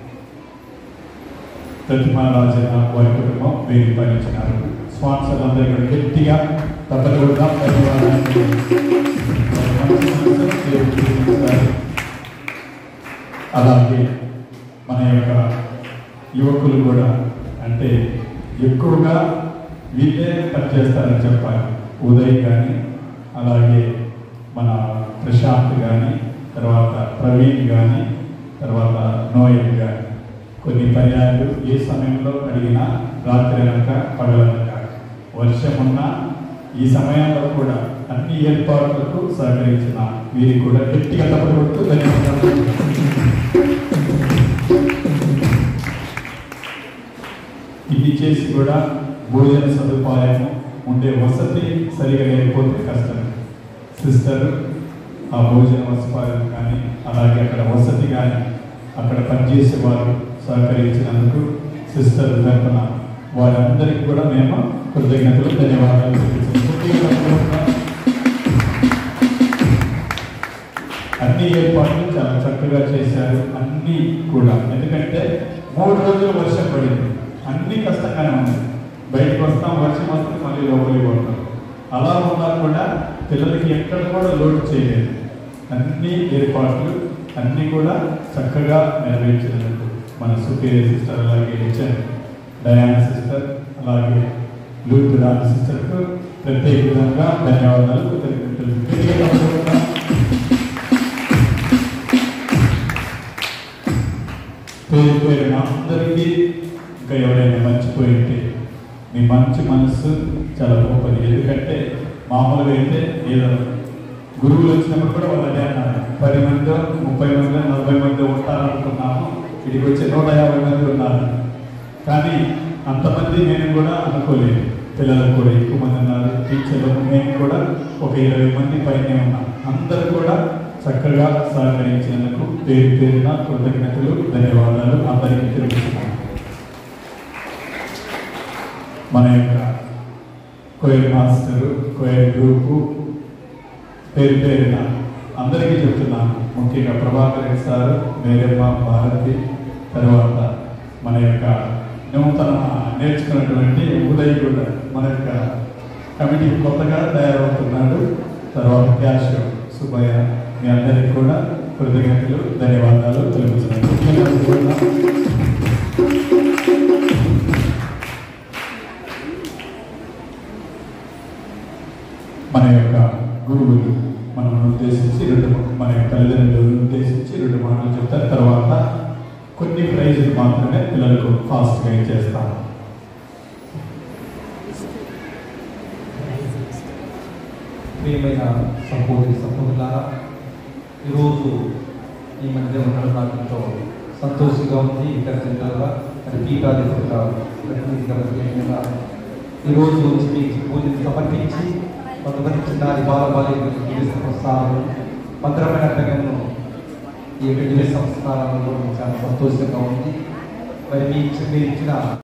ప్రతిమా రాజన్న వారి కుటుంబం వెయ్యి రూపాయలు ఇచ్చినారు స్పాన్సర్ అందరికీ కూడా గట్టిగా తప్పకుండా ధన్యవాదాలు అలాగే మన యొక్క యువకులు కూడా అంటే ఎక్కువగా వీళ్ళే పనిచేస్తారని చెప్పాలి ఉదయ్ కానీ అలాగే మన ప్రశాంత్ కానీ తర్వాత ప్రవీణ్ కానీ తర్వాత నోయల్ కానీ కొన్ని పర్యాయాలు ఏ సమయంలో అడిగినా రాత్రి అనక పగలనక వర్షం ఉన్నా ఈ సమయంలో కూడా అన్ని ఏర్పాట్లకు సహకరించిన వీరికి కూడా గట్టిగా తప్పకొడుతూ ధన్యవాదాలు ఇది చేసి కూడా భోజన సదుపాయం ఉండే వసతి సరిగా లేకపోతే కష్టం సిస్టర్ ఆ భోజన వసపాయం కానీ అలాగే అక్కడ వసతి కానీ అక్కడ పనిచేసే వారు సహకరించినందుకు సిస్టర్ తరఫున వారందరికీ కూడా మేము కృతజ్ఞతలు ధన్యవాదాలు తెలుపుతున్నాం. అన్ని ఏర్పాట్లు చాలా చక్కగా చేశారు అన్నీ కూడా ఎందుకంటే మూడు రోజులు వర్షం పడింది అన్ని కష్టంగానే ఉన్నాయి బయటకు వస్తాం వర్షం వస్తే మళ్ళీ లోపలికి పోతాం అలా ఉన్నా కూడా పిల్లలకి ఎక్కడ కూడా లోటు చేయలేదు అన్ని ఏర్పాట్లు అన్నీ కూడా చక్కగా నెరవేర్చినందుకు మన సుపీరియర్ సిస్టర్ అలాగే హెచ్ఎన్ డయానా సిస్టర్ అలాగే లూత్ రాణి సిస్టర్కు ప్రత్యేక విధంగా ధన్యవాదాలు కృతజ్ఞతలు తెలియజేస్తున్నాను. పేరు పేరున అందరికీ ఇంకా ఎవరైనా మర్చిపోయింటే మీ మంచి మనసు చాలా గొప్పది ఎందుకంటే మామూలుగా అయితే ఏదో గురువులు వచ్చినప్పుడు కూడా వాళ్ళు అదే అన్నారు పది మంది ముప్పై మంది నలభై మంది ఉంటారనుకున్నాము ఇక్కడికి వచ్చి నూట యాభై మంది ఉన్నారు కానీ అంతమంది నేను కూడా అనుకోలేదు పిల్లలకు కూడా ఎక్కువ మంది ఉన్నారు టీచర్లు మేము కూడా ఒక ఇరవై మంది పైనే ఉన్నాం అందరూ కూడా చక్కగా సహకరించినందుకు పేరు పేరున కృతజ్ఞతలు ధన్యవాదాలు అందరికీ తెలుపుతున్నాను మన యొక్క కోయర్ మాస్టరు కోయర్ గ్రూపు పేరు పేరున అందరికీ చెప్తున్నాను ముఖ్యంగా ప్రభాకర్ రెడ్డి సార్ మేరమ్మ భారతి తర్వాత మన యొక్క నూతన నేర్చుకున్నటువంటి ఉదయ్ కూడా మన యొక్క కమిటీ కొత్తగా తయారవుతున్నాడు తర్వాత క్యాష్ సుబ్బయ్య మీ అందరికీ కూడా కృతజ్ఞతలు ధన్యవాదాలు తెలుపుతున్నాను మన యొక్క గురువులు మనల్ని ఉద్దేశించి రెండు మన యొక్క తల్లిదండ్రులను ఉద్దేశించి రెండు మాటలు చెప్తారు తర్వాత కొన్ని ప్రైజులు మాత్రమే పిల్లలకు ఫాస్ట్గా ఇచ్చేస్తాను ప్రియమైన సపోర్టి సపోర్టులారా ఈరోజు ఈ మధ్య ఉండడం నాకు ఎంతో సంతోషంగా ఉంది ఇతర జిల్లాగా మరి పీఠాధిపతిగా ప్రతినిధిగా ప్రతినిధిగా ఈరోజు వచ్చి మీకు పూజలు సమర్పించి కొంతమంది చిన్నారి బాలబాలికలకు దివ్య సంస్కారం భద్రమైన అర్థంగా ఈ యొక్క దివ్య సంస్కారాలలో చాలా సంతోషంగా ఉంది మరి మీ మీరు ఇచ్చిన